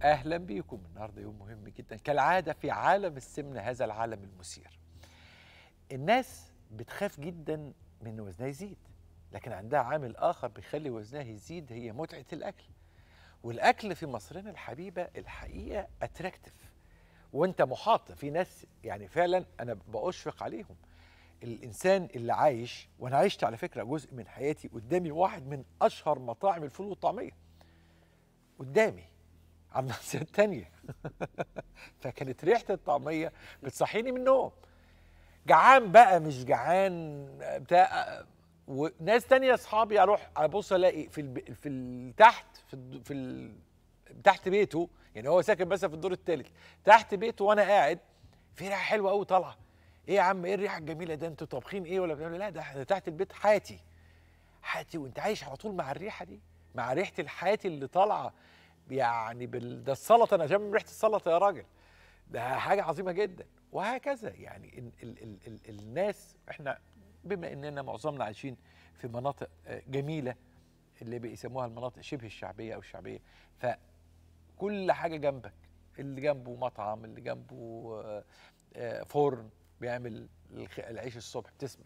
اهلا بيكم النهارده يوم مهم جدا كالعاده في عالم السمنه هذا العالم المثير الناس بتخاف جدا من وزنها يزيد لكن عندها عامل اخر بيخلي وزنها يزيد هي متعه الاكل والاكل في مصرنا الحبيبه الحقيقه اتراكتيف وانت محاط في ناس يعني فعلا انا بأشفق عليهم الانسان اللي عايش وانا عشت على فكره جزء من حياتي قدامي واحد من اشهر مطاعم الفول والطعميه قدامي على الناصيه التانية فكانت ريحه الطعميه بتصحيني من النوم جعان بقى مش جعان بتاع وناس تانية اصحابي اروح ابص الاقي في الب... في ال... تحت في ال... في ال... تحت بيته يعني هو ساكن بس في الدور الثالث تحت بيته وانا قاعد في ريحه حلوه قوي طالعه ايه يا عم ايه الريحه الجميله ده انتوا طابخين ايه ولا بتعملوا لا ده احنا تحت البيت حياتي حياتي وانت عايش على طول مع الريحه دي مع ريحه الحياتي اللي طالعه يعني بال... ده السلطه انا شامم ريحه السلطه يا راجل ده حاجه عظيمه جدا وهكذا يعني ال... ال... ال... ال... الناس احنا بما اننا معظمنا عايشين في مناطق جميله اللي بيسموها المناطق شبه الشعبيه او الشعبيه فكل حاجه جنبك اللي جنبه مطعم اللي جنبه فرن بيعمل العيش الصبح بتسمع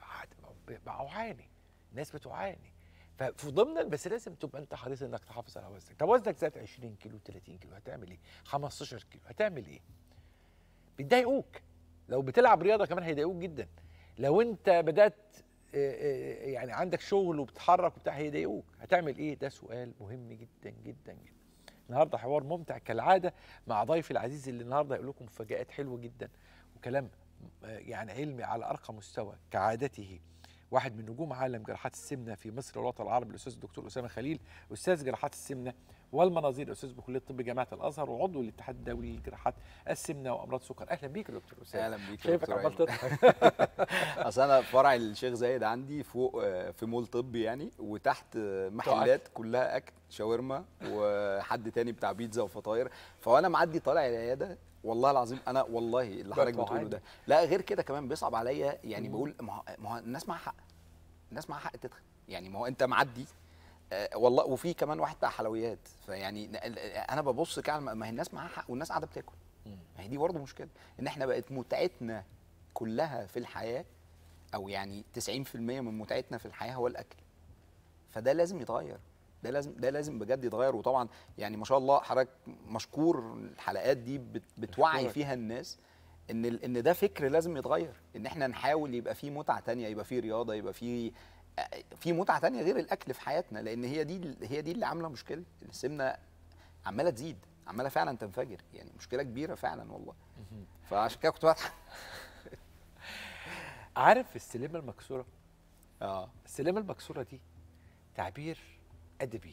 بعاني الناس بتعاني ففي ضمن بس لازم تبقى انت حريص انك تحافظ على وزنك طب وزنك زاد 20 كيلو 30 كيلو هتعمل ايه 15 كيلو هتعمل ايه بيضايقوك لو بتلعب رياضه كمان هيضايقوك جدا لو انت بدات يعني عندك شغل وبتتحرك وبتاع هيضايقوك هتعمل ايه ده سؤال مهم جدا جدا جدا النهارده حوار ممتع كالعاده مع ضيفي العزيز اللي النهارده هيقول لكم مفاجات حلوه جدا وكلام يعني علمي على ارقى مستوى كعادته واحد من نجوم عالم جراحات السمنه في مصر والوطن العربي الاستاذ الدكتور اسامه خليل استاذ جراحات السمنه والمناظير استاذ بكليه طب جامعه الازهر وعضو الاتحاد الدولي لجراحات السمنه وامراض السكر اهلا بيك يا دكتور اسامه اهلا بيك شايفك عمال تضحك اصل انا فرع الشيخ زايد عندي فوق في مول طبي يعني وتحت محلات كلها اكل شاورما وحد تاني بتاع بيتزا وفطاير فوانا معدي طالع العياده والله العظيم انا والله اللي حضرتك بتقوله ده لا غير كده كمان بيصعب عليا يعني بقول ما هو الناس معاها حق الناس معاها حق تدخل يعني ما هو انت معدي آه والله وفي كمان واحد بتاع حلويات فيعني انا ببص كده ما هي الناس معاها حق والناس قاعده بتاكل ما هي دي برضه مشكله ان احنا بقت متعتنا كلها في الحياه او يعني 90% من متعتنا في الحياه هو الاكل فده لازم يتغير ده لازم ده لازم بجد يتغير وطبعا يعني ما شاء الله حضرتك مشكور الحلقات دي بت بتوعي فيها الناس ان ان ده فكر لازم يتغير ان احنا نحاول يبقى فيه متعه تانية يبقى فيه رياضه يبقى فيه في متعه تانية غير الاكل في حياتنا لان هي دي هي دي اللي عامله مشكله السمنه عماله تزيد عماله فعلا تنفجر يعني مشكله كبيره فعلا والله فعشان كده كنت بضحك عارف السلمه المكسوره اه السلمه المكسوره دي تعبير ادبي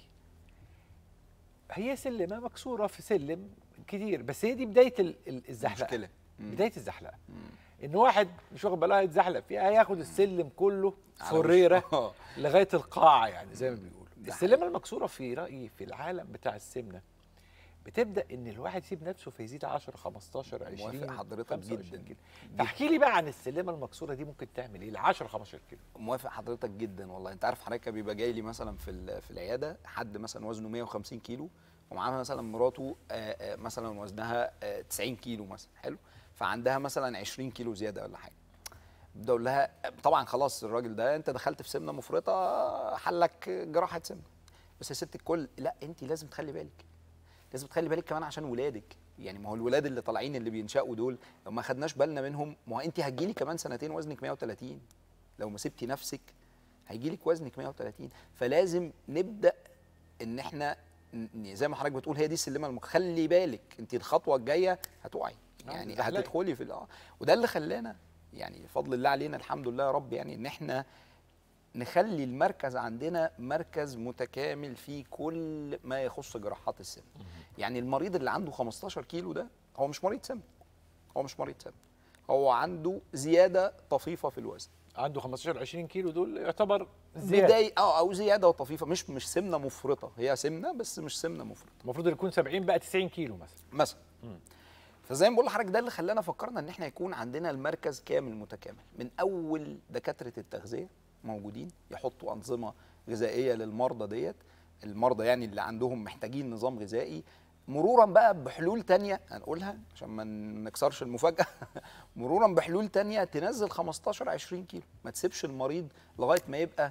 هي سلمه مكسوره في سلم كتير بس هي دي بدايه الزحلقه مشكله بدايه الزحلقه ان واحد مش واخد باله هيتزحلق فيها هياخد السلم كله فريره لغايه القاعه يعني زي ما بيقولوا السلمه المكسوره في رايي في العالم بتاع السمنه بتبدا ان الواحد يسيب نفسه فيزيد 10 15 20 موافق حضرتك جدا كيلو فاحكي لي بقى عن السلمه المكسوره دي ممكن تعمل ايه ل 10 15 كيلو موافق حضرتك جدا والله انت عارف حضرتك بيبقى جاي لي مثلا في في العياده حد مثلا وزنه 150 كيلو ومعاها مثلا مراته مثلا وزنها 90 كيلو مثلا حلو فعندها مثلا 20 كيلو زياده ولا حاجه ببدا اقول لها طبعا خلاص الراجل ده انت دخلت في سمنه مفرطه حلك جراحه سمنه بس يا ست الكل لا انت لازم تخلي بالك لازم تخلي بالك كمان عشان ولادك يعني ما هو الولاد اللي طالعين اللي بينشأوا دول لو ما خدناش بالنا منهم ما هو انت هتجيلي كمان سنتين وزنك 130 لو ما سبتي نفسك هيجيلك وزنك 130 فلازم نبدا ان احنا زي ما حضرتك بتقول هي دي السلمه المك... خلي بالك انت الخطوه الجايه هتقعي يعني هتدخلي في اه وده اللي خلانا يعني بفضل الله علينا الحمد لله يا رب يعني ان احنا نخلي المركز عندنا مركز متكامل في كل ما يخص جراحات السمنه يعني المريض اللي عنده 15 كيلو ده هو مش مريض سمنه هو مش مريض سمنه هو عنده زياده طفيفه في الوزن عنده 15 20 كيلو دول يعتبر زياده بداية اه او زياده وطفيفه مش مش سمنه مفرطه هي سمنه بس مش سمنه مفرطه المفروض يكون 70 بقى 90 كيلو مثلا مثلا فزي ما بقول لحضرتك ده اللي خلانا فكرنا ان احنا يكون عندنا المركز كامل متكامل من اول دكاتره التغذيه موجودين يحطوا انظمه غذائيه للمرضى ديت المرضى يعني اللي عندهم محتاجين نظام غذائي مرورا بقى بحلول تانية هنقولها عشان ما نكسرش المفاجأة مرورا بحلول تانية تنزل 15 20 كيلو ما تسيبش المريض لغاية ما يبقى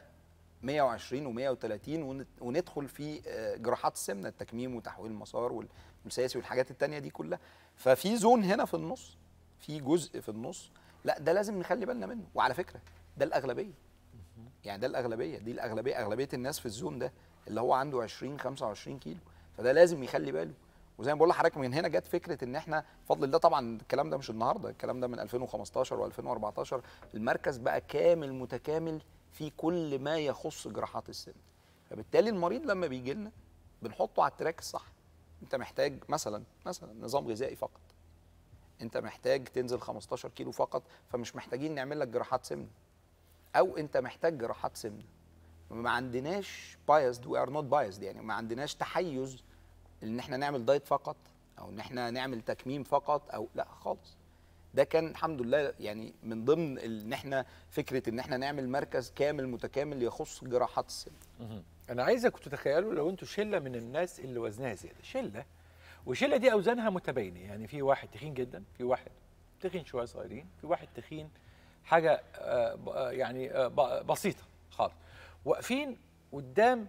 120 و130 وندخل في آه، جراحات السمنة التكميم وتحويل المسار وال- والسياسي والحاجات التانية دي كلها ففي زون هنا في النص في جزء في النص لا ده لازم نخلي بالنا منه وعلى فكرة ده الأغلبية يعني ده الأغلبية دي الأغلبية أغلبية الناس في الزون ده اللي هو عنده 20 25 كيلو فده لازم يخلي باله وزي ما بقول لحضرتك من هنا جت فكره ان احنا بفضل الله طبعا الكلام ده مش النهارده الكلام ده من 2015 و2014 المركز بقى كامل متكامل في كل ما يخص جراحات السن فبالتالي المريض لما بيجي لنا بنحطه على التراك الصح انت محتاج مثلا مثلا نظام غذائي فقط انت محتاج تنزل 15 كيلو فقط فمش محتاجين نعمل لك جراحات سمنه او انت محتاج جراحات سمنه ما عندناش بايزد وي ار نوت بايزد يعني ما عندناش تحيز ان احنا نعمل دايت فقط او ان احنا نعمل تكميم فقط او لا خالص ده كان الحمد لله يعني من ضمن ال- ان احنا فكره ان احنا نعمل مركز كامل متكامل يخص جراحات السن انا عايزك تتخيلوا لو انتوا شله من الناس اللي وزنها زياده شله والشله دي اوزانها متباينه يعني في واحد تخين جدا في واحد تخين شويه صغيرين في واحد تخين حاجه آه، ب- آه، يعني آه، ب- بسيطه خالص واقفين قدام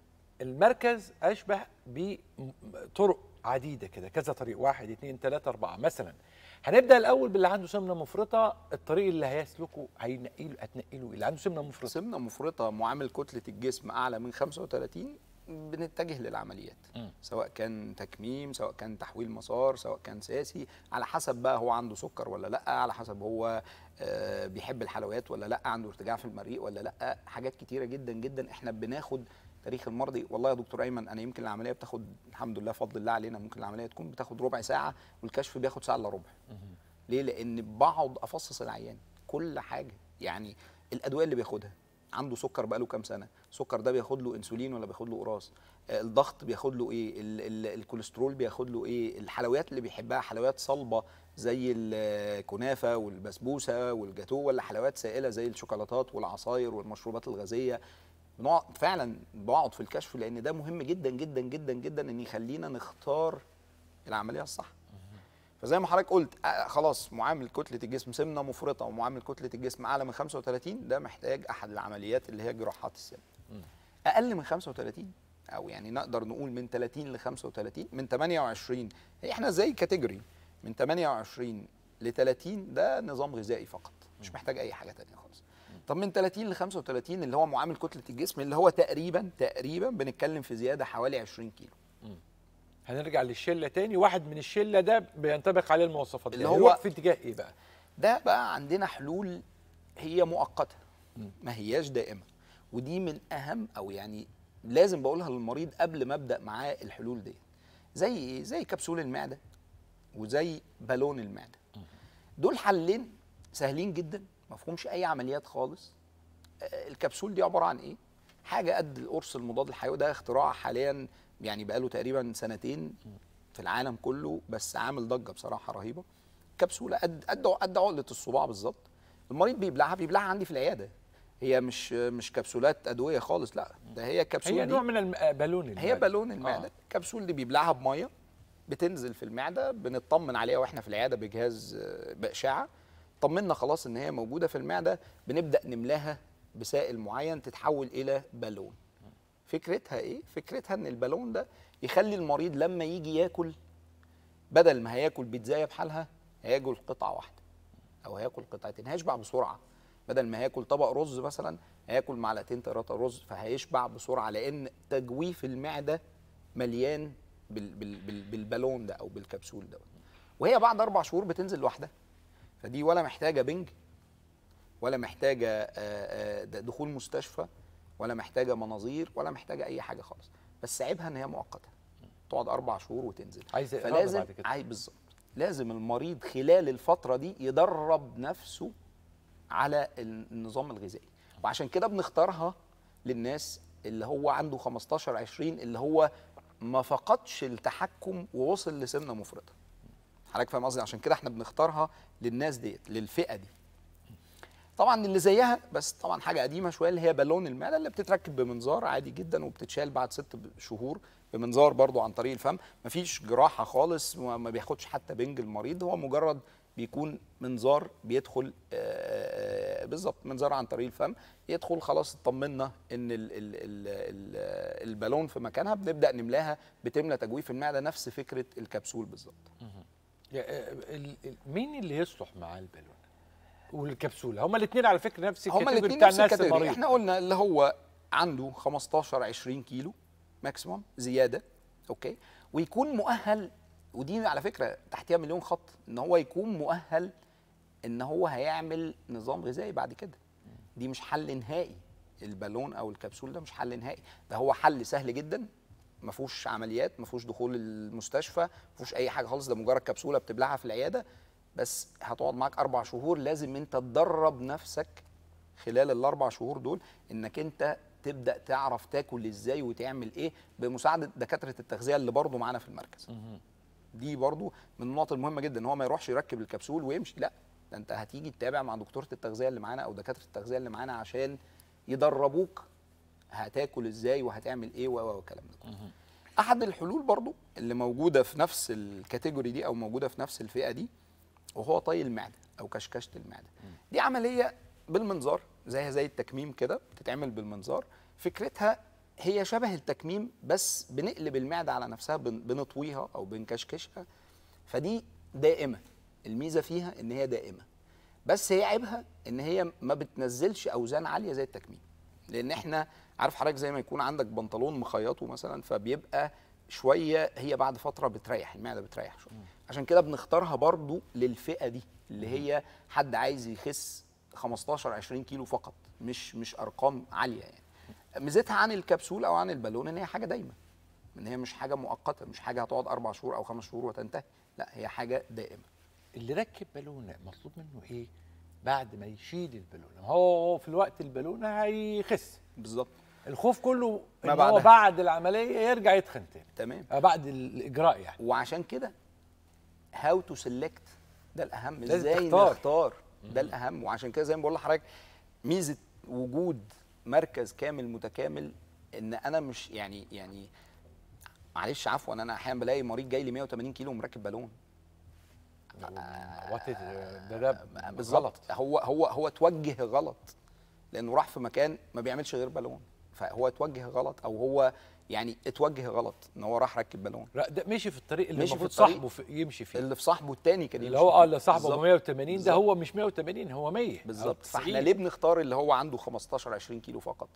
المركز اشبه بطرق عديده كده كذا طريق واحد اثنين ثلاثه اربعه مثلا هنبدا الاول باللي عنده سمنه مفرطه الطريق اللي هيسلكه هينقله هتنقله اللي عنده سمنه مفرطه سمنه مفرطه معامل كتله الجسم اعلى من 35 بنتجه للعمليات مم. سواء كان تكميم سواء كان تحويل مسار سواء كان سياسي على حسب بقى هو عنده سكر ولا لا على حسب هو آه، بيحب الحلويات ولا لا عنده ارتجاع في المريء ولا لا حاجات كتيره جدا جدا احنا بناخد تاريخ المرضي والله يا دكتور ايمن انا يمكن العمليه بتاخد الحمد لله فضل الله علينا ممكن العمليه تكون بتاخد ربع ساعه والكشف بياخد ساعه الا ربع ليه لان بقعد افصص العيان كل حاجه يعني الادويه اللي بياخدها عنده سكر بقاله كام سنه السكر ده بياخد له انسولين ولا بياخد له قراص آه، الضغط بياخد له ايه ال ال الكوليسترول بياخد له ايه الحلويات اللي بيحبها حلويات صلبه زي الكنافه والبسبوسه والجاتو ولا حلويات سائله زي الشوكولاتات والعصاير والمشروبات الغازيه بنقعد فعلا بقعد في الكشف لان ده مهم جدا جدا جدا جدا ان يخلينا نختار العمليه الصح فزي ما حضرتك قلت آه، خلاص معامل كتله الجسم سمنه مفرطه ومعامل كتله الجسم اعلى من 35 ده محتاج احد العمليات اللي هي جراحات السمنه اقل من 35 او يعني نقدر نقول من 30 ل 35 من 28 هي احنا زي كاتيجوري من 28 ل 30 ده نظام غذائي فقط مش محتاج اي حاجه تانية خالص طب من 30 ل 35 اللي هو معامل كتله الجسم اللي هو تقريبا تقريبا بنتكلم في زياده حوالي 20 كيلو هنرجع للشله تاني واحد من الشله ده بينطبق عليه المواصفات اللي دي. هو- هيروح في اتجاه ايه بقى ده بقى عندنا حلول هي مؤقته ما هياش دائمه ودي من اهم او يعني لازم بقولها للمريض قبل ما ابدا معاه الحلول دي زي ايه زي كبسول المعده وزي بالون المعده دول حلين سهلين جدا ما فيهمش اي عمليات خالص آه، الكبسول دي عباره عن ايه حاجه قد القرص المضاد الحيوي ده اختراع حاليا يعني بقاله تقريبا سنتين في العالم كله بس عامل ضجه بصراحه رهيبه كبسوله قد قد قد عقله الصباع بالظبط المريض بيبلعها بيبلعها عندي في العياده هي مش مش كبسولات ادويه خالص لا ده هي كبسوله هي دي نوع من البالون هي بالون المعده الكبسول دي بيبلعها بميه بتنزل في المعده بنطمن عليها واحنا في العياده بجهاز آه، باشعه طمنا خلاص ان هي موجوده في المعده بنبدا نملاها بسائل معين تتحول الى بالون فكرتها ايه فكرتها ان البالون ده يخلي المريض لما يجي ياكل بدل ما هياكل بيتزايه بحالها هياكل قطعه واحده او هياكل قطعتين هيشبع بسرعه بدل ما هياكل طبق رز مثلا هياكل معلقتين ثلاثه رز فهيشبع بسرعه لان تجويف المعده مليان بال بال بال بالبالون ده او بالكبسول ده وهي بعد اربع شهور بتنزل لوحدها فدي ولا محتاجه بنج ولا محتاجه آه، آه، د- دخول مستشفى ولا محتاجه مناظير ولا محتاجه اي حاجه خالص بس عيبها ان هي مؤقته تقعد اربع شهور وتنزل عايزه إرادة فلازم بعد كده. عاي بالظبط لازم المريض خلال الفتره دي يدرب نفسه على النظام الغذائي وعشان كده بنختارها للناس اللي هو عنده 15 20 اللي هو ما فقدش التحكم ووصل لسمنه مفرطه حضرتك فاهم قصدي عشان كده احنا بنختارها للناس ديت للفئه دي طبعا اللي زيها بس طبعا حاجه قديمه شويه اللي هي بالون المعده اللي بتتركب بمنظار عادي جدا وبتتشال بعد ست ب- شهور بمنظار برضو عن طريق الفم مفيش جراحه خالص وما ما بياخدش حتى بنج المريض هو مجرد بيكون منظار بيدخل آه، بالظبط منظار عن طريق الفم يدخل خلاص اطمنا ان ال ال ال ال البالون في مكانها بنبدا نملاها بتملى تجويف المعده نفس فكره الكبسول بالظبط يا- آه، ال- ال- مين اللي يصلح معاه البالونه والكبسوله هما الاثنين على فكره نفس هما الكاتيجوري الاثنين بتاع نفس الناس الكاتيجوري المريض احنا قلنا اللي هو عنده 15 20 كيلو ماكسيموم زياده اوكي ويكون مؤهل ودي على فكره تحتها مليون خط ان هو يكون مؤهل ان هو هيعمل نظام غذائي بعد كده دي مش حل نهائي البالون او الكبسول ده مش حل نهائي ده هو حل سهل جدا ما فيهوش عمليات ما فيهوش دخول المستشفى ما فيهوش اي حاجه خالص ده مجرد كبسوله بتبلعها في العياده بس هتقعد معاك اربع شهور لازم انت تدرب نفسك خلال الاربع شهور دول انك انت تبدا تعرف تاكل ازاي وتعمل ايه بمساعده دكاتره التغذيه اللي برضه معانا في المركز دي برضو من النقط المهمه جدا ان هو ما يروحش يركب الكبسول ويمشي لا ده انت هتيجي تتابع مع دكتوره التغذيه اللي معانا او دكاتره التغذيه اللي معانا عشان يدربوك هتاكل ازاي وهتعمل ايه و و والكلام ده كله. احد الحلول برضو اللي موجوده في نفس الكاتيجوري دي او موجوده في نفس الفئه دي وهو طي المعده او كشكشه المعده دي عمليه بالمنظار زيها زي التكميم كده بتتعمل بالمنظار فكرتها هي شبه التكميم بس بنقلب المعده على نفسها بن- بنطويها او بنكشكشها فدي دائمه الميزه فيها ان هي دائمه بس هي عيبها ان هي ما بتنزلش اوزان عاليه زي التكميم لان احنا عارف حضرتك زي ما يكون عندك بنطلون مخيطه مثلا فبيبقى شويه هي بعد فتره بتريح المعده بتريح شويه عشان كده بنختارها برضو للفئه دي اللي هي حد عايز يخس 15 20 كيلو فقط مش مش ارقام عاليه يعني ميزتها عن الكبسول او عن البالون ان هي حاجه دايمه ان هي مش حاجه مؤقته مش حاجه هتقعد اربع شهور او خمس شهور وتنتهي لا هي حاجه دائمه اللي ركب بالونه مطلوب منه ايه بعد ما يشيل البالونه هو في الوقت البالونه هيخس بالظبط الخوف كله ما ان هو بعدها. بعد العمليه يرجع يتخن تاني تمام آه، بعد الاجراء يعني وعشان كده هاو تو سيلكت ده الاهم لازم ازاي تختار. نختار ده الاهم وعشان كده زي ما بقول لحضرتك ميزه وجود مركز كامل متكامل ان انا مش يعني يعني معلش عفوا انا احيانا بلاقي مريض جاي لي 180 كيلو ومركب بالون وات ده ده بالظبط غلط هو هو هو توجه غلط لانه راح في مكان ما بيعملش غير بالون فهو اتوجه غلط او هو يعني اتوجه غلط ان هو راح ركب بالون لا، ده مشي في الطريق اللي مشي في المفروض الطريق صاحبه في يمشي فيه اللي في صاحبه التاني كان اللي يمشي هو فيه. اه اللي صاحبه بالظبط. 180 ده بالظبط. هو مش 180 هو 100 بالظبط أو فاحنا 90. ليه بنختار اللي هو عنده 15 20 كيلو فقط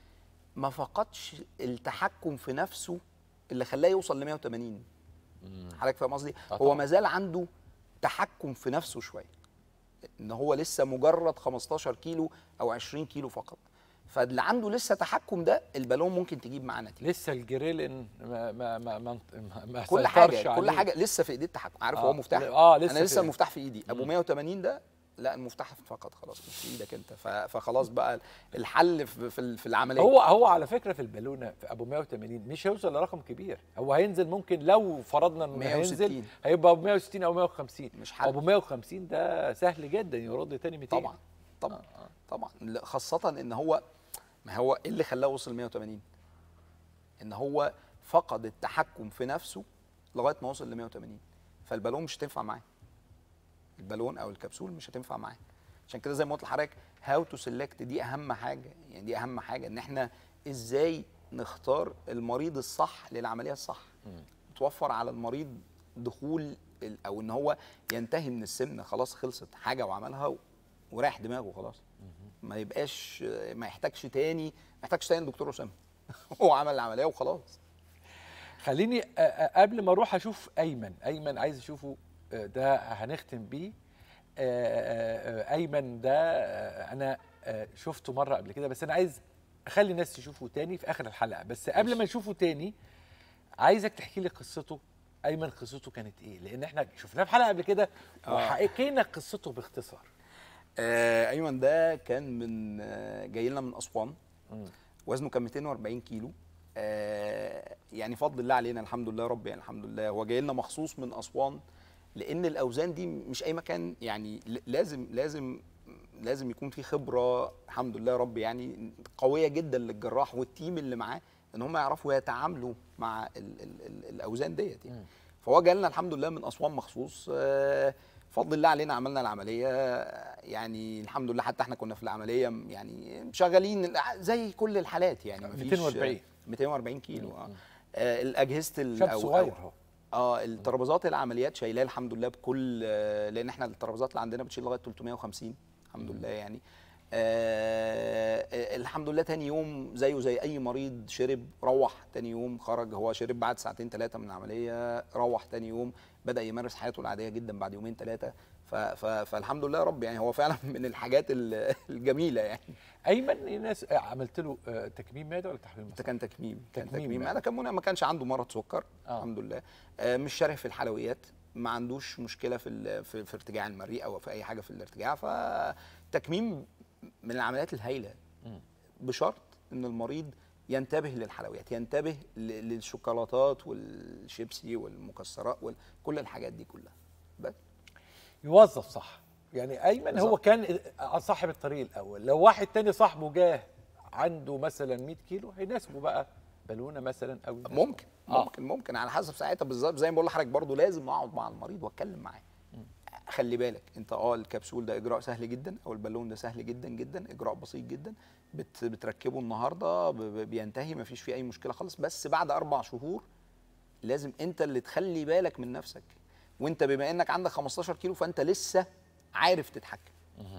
ما فقدش التحكم في نفسه اللي خلاه يوصل ل 180 حضرتك فاهم قصدي آه هو طبعاً. ما زال عنده تحكم في نفسه شويه ان هو لسه مجرد 15 كيلو او 20 كيلو فقط فاللي عنده لسه تحكم ده البالون ممكن تجيب معاه نتيجه لسه الجريلين ما ما ما ما, ما كل سيطرش حاجه كل عليه. حاجه لسه في ايديه التحكم عارف آه، هو مفتاح آه، لسه انا لسه في- المفتاح في ايدي ابو 180 ده لا المفتاح فقط خلاص مش في ايدك انت ف- فخلاص بقى الحل في في, في العمليه هو هو على فكره في البالونه في ابو 180 مش هيوصل لرقم كبير هو هينزل ممكن لو فرضنا انه 160. هينزل هيبقى ابو 160 او 150 مش حل. ابو 150 ده سهل جدا يرد تاني 200 طبعا طبعا طبعا لا، خاصه ان هو ما هو ايه اللي خلاه وصل 180 ان هو فقد التحكم في نفسه لغايه ما وصل ل 180 فالبالون مش هتنفع معاه البالون او الكبسول مش هتنفع معاه عشان كده زي ما قلت لحضرتك هاو تو سيلكت دي اهم حاجه يعني دي اهم حاجه ان احنا ازاي نختار المريض الصح للعمليه الصح توفر على المريض دخول ال- او ان هو ينتهي من السمنه خلاص خلصت حاجه وعملها و- وراح دماغه خلاص ما يبقاش ما يحتاجش تاني ما يحتاجش تاني دكتور اسامه هو عمل العمليه وخلاص خليني أ- أ- قبل ما اروح اشوف ايمن ايمن عايز اشوفه آه، ده هنختم بيه آه، آه، آه، ايمن ده آه، انا آه، شفته مره قبل كده بس انا عايز اخلي الناس تشوفه تاني في اخر الحلقه بس قبل ما نشوفه تاني عايزك تحكي لي قصته ايمن قصته كانت ايه لان احنا شفناه في حلقه قبل كده آه. وحكينا قصته باختصار آه ايمن ده كان من آه جاي لنا من اسوان وزنه كان 240 كيلو آه يعني فضل الله علينا الحمد لله رب يعني الحمد لله هو جاي لنا مخصوص من اسوان لان الاوزان دي مش اي مكان يعني ل- لازم لازم لازم يكون في خبره الحمد لله يا رب يعني قويه جدا للجراح والتيم اللي معاه ان هم يعرفوا يتعاملوا مع ال ال ال الاوزان ديت يعني فهو جالنا الحمد لله من اسوان مخصوص آه، بفضل الله علينا عملنا العمليه آه، يعني الحمد لله حتى احنا كنا في العمليه يعني شغالين زي كل الحالات يعني مفيش 240. 240 كيلو اه آه، الاجهزه ال- شاب أو- صغير أو- اهو اه الترابيزات العمليات شايلاه الحمد لله بكل آه، لان احنا الترابيزات اللي عندنا بتشيل لغايه 350 الحمد لله يعني آه آه، الحمد لله تاني يوم زيه زي اي مريض شرب روح تاني يوم خرج هو شرب بعد ساعتين ثلاثه من العمليه روح تاني يوم بدا يمارس حياته العاديه جدا بعد يومين ثلاثه فالحمد لله يا رب يعني هو فعلا من الحاجات ال- الجميله يعني ايمن ناس آه، عملت له آه، تكميم معده ولا تحويل ده مصر؟ كان تكميم كان تكميم تكميم يعني. انا كان منى ما كانش عنده مرض سكر آه. الحمد لله آه، مش شره في الحلويات ما عندوش مشكله في ال- في, في ارتجاع المريء او في اي حاجه في الارتجاع فتكميم من العمليات الهائله مم. بشرط ان المريض ينتبه للحلويات ينتبه ل- للشوكولاتات والشيبسي والمكسرات وكل الحاجات دي كلها بس يوظف صح يعني ايمن هو بالظبط. كان صاحب الطريق الاول لو واحد تاني صاحبه جاه عنده مثلا 100 كيلو هيناسبه بقى بالونه مثلا او يناسبه. ممكن آه. ممكن ممكن على حسب ساعتها بالظبط زي ما بقول لحضرتك برضه لازم اقعد مع المريض واتكلم معاه خلي بالك انت اه الكبسول ده اجراء سهل جدا او البالون ده سهل جدا جدا اجراء بسيط جدا بت بتركبه النهارده ب- ب- بينتهي ما فيش فيه اي مشكله خالص بس بعد اربع شهور لازم انت اللي تخلي بالك من نفسك وانت بما انك عندك 15 كيلو فانت لسه عارف تتحكم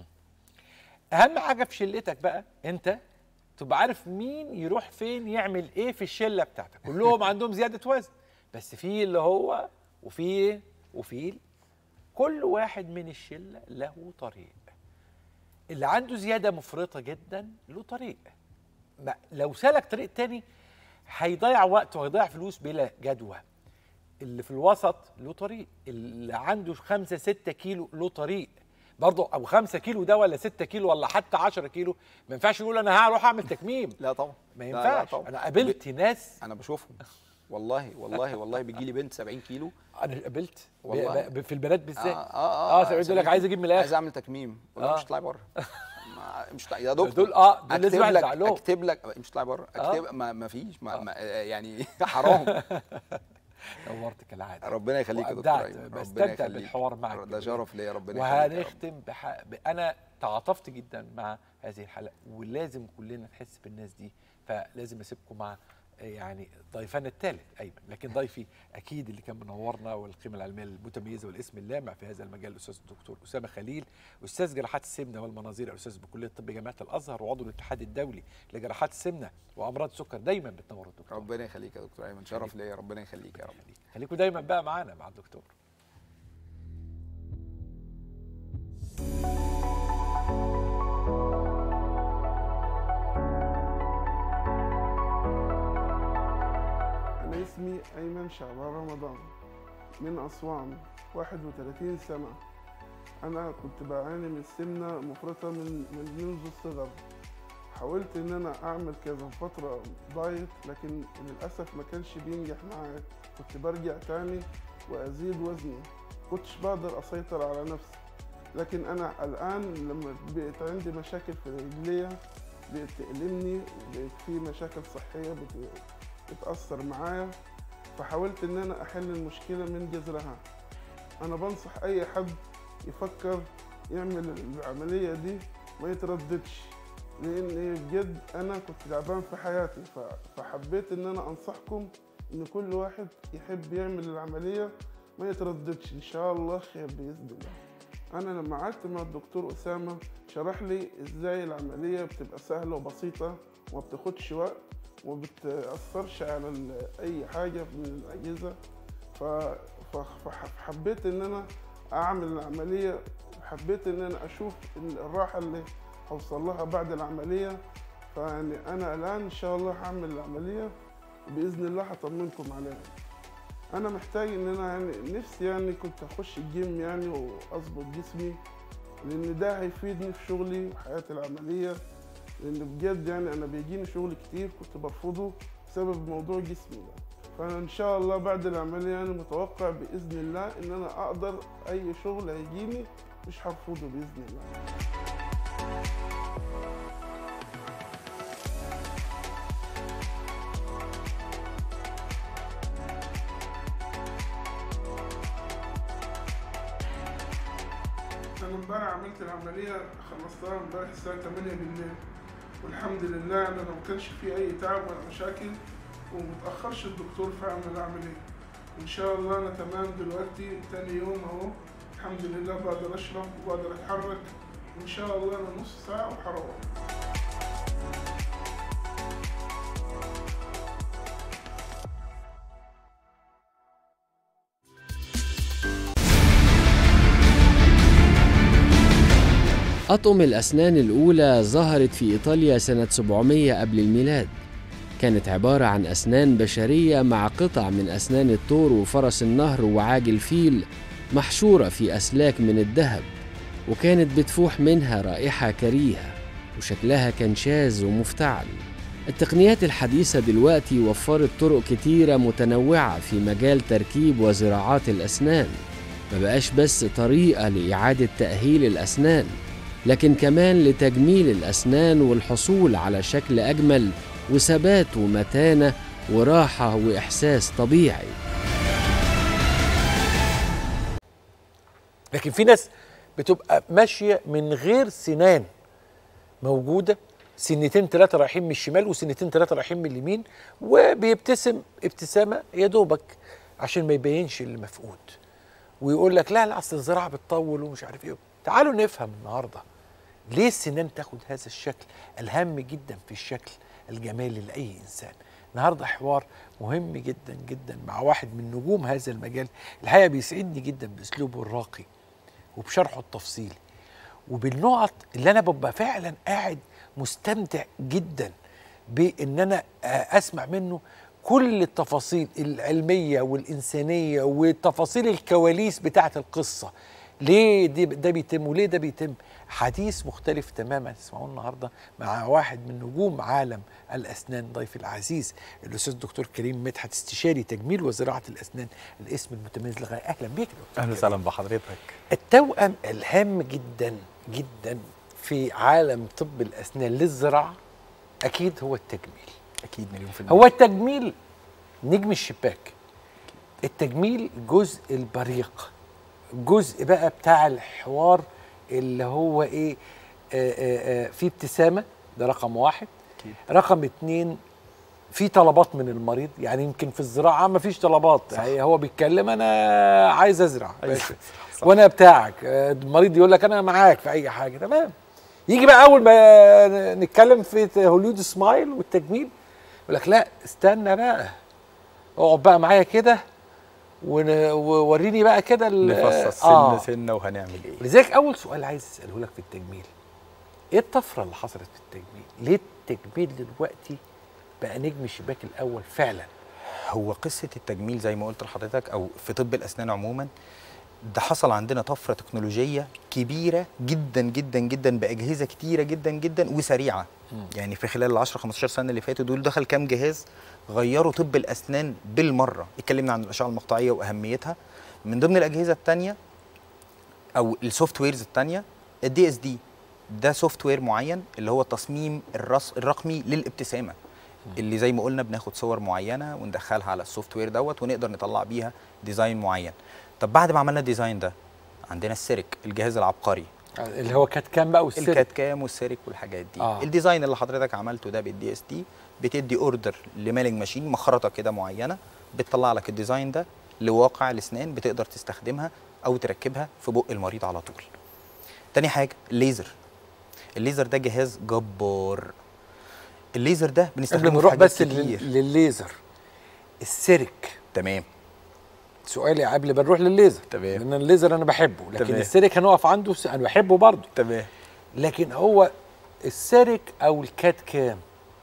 اهم حاجه في شلتك بقى انت تبقى عارف مين يروح فين يعمل ايه في الشله بتاعتك كلهم عندهم زياده وزن بس في اللي هو وفي وفي كل واحد من الشله له طريق اللي عنده زياده مفرطه جدا له طريق ما لو سلك طريق تاني هيضيع وقت وهيضيع فلوس بلا جدوى اللي في الوسط له طريق اللي عنده خمسة ستة كيلو له طريق برضه او خمسة كيلو ده ولا ستة كيلو ولا حتى عشرة كيلو ما ينفعش يقول انا هروح اعمل تكميم لا طبعا ما لا، لا ينفعش طبعا. انا قابلت ناس انا بشوفهم والله والله والله بيجي لي بنت 70 كيلو انا قابلت ب- والله. ب- في البنات بالذات اه اه اه سعيد يقول لك عايز اجيب من عايز الاخر اعمل تكميم اقول له آه. مش هتطلعي بره ما- مش هتطلعي- يا دكتور دول اه دول لازم اكتب واحد لك يدفع لهم اكتب لك مش هتطلعي بره آه. اكتب ما, ما فيش ما ما يعني حرام نورت كالعاده ربنا يخليك يا دكتور وأبدعت. ايمن ربنا بستمتع يخليك. بالحوار معك ده بجد. شرف ليا ربنا يخليك يا رب. وهنختم بح... ب... انا تعاطفت جدا مع هذه الحلقه ولازم كلنا نحس بالناس دي فلازم اسيبكم مع آه، يعني ضيفنا الثالث ايمن لكن ضيفي اكيد اللي كان منورنا والقيمه العلميه المتميزه والاسم اللامع في هذا المجال الاستاذ الدكتور اسامه خليل استاذ جراحات السمنه والمناظير الاستاذ بكليه الطب جامعه الازهر وعضو الاتحاد الدولي لجراحات السمنه وامراض السكر دايما بتنور الدكتور ربنا يخليك يا دكتور ايمن شرف ليا ربنا يخليك يا رب خليكم دايما بقى معانا مع الدكتور أنا اسمي أيمن شعبان رمضان من أسوان 31 سنة أنا كنت بعاني من سمنة مفرطة من من منذ الصغر حاولت إن أنا أعمل كذا فترة دايت لكن للأسف ما كانش بينجح معايا كنت برجع تاني وأزيد وزني كنتش بقدر أسيطر على نفسي لكن أنا الآن لما بقيت عندي مشاكل في رجليا بقت تألمني بقت في مشاكل صحية بت... بتأثر معايا فحاولت إن أنا أحل المشكلة من جذرها أنا بنصح أي حد يفكر يعمل العملية دي ما يترددش لأن بجد أنا كنت تعبان في حياتي ف- فحبيت إن أنا أنصحكم إن كل واحد يحب يعمل العملية ما يترددش إن شاء الله خير بإذن الله أنا لما قعدت مع الدكتور أسامة شرح لي إزاي العملية بتبقى سهلة وبسيطة وما بتاخدش وقت وما بتأثرش على ال- أي حاجة من الأجهزة ف- ف- فحبيت إن أنا أعمل العملية حبيت إن أنا أشوف ال- الراحة اللي هوصل لها بعد العملية فيعني أنا الآن إن شاء الله هعمل العملية وبإذن الله هطمنكم عليها أنا محتاج إن أنا يعني نفسي يعني كنت أخش الجيم يعني وأظبط جسمي لأن ده هيفيدني في شغلي وحياتي العملية لأن بجد يعني أنا بيجيني شغل كتير كنت برفضه بسبب موضوع جسمي ده فأنا إن شاء الله بعد العملية أنا متوقع بإذن الله إن أنا أقدر أي شغل هيجيني مش هرفضه بإذن الله انا امبارح عملت العمليه خلصتها امبارح الساعه 8 بالليل والحمد لله انا ما كانش في اي تعب ولا مشاكل ومتاخرش الدكتور في عمل العمليه ان شاء الله انا تمام دلوقتي تاني يوم اهو الحمد لله بقدر اشرب وبقدر اتحرك ان شاء الله انا نص ساعه وهروح أطقم الأسنان الأولى ظهرت في إيطاليا سنة 700 قبل الميلاد كانت عبارة عن أسنان بشرية مع قطع من أسنان الطور وفرس النهر وعاج الفيل محشورة في أسلاك من الذهب وكانت بتفوح منها رائحة كريهة وشكلها كان شاذ ومفتعل التقنيات الحديثة دلوقتي وفرت طرق كتيرة متنوعة في مجال تركيب وزراعات الأسنان ما بقاش بس طريقة لإعادة تأهيل الأسنان لكن كمان لتجميل الأسنان والحصول على شكل أجمل وثبات ومتانة وراحة وإحساس طبيعي لكن في ناس بتبقى ماشيه من غير سنان موجوده سنتين ثلاثه رايحين من الشمال وسنتين ثلاثه رايحين من اليمين وبيبتسم ابتسامه يا دوبك عشان ما يبينش اللي مفقود ويقول لك لا لا اصل الزراعه بتطول ومش عارف ايه تعالوا نفهم النهارده ليه السنان تاخد هذا الشكل الهام جدا في الشكل الجمالي لاي انسان النهارده حوار مهم جدا جدا مع واحد من نجوم هذا المجال الحقيقه بيسعدني جدا باسلوبه الراقي وبشرحه التفصيلي وبالنقط اللي انا ببقى فعلا قاعد مستمتع جدا بان انا آه، اسمع منه كل التفاصيل العلميه والانسانيه وتفاصيل الكواليس بتاعه القصه ليه دي ده بيتم وليه ده بيتم حديث مختلف تماما تسمعوه النهارده مع واحد من نجوم عالم الاسنان ضيفي العزيز الاستاذ الدكتور كريم مدحت استشاري تجميل وزراعه الاسنان الاسم المتميز للغايه اهلا بيك يا دكتور اهلا كريم. وسهلا بحضرتك التوأم الهام جدا جدا في عالم طب الأسنان للزراعة أكيد هو التجميل اكيد مليون في المية هو التجميل نجم الشباك التجميل جزء البريق جزء بقى بتاع الحوار اللي هو ايه آه آه آه في ابتسامة ده رقم واحد أكيد. رقم اتنين في طلبات من المريض يعني يمكن في الزراعة ما فيش طلبات يعني هو بيتكلم أنا عايز أزرع عايز- بس. صح. وانا بتاعك آه، المريض يقول لك انا معاك في اي حاجه تمام يجي بقى اول ما نتكلم في هوليود سمايل والتجميل يقول لك لا استنى بقى اقعد بقى معايا كده ون- ووريني بقى كده ال- نفصص آه. سنه سنه وهنعمل ايه لذلك اول سؤال عايز اساله لك في التجميل ايه الطفره اللي حصلت في التجميل ليه التجميل دلوقتي بقى نجم الشباك الاول فعلا هو قصه التجميل زي ما قلت لحضرتك او في طب الاسنان عموما ده حصل عندنا طفره تكنولوجيه كبيره جدا جدا جدا باجهزه كتيره جدا جدا وسريعه يعني في خلال ال 10 15 سنه اللي فاتوا دول دخل كام جهاز غيروا طب الاسنان بالمره اتكلمنا عن الاشعه المقطعيه واهميتها من ضمن الاجهزه الثانيه او السوفت ويرز الثانيه الدي اس دي ده سوفت وير معين اللي هو التصميم الرص الرقمي للابتسامه اللي زي ما قلنا بناخد صور معينه وندخلها على السوفت وير دوت ونقدر نطلع بيها ديزاين معين طب بعد ما عملنا الديزاين ده عندنا السيرك الجهاز العبقري اللي هو كات كام بقى والسيرك الكات كام والسيرك والحاجات دي آه. آه. الديزاين اللي حضرتك عملته ده بالدي اس تي بتدي اوردر لميلنج ماشين مخرطه كده معينه بتطلع لك الديزاين ده لواقع الاسنان بتقدر تستخدمها او تركبها في بق المريض على طول تاني حاجه الليزر الليزر ده جهاز جبار الليزر ده بنستخدمه قبل ما في نروح حاجات بس لل- كتير للليزر السيرك تمام سؤالي قبل ما نروح للليزر تمام. لان الليزر انا بحبه لكن تمام. السيرك هنقف عنده س- انا بحبه برضه تمام لكن هو السيرك او الكات كام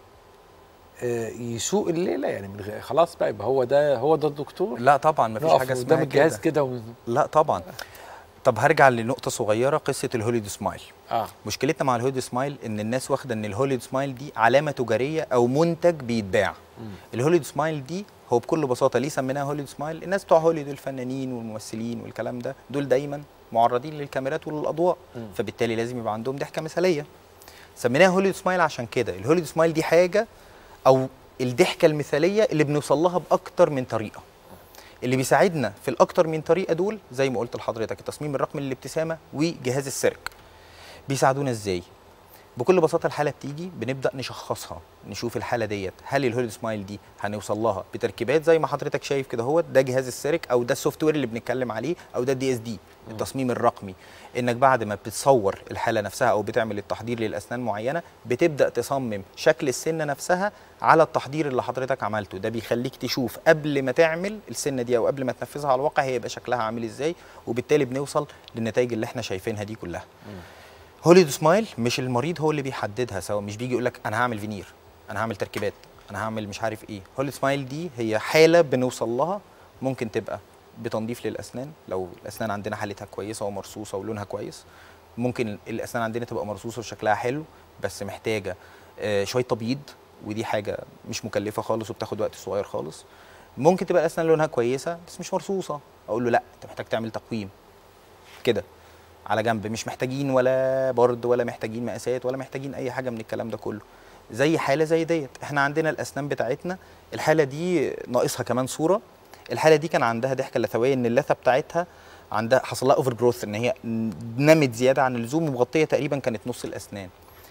آه يسوق الليله يعني من غير خلاص بقى يبقى هو ده هو ده الدكتور لا طبعا مفيش نقف حاجه قدام اسمها الجهاز كده كده ون... لا طبعا طب هرجع لنقطه صغيره قصه الهوليد سمايل اه مشكلتنا مع الهوليد سمايل ان الناس واخده ان الهوليد سمايل دي علامه تجاريه او منتج بيتباع الهوليد سمايل دي هو بكل بساطه ليه سميناها هوليد سمايل الناس بتوع هوليود الفنانين والممثلين والكلام ده دول دايما معرضين للكاميرات وللاضواء مم. فبالتالي لازم يبقى عندهم ضحكه مثاليه سميناها هوليود سمايل عشان كده الهوليود سمايل دي حاجه او الضحكه المثاليه اللي بنوصل لها باكتر من طريقه اللي بيساعدنا في الاكتر من طريقه دول زي ما قلت لحضرتك التصميم الرقمي للابتسامه وجهاز السيرك بيساعدونا ازاي بكل بساطه الحاله بتيجي بنبدا نشخصها نشوف الحاله ديت هل الهوليود سمايل دي هنوصل لها بتركيبات زي ما حضرتك شايف كده هو ده جهاز السيرك او ده السوفت وير اللي بنتكلم عليه او ده الدي اس دي التصميم الرقمي انك بعد ما بتصور الحاله نفسها او بتعمل التحضير للاسنان معينه بتبدا تصمم شكل السنه نفسها على التحضير اللي حضرتك عملته ده بيخليك تشوف قبل ما تعمل السنه دي او قبل ما تنفذها على الواقع هيبقى شكلها عامل ازاي وبالتالي بنوصل للنتائج اللي احنا شايفينها دي كلها هوليود سمايل مش المريض هو اللي بيحددها سواء مش بيجي يقول لك انا هعمل فينير انا هعمل تركيبات انا هعمل مش عارف ايه هوليود سمايل دي هي حاله بنوصل لها ممكن تبقى بتنظيف للاسنان لو الاسنان عندنا حالتها كويسه ومرصوصه ولونها كويس ممكن الاسنان عندنا تبقى مرصوصه وشكلها حلو بس محتاجه آه، شويه تبييض ودي حاجه مش مكلفه خالص وبتاخد وقت صغير خالص ممكن تبقى الاسنان لونها كويسه بس مش مرصوصه اقول له لا انت محتاج تعمل تقويم كده على جنب مش محتاجين ولا برد ولا محتاجين مقاسات ولا محتاجين اي حاجه من الكلام ده كله زي حاله زي ديت احنا عندنا الاسنان بتاعتنا الحاله دي ناقصها كمان صوره الحاله دي كان عندها ضحكه لثويه ان اللثه بتاعتها عندها حصل لها اوفر جروث ان هي نمت زياده عن اللزوم ومغطيه تقريبا كانت نص الاسنان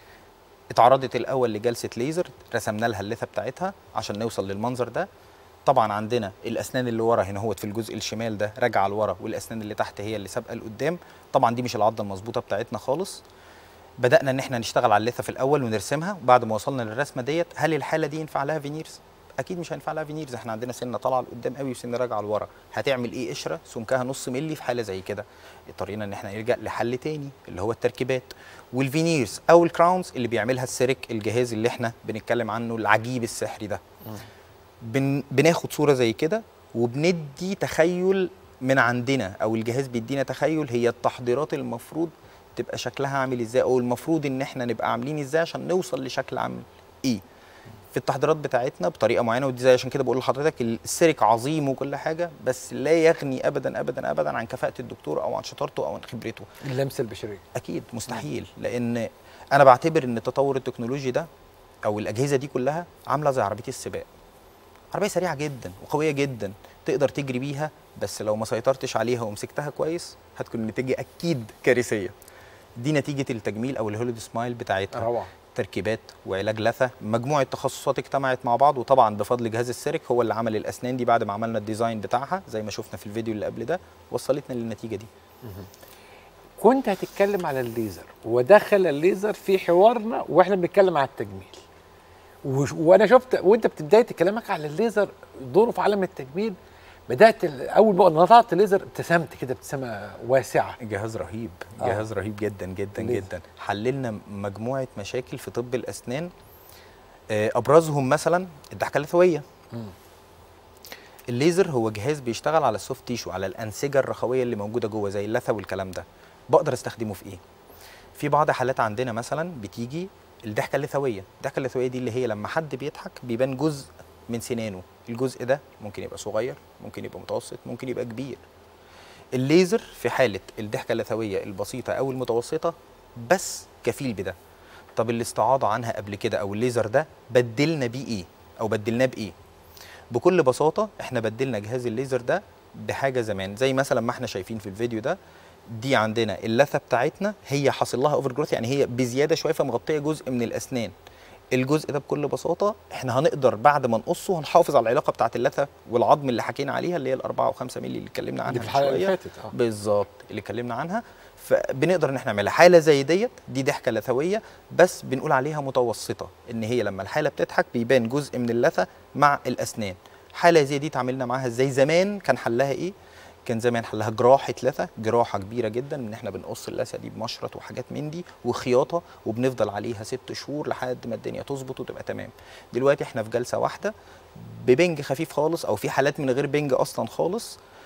اتعرضت الاول لجلسه ليزر رسمنا لها اللثه بتاعتها عشان نوصل للمنظر ده طبعا عندنا الاسنان اللي ورا هنا هوت في الجزء الشمال ده راجعه لورا والاسنان اللي تحت هي اللي سابقه لقدام طبعا دي مش العضه المظبوطه بتاعتنا خالص بدانا ان احنا نشتغل على اللثه في الاول ونرسمها وبعد ما وصلنا للرسمه ديت هل الحاله دي ينفع لها فينيرز اكيد مش هينفع لها فينيرز احنا عندنا سنه طالعه لقدام قوي وسنه راجعه لورا هتعمل ايه قشره سمكها نص ملي في حاله زي كده اضطرينا ان احنا نلجا لحل تاني اللي هو التركيبات والفينيرز او الكراونز اللي بيعملها السيرك الجهاز اللي احنا بنتكلم عنه العجيب السحري ده بن بناخد صوره زي كده وبندي تخيل من عندنا او الجهاز بيدينا تخيل هي التحضيرات المفروض تبقى شكلها عامل ازاي او المفروض ان احنا نبقى عاملين ازاي عشان نوصل لشكل عامل ايه في التحضيرات بتاعتنا بطريقه معينه ودي زي عشان كده بقول لحضرتك السيرك عظيم وكل حاجه بس لا يغني ابدا ابدا ابدا عن كفاءه الدكتور او عن شطارته او عن خبرته اللمسه البشريه اكيد مستحيل لان انا بعتبر ان التطور التكنولوجي ده او الاجهزه دي كلها عامله زي عربيه السباق عربيه سريعه جدا وقويه جدا تقدر تجري بيها بس لو ما سيطرتش عليها ومسكتها كويس هتكون النتيجه اكيد كارثيه دي نتيجه التجميل او الهوليود سمايل بتاعتها روعه تركيبات وعلاج لثه مجموعه تخصصات اجتمعت مع بعض وطبعا بفضل جهاز السيرك هو اللي عمل الاسنان دي بعد ما عملنا الديزاين بتاعها زي ما شفنا في الفيديو اللي قبل ده وصلتنا للنتيجه دي كنت هتتكلم على الليزر ودخل الليزر في حوارنا واحنا بنتكلم على التجميل وش- وانا شفت وانت بتبدايه كلامك على الليزر دوره في عالم التجميل بدات ال- اول ما نطعت الليزر ابتسمت كده ابتسامه واسعه جهاز رهيب آه. جهاز رهيب جدا جدا ليه؟ جدا حللنا مجموعه مشاكل في طب الاسنان آه، ابرزهم مثلا الضحكه اللثويه مم. الليزر هو جهاز بيشتغل على السوفت تيشو على الانسجه الرخويه اللي موجوده جوه زي اللثه والكلام ده بقدر استخدمه في ايه في بعض حالات عندنا مثلا بتيجي الضحكه اللثويه الضحكه اللثويه دي اللي هي لما حد بيضحك بيبان جزء من سنانه الجزء ده ممكن يبقى صغير ممكن يبقى متوسط ممكن يبقى كبير الليزر في حاله الضحكه اللثويه البسيطه او المتوسطه بس كفيل بده طب الاستعاضه عنها قبل كده او الليزر ده بدلنا بيه ايه او بدلناه بايه بكل بساطه احنا بدلنا جهاز الليزر ده بحاجه زمان زي مثلا ما احنا شايفين في الفيديو ده دي عندنا اللثه بتاعتنا هي حاصل لها اوفر جروث يعني هي بزياده شويه فمغطيه جزء من الاسنان الجزء ده بكل بساطه احنا هنقدر بعد ما نقصه هنحافظ على العلاقه بتاعه اللثه والعظم اللي حكينا عليها اللي هي الأربعة وخمسة مللي اللي اتكلمنا عنها دي في من الحلقه اللي شوية. فاتت اه بالظبط اللي اتكلمنا عنها فبنقدر ان احنا نعملها حاله زي ديت دي ضحكه لثويه بس بنقول عليها متوسطه ان هي لما الحاله بتضحك بيبان جزء من اللثه مع الاسنان حاله زي دي اتعاملنا معاها ازاي زمان كان حلها ايه كان زمان حلها جراحه لثه جراحه كبيره جدا ان احنا بنقص اللثه دي بمشرط وحاجات من دي وخياطه وبنفضل عليها ست شهور لحد ما الدنيا تظبط وتبقى تمام دلوقتي احنا في جلسه واحده ببنج خفيف خالص او في حالات من غير بنج اصلا خالص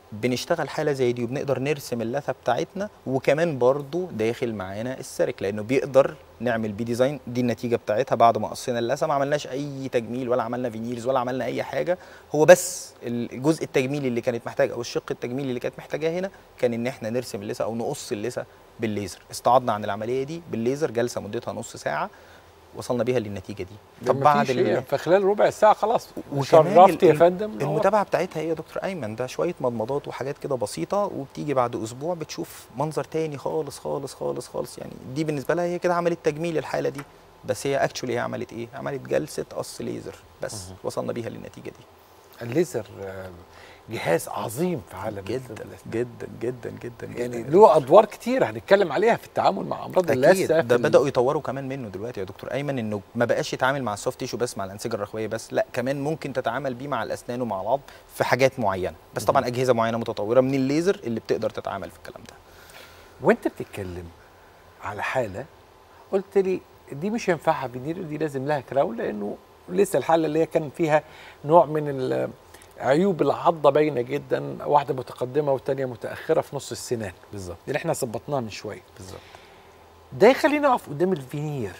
بنشتغل حاله زي دي وبنقدر نرسم اللثه بتاعتنا وكمان برضو داخل معانا السرك لانه بيقدر نعمل بيه ديزاين دي النتيجه بتاعتها بعد ما قصينا اللثه ما عملناش اي تجميل ولا عملنا فينيرز ولا عملنا اي حاجه هو بس الجزء التجميلي اللي كانت محتاجه او الشق التجميلي اللي كانت محتاجاه هنا كان ان احنا نرسم اللثه او نقص اللثه بالليزر استعضنا عن العمليه دي بالليزر جلسه مدتها نص ساعه وصلنا بيها للنتيجه دي طب بعد ال- في خلال ربع ساعه خلاص وكمان شرفت يا ال- فندم المتابعه بتاعتها ايه يا دكتور ايمن ده شويه مضمضات وحاجات كده بسيطه وبتيجي بعد اسبوع بتشوف منظر تاني خالص خالص خالص خالص يعني دي بالنسبه لها هي كده عملت تجميل الحاله دي بس هي اكشولي هي عملت ايه عملت جلسه قص ليزر بس وصلنا بيها للنتيجه دي الليزر آه، جهاز عظيم في عالم جدا الطب. جدا جدا جدا يعني جدا له ادوار كتير هنتكلم عليها في التعامل مع امراض اكيد اللثه ده في بداوا يطوروا كمان منه دلوقتي يا دكتور ايمن انه ما بقاش يتعامل مع السوفت تيشو بس مع الانسجه الرخويه بس لا كمان ممكن تتعامل بيه مع الاسنان ومع العظم في حاجات معينه بس طبعا اجهزه معينه متطوره من الليزر اللي بتقدر تتعامل في الكلام ده وانت بتتكلم على حاله قلت لي دي مش هينفعها فينير دي لازم لها كراون لانه لسه الحاله اللي هي كان فيها نوع من ال- عيوب العضه باينه جدا واحده متقدمه والثانيه متاخره في نص السنان بالظبط اللي احنا ظبطناها من شويه بالظبط ده يخلينا نقف قدام الفينير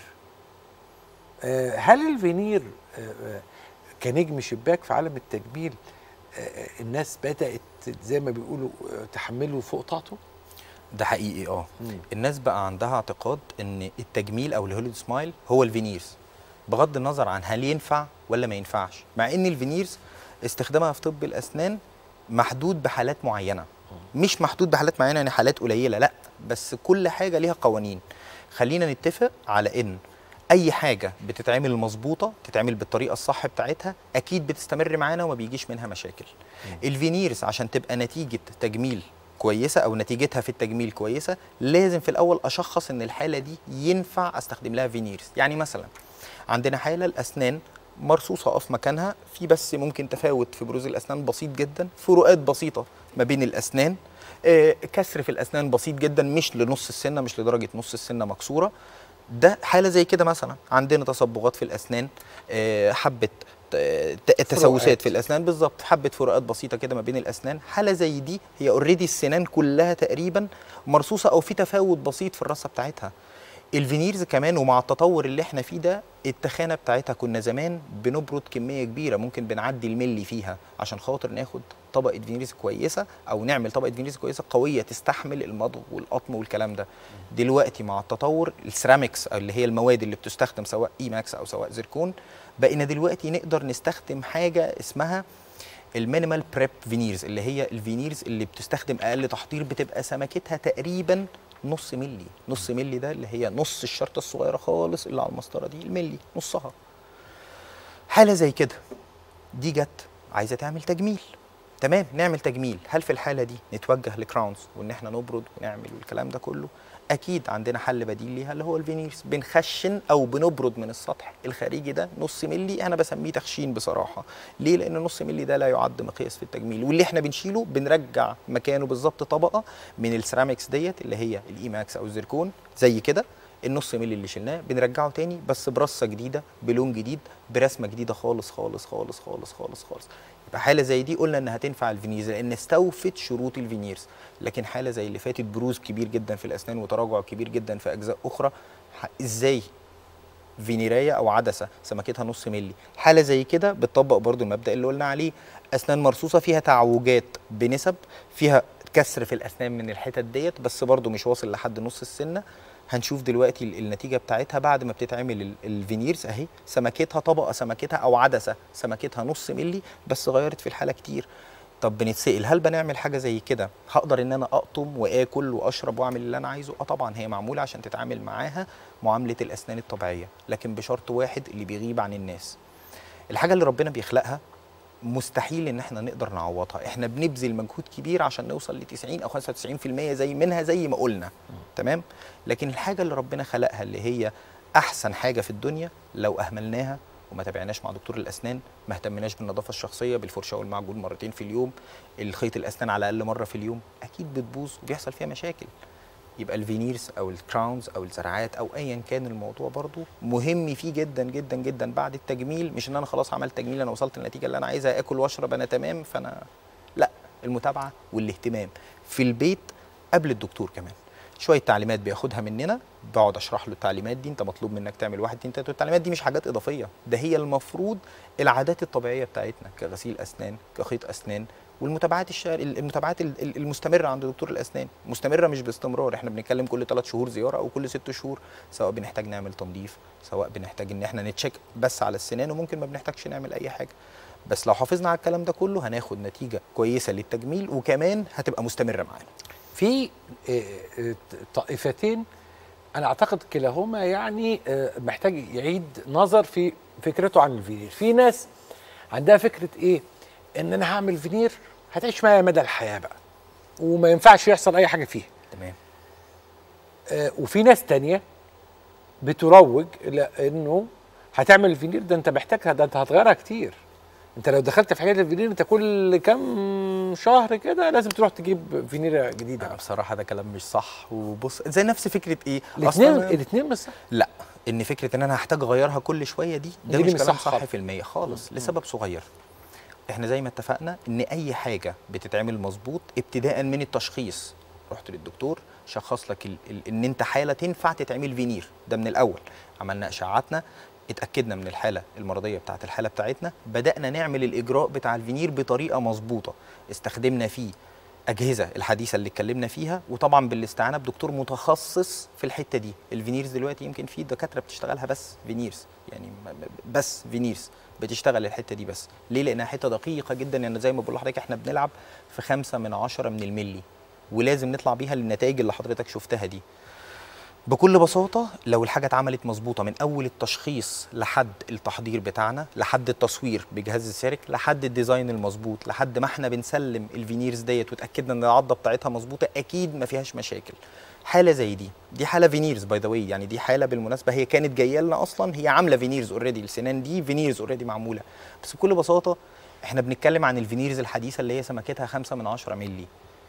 آه، هل الفينير آه، آه، كنجم شباك في عالم التجميل آه، آه، الناس بدات زي ما بيقولوا آه، تحمله فوق طاقته ده حقيقي اه الناس بقى عندها اعتقاد ان التجميل او الهوليود سمايل هو الفينيرز بغض النظر عن هل ينفع ولا ما ينفعش مع ان الفينيرز استخدامها في طب الاسنان محدود بحالات معينه مش محدود بحالات معينه يعني حالات قليله لا بس كل حاجه ليها قوانين خلينا نتفق على ان اي حاجه بتتعمل مظبوطه تتعمل بالطريقه الصح بتاعتها اكيد بتستمر معانا وما بيجيش منها مشاكل الفينيرز عشان تبقى نتيجه تجميل كويسه او نتيجتها في التجميل كويسه لازم في الاول اشخص ان الحاله دي ينفع استخدم لها فينيرز يعني مثلا عندنا حاله الاسنان مرصوصه اه في مكانها في بس ممكن تفاوت في بروز الاسنان بسيط جدا فروقات بسيطه ما بين الاسنان آه، كسر في الاسنان بسيط جدا مش لنص السنه مش لدرجه نص السنه مكسوره ده حاله زي كده مثلا عندنا تصبغات في الاسنان آه، حبه ت- ت- تسوسات في الاسنان بالظبط حبه فروقات بسيطه كده ما بين الاسنان حاله زي دي هي اوريدي السنان كلها تقريبا مرصوصه او في تفاوت بسيط في الرصه بتاعتها الفينيرز كمان ومع التطور اللي احنا فيه ده التخانه بتاعتها كنا زمان بنبرد كميه كبيره ممكن بنعدي الملي فيها عشان خاطر ناخد طبقه فينيرز كويسه او نعمل طبقه فينيرز كويسه قويه تستحمل المضغ والقطم والكلام ده دلوقتي مع التطور السيراميكس أو اللي هي المواد اللي بتستخدم سواء اي ماكس او سواء زيركون بقينا دلوقتي نقدر نستخدم حاجه اسمها المينيمال بريب فينيرز اللي هي الفينيرز اللي بتستخدم اقل تحضير بتبقى سمكتها تقريبا نص ملي نص ملي ده اللي هي نص الشرطه الصغيره خالص اللي على المسطره دي الملي نصها حاله زي كده دي جت عايزه تعمل تجميل تمام نعمل تجميل هل في الحاله دي نتوجه لكراونز وان احنا نبرد ونعمل والكلام ده كله اكيد عندنا حل بديل ليها اللي هو الفينيرز بنخشن او بنبرد من السطح الخارجي ده نص ملي انا بسميه تخشين بصراحه ليه لان نص ملي ده لا يعد مقياس في التجميل واللي احنا بنشيله بنرجع مكانه بالظبط طبقه من السيراميكس ديت اللي هي الايماكس او الزيركون زي كده النص ملي اللي شلناه بنرجعه تاني بس برصه جديده بلون جديد برسمه جديده خالص خالص خالص خالص خالص خالص يبقى حاله زي دي قلنا انها تنفع الفينيرز لان استوفت شروط الفينيرز لكن حاله زي اللي فاتت بروز كبير جدا في الاسنان وتراجع كبير جدا في اجزاء اخرى ح- ازاي فينيريه او عدسه سمكتها نص ملي حاله زي كده بتطبق برضو المبدا اللي قلنا عليه اسنان مرصوصه فيها تعوجات بنسب فيها كسر في الاسنان من الحتت ديت بس برضو مش واصل لحد نص السنه هنشوف دلوقتي ال- النتيجه بتاعتها بعد ما بتتعمل ال- الفينيرز اهي سمكتها طبقه سمكتها او عدسه سمكتها نص ملي بس غيرت في الحاله كتير طب بنتسال هل بنعمل حاجه زي كده هقدر ان انا اقطم واكل واشرب واعمل اللي انا عايزه اه طبعا هي معموله عشان تتعامل معاها معامله الاسنان الطبيعيه لكن بشرط واحد اللي بيغيب عن الناس الحاجه اللي ربنا بيخلقها مستحيل ان احنا نقدر نعوضها احنا بنبذل مجهود كبير عشان نوصل ل 90 او 95% زي منها زي ما قلنا تمام لكن الحاجه اللي ربنا خلقها اللي هي احسن حاجه في الدنيا لو اهملناها وما تابعناش مع دكتور الاسنان ما اهتمناش بالنظافه الشخصيه بالفرشه والمعجون مرتين في اليوم الخيط الاسنان على الاقل مره في اليوم اكيد بتبوظ وبيحصل فيها مشاكل يبقى الفينيرز او الكراونز او الزرعات او ايا كان الموضوع برضو مهم فيه جدا جدا جدا بعد التجميل مش ان انا خلاص عملت تجميل انا وصلت للنتيجه اللي انا عايزها اكل واشرب انا تمام فانا لا المتابعه والاهتمام في البيت قبل الدكتور كمان شويه تعليمات بياخدها مننا بقعد اشرح له التعليمات دي انت مطلوب منك تعمل واحد اتنين تلاته التعليمات دي مش حاجات اضافيه ده هي المفروض العادات الطبيعيه بتاعتنا كغسيل اسنان كخيط اسنان والمتابعات الشهر المتابعات ال- ال- المستمره عند دكتور الاسنان مستمره مش باستمرار احنا بنتكلم كل ثلاث شهور زياره او كل ست شهور سواء بنحتاج نعمل تنظيف سواء بنحتاج ان احنا نتشيك بس على السنان وممكن ما بنحتاجش نعمل اي حاجه بس لو حافظنا على الكلام ده كله هناخد نتيجه كويسه للتجميل وكمان هتبقى مستمره معانا في آه، آه، طائفتين انا اعتقد كلاهما يعني آه، محتاج يعيد نظر في فكرته عن الفينير في ناس عندها فكره ايه ان انا هعمل فينير هتعيش معايا مدى الحياه بقى وما ينفعش يحصل اي حاجه فيها تمام آه، وفي ناس تانية بتروج الى انه هتعمل الفينير ده انت محتاجها ده انت هتغيرها كتير انت لو دخلت في حكايه الفينير انت كل كام شهر كده لازم تروح تجيب فينيره جديده لا بصراحه ده كلام مش صح وبص زي نفس فكره ايه الاثنين أصلاً أنا- الاثنين مش صح لا ان فكره ان انا هحتاج اغيرها كل شويه دي ده دي مش مش كلام صح صح خالص. في المية خالص لسبب صغير احنا زي ما اتفقنا ان اي حاجه بتتعمل مظبوط ابتداء من التشخيص رحت للدكتور شخص لك ال ال ان انت حاله تنفع تتعمل فينير ده من الاول عملنا اشعاعاتنا اتاكدنا من الحاله المرضيه بتاعه الحاله بتاعتنا بدانا نعمل الاجراء بتاع الفينير بطريقه مظبوطه استخدمنا فيه اجهزه الحديثه اللي اتكلمنا فيها وطبعا بالاستعانه بدكتور متخصص في الحته دي الفينيرز دلوقتي يمكن في دكاتره بتشتغلها بس فينيرز يعني م- م- بس فينيرز بتشتغل الحته دي بس ليه لانها حته دقيقه جدا يعني زي ما بقول لحضرتك احنا بنلعب في خمسة من عشرة من الملي ولازم نطلع بيها للنتائج اللي حضرتك شفتها دي بكل بساطة لو الحاجة اتعملت مظبوطة من أول التشخيص لحد التحضير بتاعنا لحد التصوير بجهاز السيرك لحد الديزاين المظبوط لحد ما احنا بنسلم الفينيرز ديت وتأكدنا ان العضة بتاعتها مظبوطة أكيد ما فيهاش مشاكل حالة زي دي دي حالة فينيرز باي ذا واي يعني دي حالة بالمناسبة هي كانت جاية لنا أصلا هي عاملة فينيرز اوريدي السنان دي فينيرز اوريدي معمولة بس بكل بساطة احنا بنتكلم عن الفينيرز الحديثة اللي هي سمكتها 5 من 10 مللي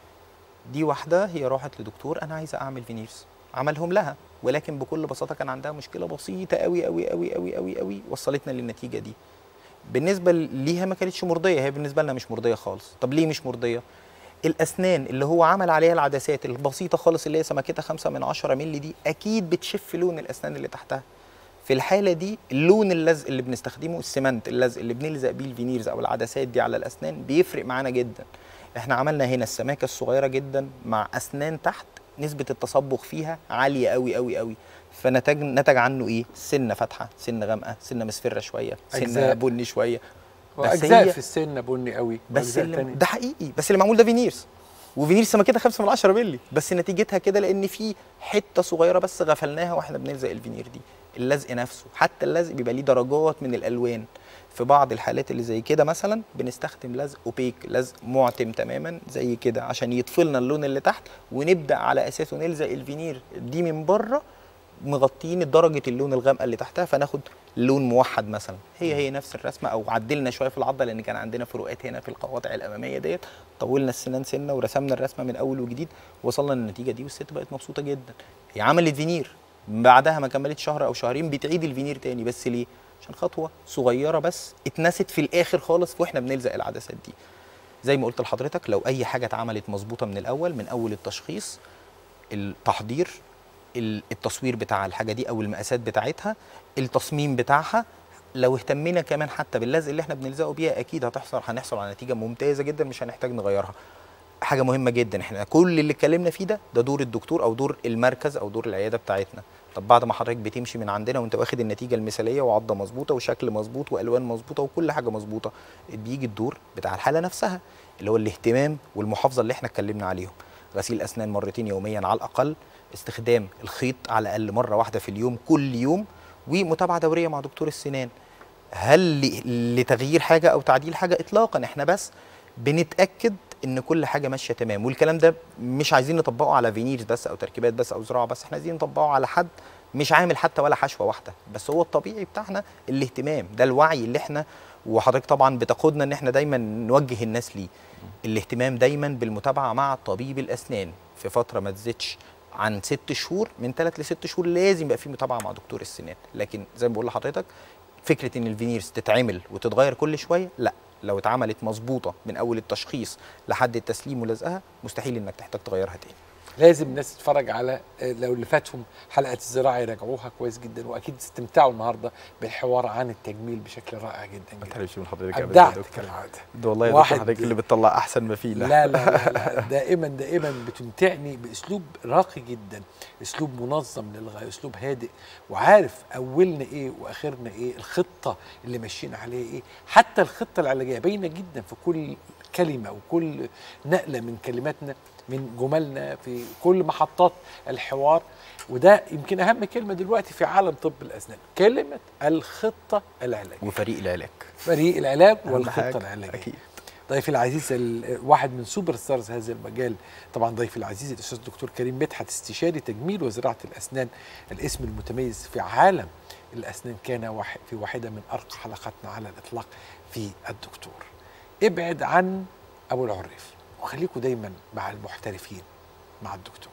دي واحده هي راحت لدكتور انا عايزه اعمل فينيرز عملهم لها ولكن بكل بساطه كان عندها مشكله بسيطه قوي قوي قوي قوي قوي قوي وصلتنا للنتيجه دي بالنسبه ليها ما كانتش مرضيه هي بالنسبه لنا مش مرضيه خالص طب ليه مش مرضيه الاسنان اللي هو عمل عليها العدسات البسيطه خالص اللي هي سمكتها 5 من 10 مللي دي اكيد بتشف لون الاسنان اللي تحتها في الحاله دي اللون اللزق اللي بنستخدمه السمنت اللزق اللي بنلزق بيه الفينيرز او العدسات دي على الاسنان بيفرق معانا جدا احنا عملنا هنا السماكه الصغيره جدا مع اسنان تحت نسبه التصبغ فيها عاليه قوي قوي قوي فنتج نتج عنه ايه سنه فاتحه سنه غامقه سنه مصفره شويه سنه أجزاء. بني شويه بس واجزاء هي- في السن بني قوي بس وأجزاء اللي تانية. ده حقيقي بس اللي معمول ده فينيرز وفينيرز سمكتها 5 من 10 مللي بس نتيجتها كده لان في حته صغيره بس غفلناها واحنا بنلزق الفينير دي اللزق نفسه حتى اللزق بيبقى ليه درجات من الالوان في بعض الحالات اللي زي كده مثلا بنستخدم لزق اوبيك لزق معتم تماما زي كده عشان يطفي لنا اللون اللي تحت ونبدا على اساسه نلزق الفينير دي من بره مغطيين درجه اللون الغامقه اللي تحتها فناخد لون موحد مثلا هي هي نفس الرسمه او عدلنا شويه في العضه لان كان عندنا فروقات هنا في القواطع الاماميه ديت طولنا السنان سنه ورسمنا الرسمه من اول وجديد وصلنا للنتيجه دي والست بقت مبسوطه جدا هي عملت فينير بعدها ما كملتش شهر او شهرين بتعيد الفينير تاني بس ليه عشان خطوه صغيره بس اتنست في الاخر خالص واحنا بنلزق العدسات دي زي ما قلت لحضرتك لو اي حاجه اتعملت مظبوطه من الاول من اول التشخيص التحضير ال- التصوير بتاع الحاجه دي او المقاسات بتاعتها التصميم بتاعها لو اهتمينا كمان حتى باللزق اللي احنا بنلزقه بيها اكيد هتحصل هنحصل على نتيجه ممتازه جدا مش هنحتاج نغيرها حاجه مهمه جدا احنا كل اللي اتكلمنا فيه ده ده دور الدكتور او دور المركز او دور العياده بتاعتنا طب بعد ما حضرتك بتمشي من عندنا وانت واخد النتيجه المثاليه وعضه مظبوطه وشكل مظبوط والوان مظبوطه وكل حاجه مظبوطه بيجي الدور بتاع الحاله نفسها اللي هو الاهتمام والمحافظه اللي احنا اتكلمنا عليهم غسيل اسنان مرتين يوميا على الاقل استخدام الخيط على الاقل مره واحده في اليوم كل يوم ومتابعه دوريه مع دكتور السنان هل ل- لتغيير حاجه او تعديل حاجه اطلاقا احنا بس بنتاكد ان كل حاجه ماشيه تمام والكلام ده مش عايزين نطبقه على فينيرز بس او تركيبات بس او زراعه بس احنا عايزين نطبقه على حد مش عامل حتى ولا حشوه واحده بس هو الطبيعي بتاعنا الاهتمام ده الوعي اللي احنا وحضرتك طبعا بتقودنا ان احنا دايما نوجه الناس ليه الاهتمام دايما بالمتابعه مع طبيب الاسنان في فتره ما تزيدش عن ست شهور من ثلاث لست شهور لازم يبقى في متابعه مع دكتور السنان لكن زي ما بقول لحضرتك فكره ان الفينيرز تتعمل وتتغير كل شويه لا لو اتعملت مظبوطه من اول التشخيص لحد التسليم ولزقها مستحيل انك تحتاج تغيرها تاني لازم الناس تتفرج على آه، لو اللي فاتهم حلقه الزراعه يراجعوها كويس جدا واكيد استمتعوا النهارده بالحوار عن التجميل بشكل رائع جدا ما جدا تحرمش من حضرتك أبداً يا ابدعت دكتور. كالعاده ده والله يا واحد- دكتور حضرتك اللي بتطلع احسن ما فينا لا لا لا, لا دائما دائما بتمتعني باسلوب راقي جدا اسلوب منظم للغايه اسلوب هادئ وعارف اولنا ايه واخرنا ايه الخطه اللي ماشيين عليها ايه حتى الخطه العلاجيه باينه جدا في كل كلمه وكل نقله من كلماتنا من جملنا في كل محطات الحوار وده يمكن اهم كلمه دلوقتي في عالم طب الاسنان كلمه الخطه العلاجيه وفريق العلاج فريق العلاج أهم والخطه حاجة. العلاجيه اكيد ضيفي العزيز ال- واحد من سوبر ستارز هذا المجال طبعا ضيفي العزيز الاستاذ الدكتور كريم مدحت استشاري تجميل وزراعه الاسنان الاسم المتميز في عالم الاسنان كان واحد في واحده من ارقى حلقاتنا على الاطلاق في الدكتور ابعد عن ابو العريف وخليكم دايما مع المحترفين مع الدكتور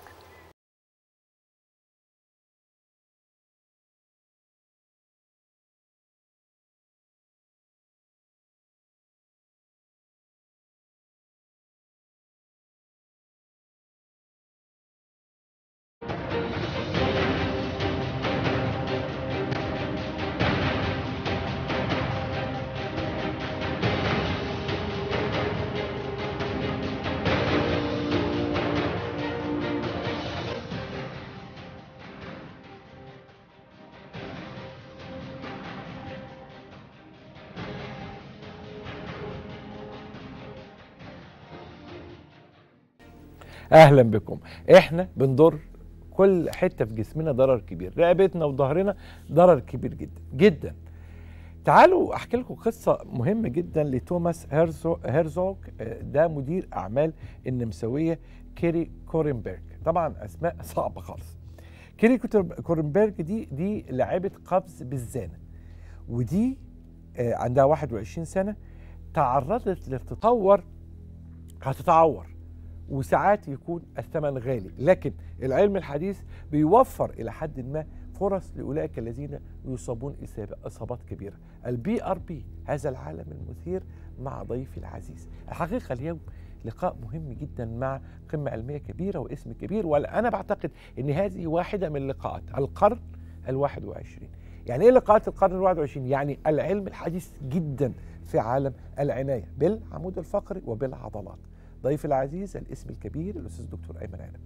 اهلا بكم احنا بنضر كل حته في جسمنا ضرر كبير رقبتنا وظهرنا ضرر كبير جدا جدا تعالوا احكي لكم قصه مهمه جدا لتوماس هيرزو هيرزوغ آه، ده مدير اعمال النمساويه كيري كورنبرج طبعا اسماء صعبه خالص كيري كوتر- كورنبرج دي دي لاعبه قفز بالزانه ودي آه، عندها 21 سنه تعرضت لتطور هتتعور وساعات يكون الثمن غالي لكن العلم الحديث بيوفر الى حد ما فرص لاولئك الذين يصابون إصابة- اصابات كبيره البي ار بي هذا العالم المثير مع ضيفي العزيز الحقيقه اليوم لقاء مهم جدا مع قمه علميه كبيره واسم كبير وانا بعتقد ان هذه واحده من لقاءات القرن الواحد وعشرين يعني ايه لقاءات القرن الواحد وعشرين يعني العلم الحديث جدا في عالم العنايه بالعمود الفقري وبالعضلات ضيف العزيز الاسم الكبير الاستاذ الدكتور ايمن عنب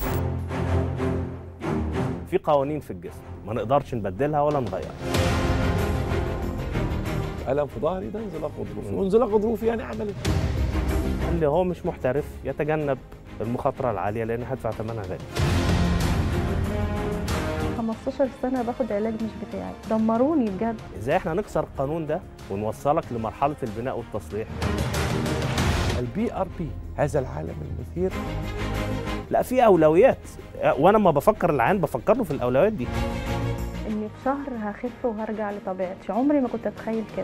في قوانين في الجسم ما نقدرش نبدلها ولا نغيرها الم في ظهري ده انزلاق غضروفي وانزلاق غضروفي يعني اعمل ايه؟ اللي هو مش محترف يتجنب المخاطره العاليه لان هدفع ثمنها غالي 15 سنة باخد علاج مش بتاعي دمروني بجد ازاي احنا نكسر القانون ده ونوصلك لمرحله البناء والتصليح البي ار بي هذا العالم المثير لا في اولويات وانا ما بفكر العيان بفكر له في الاولويات دي اني في شهر هخف وهرجع لطبيعتي عمري ما كنت اتخيل كده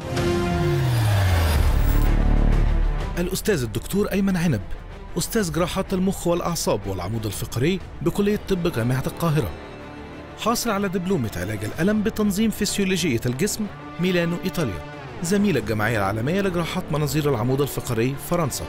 الأستاذ الدكتور أيمن عنب أستاذ جراحات المخ والأعصاب والعمود الفقري بكلية طب جامعة القاهرة حاصل على دبلومة علاج الألم بتنظيم فسيولوجية الجسم ميلانو إيطاليا زميل الجمعية العالمية لجراحات مناظير العمود الفقري فرنسا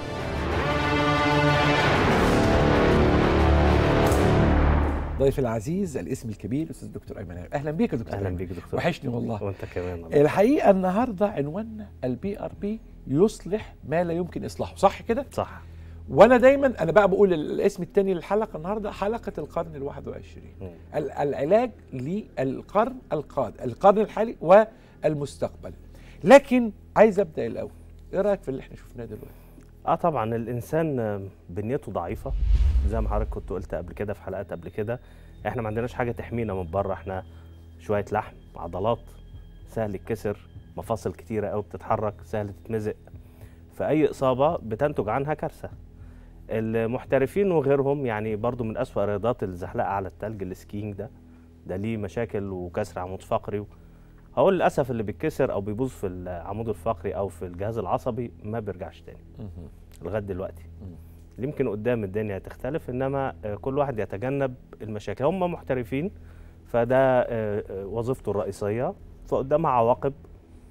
ضيف العزيز الاسم الكبير الاستاذ الدكتور ايمن عنب اهلا بيك يا دكتور اهلا أيمن. بيك دكتور وحشني والله وانت كمان الله. الحقيقه النهارده عنواننا البي ار بي يصلح ما لا يمكن اصلاحه صح كده صح وانا دايما انا بقى بقول الاسم الثاني للحلقه النهارده حلقه القرن الواحد وعشرين مم. ال- العلاج للقرن القادم القرن الحالي والمستقبل لكن عايز ابدا الاول ايه رايك في اللي احنا شفناه دلوقتي اه طبعا الانسان آه، بنيته ضعيفه زي ما حضرتك كنت قلت قبل كده في حلقات قبل كده احنا ما عندناش حاجه تحمينا من بره احنا شويه لحم عضلات سهل يتكسر مفاصل كتيره قوي بتتحرك سهل تتمزق فاي اصابه بتنتج عنها كارثه المحترفين وغيرهم يعني برضو من اسوأ رياضات الزحلقه على التلج السكينج ده ده ليه مشاكل وكسر عمود فقري هو للاسف اللي بيتكسر او بيبوظ في العمود الفقري او في الجهاز العصبي ما بيرجعش تاني لغايه دلوقتي يمكن قدام الدنيا تختلف انما آه، كل واحد يتجنب المشاكل هم محترفين فده آه، آه، وظيفته الرئيسيه فقدامها عواقب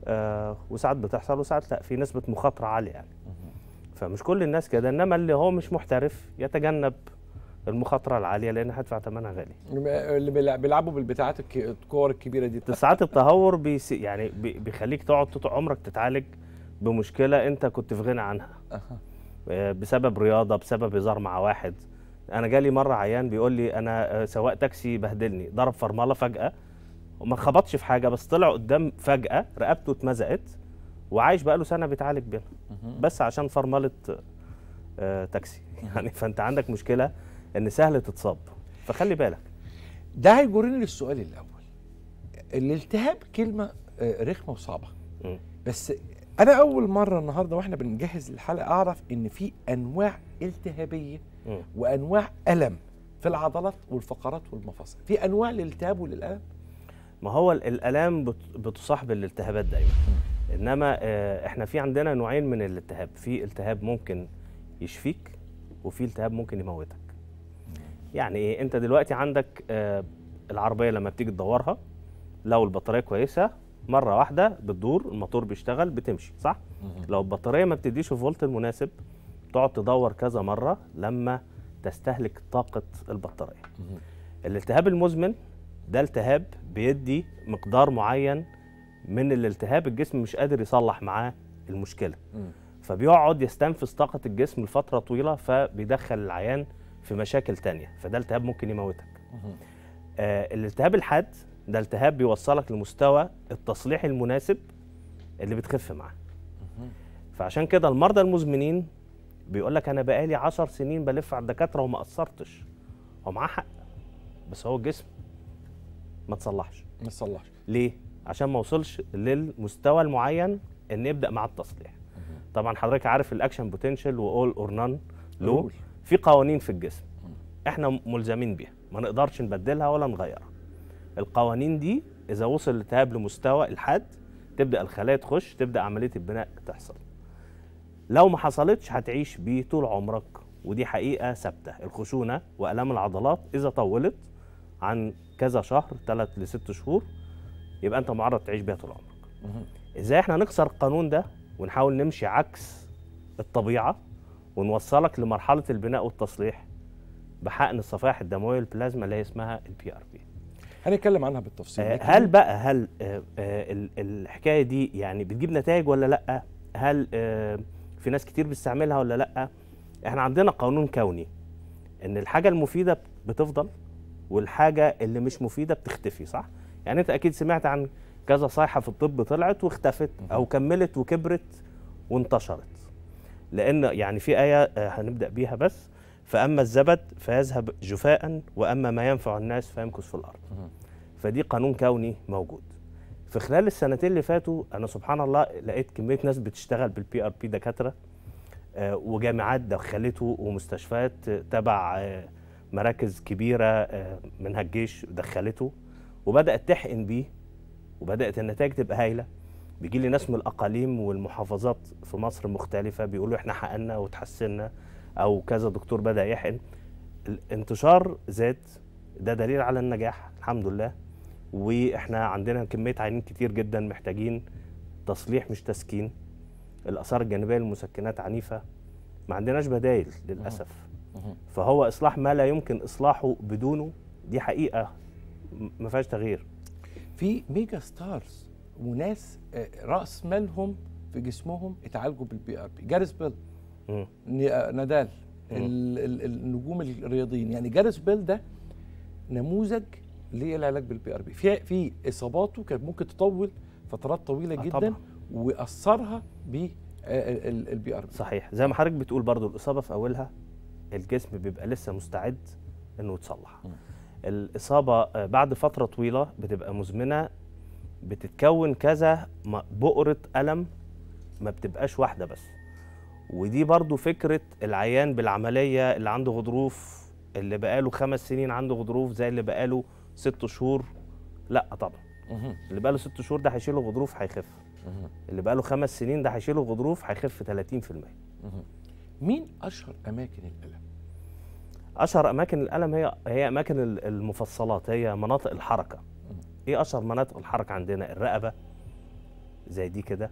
آه وساعات بتحصل وساعات لا في نسبه مخاطره عاليه يعني فمش كل الناس كده انما اللي هو مش محترف يتجنب المخاطره العاليه لان هيدفع ثمنها غالي اللي بيلع- بيلعبوا بالبتاعات الك- الكور الكبيره دي ساعات التهور بيس يعني بي- بيخليك تقعد طول عمرك تتعالج بمشكله انت كنت في غنى عنها أها. آه، بسبب رياضه بسبب هزار مع واحد انا جالي مره عيان بيقول لي انا آه، سواق تاكسي بهدلني ضرب فرمله فجاه وما خبطش في حاجه بس طلع قدام فجاه رقبته اتمزقت وعايش بقاله سنه بيتعالج بيها بس عشان فرمله آه، تاكسي يعني فانت عندك مشكله ان سهل تتصاب فخلي بالك ده هيجرني للسؤال الاول الالتهاب كلمه آه، رخمه وصعبه مم. بس انا اول مره النهارده واحنا بنجهز الحلقه اعرف ان في انواع التهابيه مم. وانواع الم في العضلات والفقرات والمفاصل في انواع للالتهاب وللالم ما هو ال- الالام بت- بتصاحب الالتهابات دايما انما آه، احنا في عندنا نوعين من الالتهاب في التهاب ممكن يشفيك وفي التهاب ممكن يموتك يعني ايه انت دلوقتي عندك آه، العربيه لما بتيجي تدورها لو البطاريه كويسه مره واحده بتدور الموتور بيشتغل بتمشي صح لو البطاريه ما بتديش الفولت المناسب تقعد تدور كذا مره لما تستهلك طاقه البطاريه الالتهاب المزمن ده التهاب بيدي مقدار معين من الالتهاب الجسم مش قادر يصلح معاه المشكله مم. فبيقعد يستنفذ طاقه الجسم لفتره طويله فبيدخل العيان في مشاكل تانية فده التهاب ممكن يموتك آه الالتهاب الحاد ده التهاب بيوصلك لمستوى التصليح المناسب اللي بتخف معاه فعشان كده المرضى المزمنين بيقول لك انا بقالي عشر سنين بلف على الدكاتره وما قصرتش هو معاه حق بس هو الجسم ما تصلحش ما تصلحش ليه عشان ما وصلش للمستوى المعين ان يبدا مع التصليح طبعا حضرتك عارف الاكشن بوتنشال واول اور نان له قول. في قوانين في الجسم احنا ملزمين بيها ما نقدرش نبدلها ولا نغيرها القوانين دي اذا وصل الالتهاب لمستوى الحاد تبدا الخلايا تخش تبدا عمليه البناء تحصل لو ما حصلتش هتعيش بيه طول عمرك ودي حقيقه ثابته الخشونه والام العضلات اذا طولت عن كذا شهر ثلاث لست شهور يبقى انت معرض تعيش بيها طول عمرك ازاي احنا نكسر القانون ده ونحاول نمشي عكس الطبيعه ونوصلك لمرحله البناء والتصليح بحقن الصفائح الدمويه البلازما اللي هي اسمها البي ار بي هنتكلم عنها بالتفصيل آه، لكن هل بقى هل آه، آه، ال- الحكايه دي يعني بتجيب نتائج ولا لا هل آه، في ناس كتير بتستعملها ولا لا احنا عندنا قانون كوني ان الحاجه المفيده بتفضل والحاجه اللي مش مفيده بتختفي صح يعني انت اكيد سمعت عن كذا صيحه في الطب طلعت واختفت او كملت وكبرت وانتشرت لان يعني في ايه آه، هنبدا بيها بس فاما الزبد فيذهب جفاء واما ما ينفع الناس فيمكث في الارض فدي قانون كوني موجود في خلال السنتين اللي فاتوا انا سبحان الله لقيت كميه ناس بتشتغل بالبي ار بي دكاتره آه، وجامعات دخلته ومستشفيات آه، تبع آه، مراكز كبيره آه، منها الجيش دخلته وبدات تحقن بيه وبدات النتائج تبقى هايله بيجي لي ناس من الاقاليم والمحافظات في مصر مختلفه بيقولوا احنا حقنا وتحسنا او كذا دكتور بدا يحقن الانتشار زاد ده دليل على النجاح الحمد لله واحنا عندنا كميه عيانين كتير جدا محتاجين تصليح مش تسكين الاثار الجانبيه للمسكنات عنيفه ما عندناش بدايل للاسف فهو اصلاح ما لا يمكن اصلاحه بدونه دي حقيقه م- ما فيهاش تغيير في ميجا ستارز وناس آه، راس مالهم في جسمهم اتعالجوا بالبي ار بي جاريس بيل مم. ن- آه، نادال مم. ال- ال- النجوم الرياضيين يعني جاريس بيل ده نموذج للعلاج بالبي ار بي في في اصاباته كانت ممكن تطول فترات طويله آه جدا طبعاً. واثرها بالبي ار بي صحيح زي ما حضرتك بتقول برضو الاصابه في اولها الجسم بيبقى لسه مستعد انه يتصلح مم. الاصابه آه، بعد فتره طويله بتبقى مزمنه بتتكون كذا م- بؤره الم ما بتبقاش واحده بس ودي برضو فكره العيان بالعمليه اللي عنده غضروف اللي بقاله خمس سنين عنده غضروف زي اللي بقاله ست شهور لا طبعا مهم. اللي بقاله ست شهور ده هيشيله غضروف هيخف مهم. اللي بقاله خمس سنين ده هيشيله غضروف هيخف 30% مهم. مين اشهر اماكن الالم اشهر اماكن الالم هي هي اماكن ال- المفصلات هي مناطق الحركه ايه اشهر مناطق الحركه عندنا الرقبه زي دي كده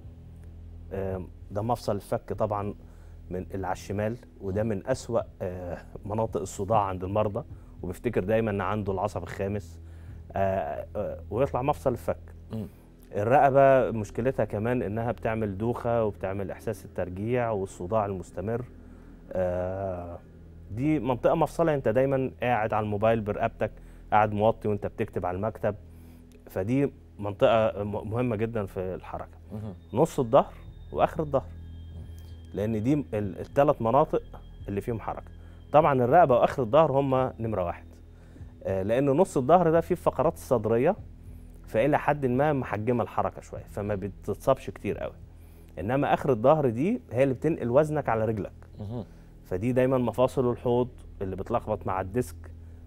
آم، ده مفصل الفك طبعا من اللي على الشمال وده من أسوأ آه، مناطق الصداع عند المرضى وبيفتكر دايما ان عنده العصب الخامس آه، آه، ويطلع مفصل الفك مم. الرقبه مشكلتها كمان انها بتعمل دوخه وبتعمل احساس الترجيع والصداع المستمر آه، دي منطقه مفصله انت دايما قاعد على الموبايل برقبتك قاعد موطي وانت بتكتب على المكتب فدي منطقه م- مهمه جدا في الحركه مهم. نص الظهر واخر الظهر لان دي الثلاث مناطق اللي فيهم حركه طبعا الرقبه واخر الظهر هم نمره واحد آه، لان نص الظهر ده فيه الفقرات الصدريه فالى حد ما محجمه الحركه شويه فما بتتصابش كتير قوي انما اخر الظهر دي هي اللي بتنقل وزنك على رجلك مهم. فدي دايما مفاصل الحوض اللي بتلخبط مع الديسك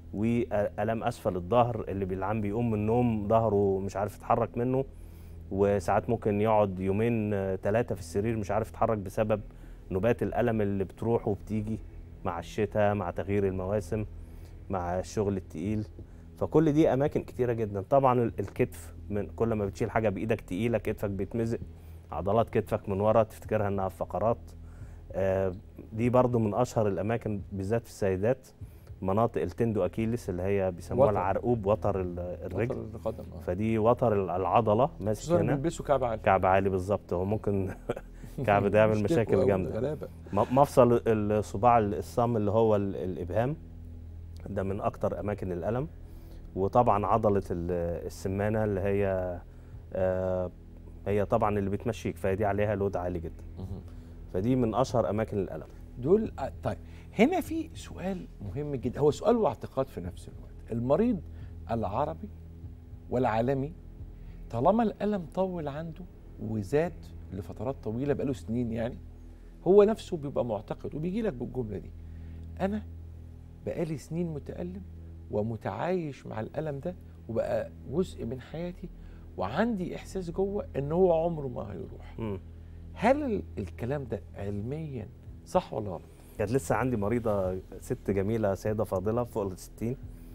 والام اسفل الظهر اللي بالعام بيقوم من النوم ظهره مش عارف يتحرك منه وساعات ممكن يقعد يومين ثلاثه في السرير مش عارف يتحرك بسبب نوبات الالم اللي بتروح وبتيجي مع الشتاء مع تغيير المواسم مع الشغل التقيل فكل دي اماكن كتيره جدا طبعا ال- الكتف من كل ما بتشيل حاجه بايدك تقيله كتفك بيتمزق عضلات كتفك من ورا تفتكرها انها فقرات آه، دي برضو من اشهر الاماكن بالذات في السيدات مناطق التندو اكيلس اللي هي بيسموها وتر. العرقوب وتر ال- الرجل وتر القدم آه. فدي وتر ال- العضله ماسك خصوصا هنا بيلبسوا كعب عالي كعب عالي بالظبط هو ممكن كعب ده يعمل مشكلته مشاكل أوي، جامده غلابه م- مفصل الصباع الصم اللي هو ال- الابهام ده من اكتر اماكن الالم وطبعا عضله ال- السمانه اللي هي آه، هي طبعا اللي بتمشيك فدي عليها لود عالي جدا مهم. فدي من اشهر اماكن الالم دول آه، طيب هنا في سؤال مهم جدا هو سؤال واعتقاد في نفس الوقت المريض العربي والعالمي طالما الألم طول عنده وزاد لفترات طويلة بقاله سنين يعني هو نفسه بيبقى معتقد وبيجي لك بالجملة دي أنا بقالي سنين متألم ومتعايش مع الألم ده وبقى جزء من حياتي وعندي إحساس جوه إن هو عمره ما هيروح مم. هل ال- الكلام ده علميا صح ولا غلط؟ كانت لسه عندي مريضه ست جميله سيده فاضله فوق ال 60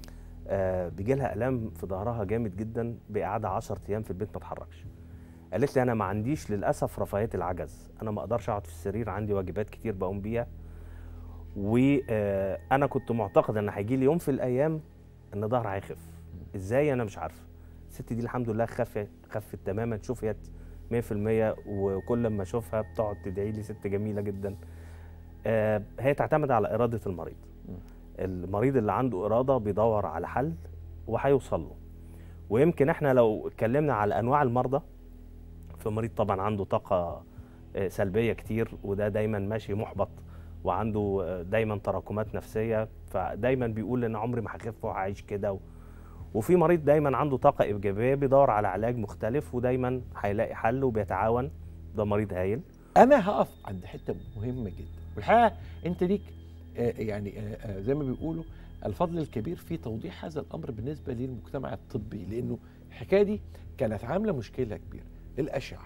آه بيجي لها الام في ظهرها جامد جدا بقعدة 10 ايام في البيت ما اتحركش قالت لي انا ما عنديش للاسف رفاهيه العجز انا ما اقدرش اقعد في السرير عندي واجبات كتير بقوم بيها وانا كنت معتقد ان هيجي لي يوم في الايام ان ظهري هيخف ازاي انا مش عارفه الست دي الحمد لله خفت خفت تماما شفيت 100% وكل ما اشوفها بتقعد تدعي لي ست جميله جدا آه، هي تعتمد على اراده المريض المريض اللي عنده اراده بيدور على حل وهيوصل له ويمكن احنا لو اتكلمنا على انواع المرضى فمريض طبعا عنده طاقه آه، سلبيه كتير وده دايما ماشي محبط وعنده آه، دايما تراكمات نفسيه فدايما بيقول ان عمري ما هخف وهعيش كده و... وفي مريض دايما عنده طاقه ايجابيه بيدور على علاج مختلف ودايما هيلاقي حل وبيتعاون ده مريض هايل انا هقف عند حته مهمه جدا والحقيقه انت ليك آه، يعني آه، آه، زي ما بيقولوا الفضل الكبير في توضيح هذا الامر بالنسبه للمجتمع الطبي لانه الحكايه دي كانت عامله مشكله كبيره الاشعه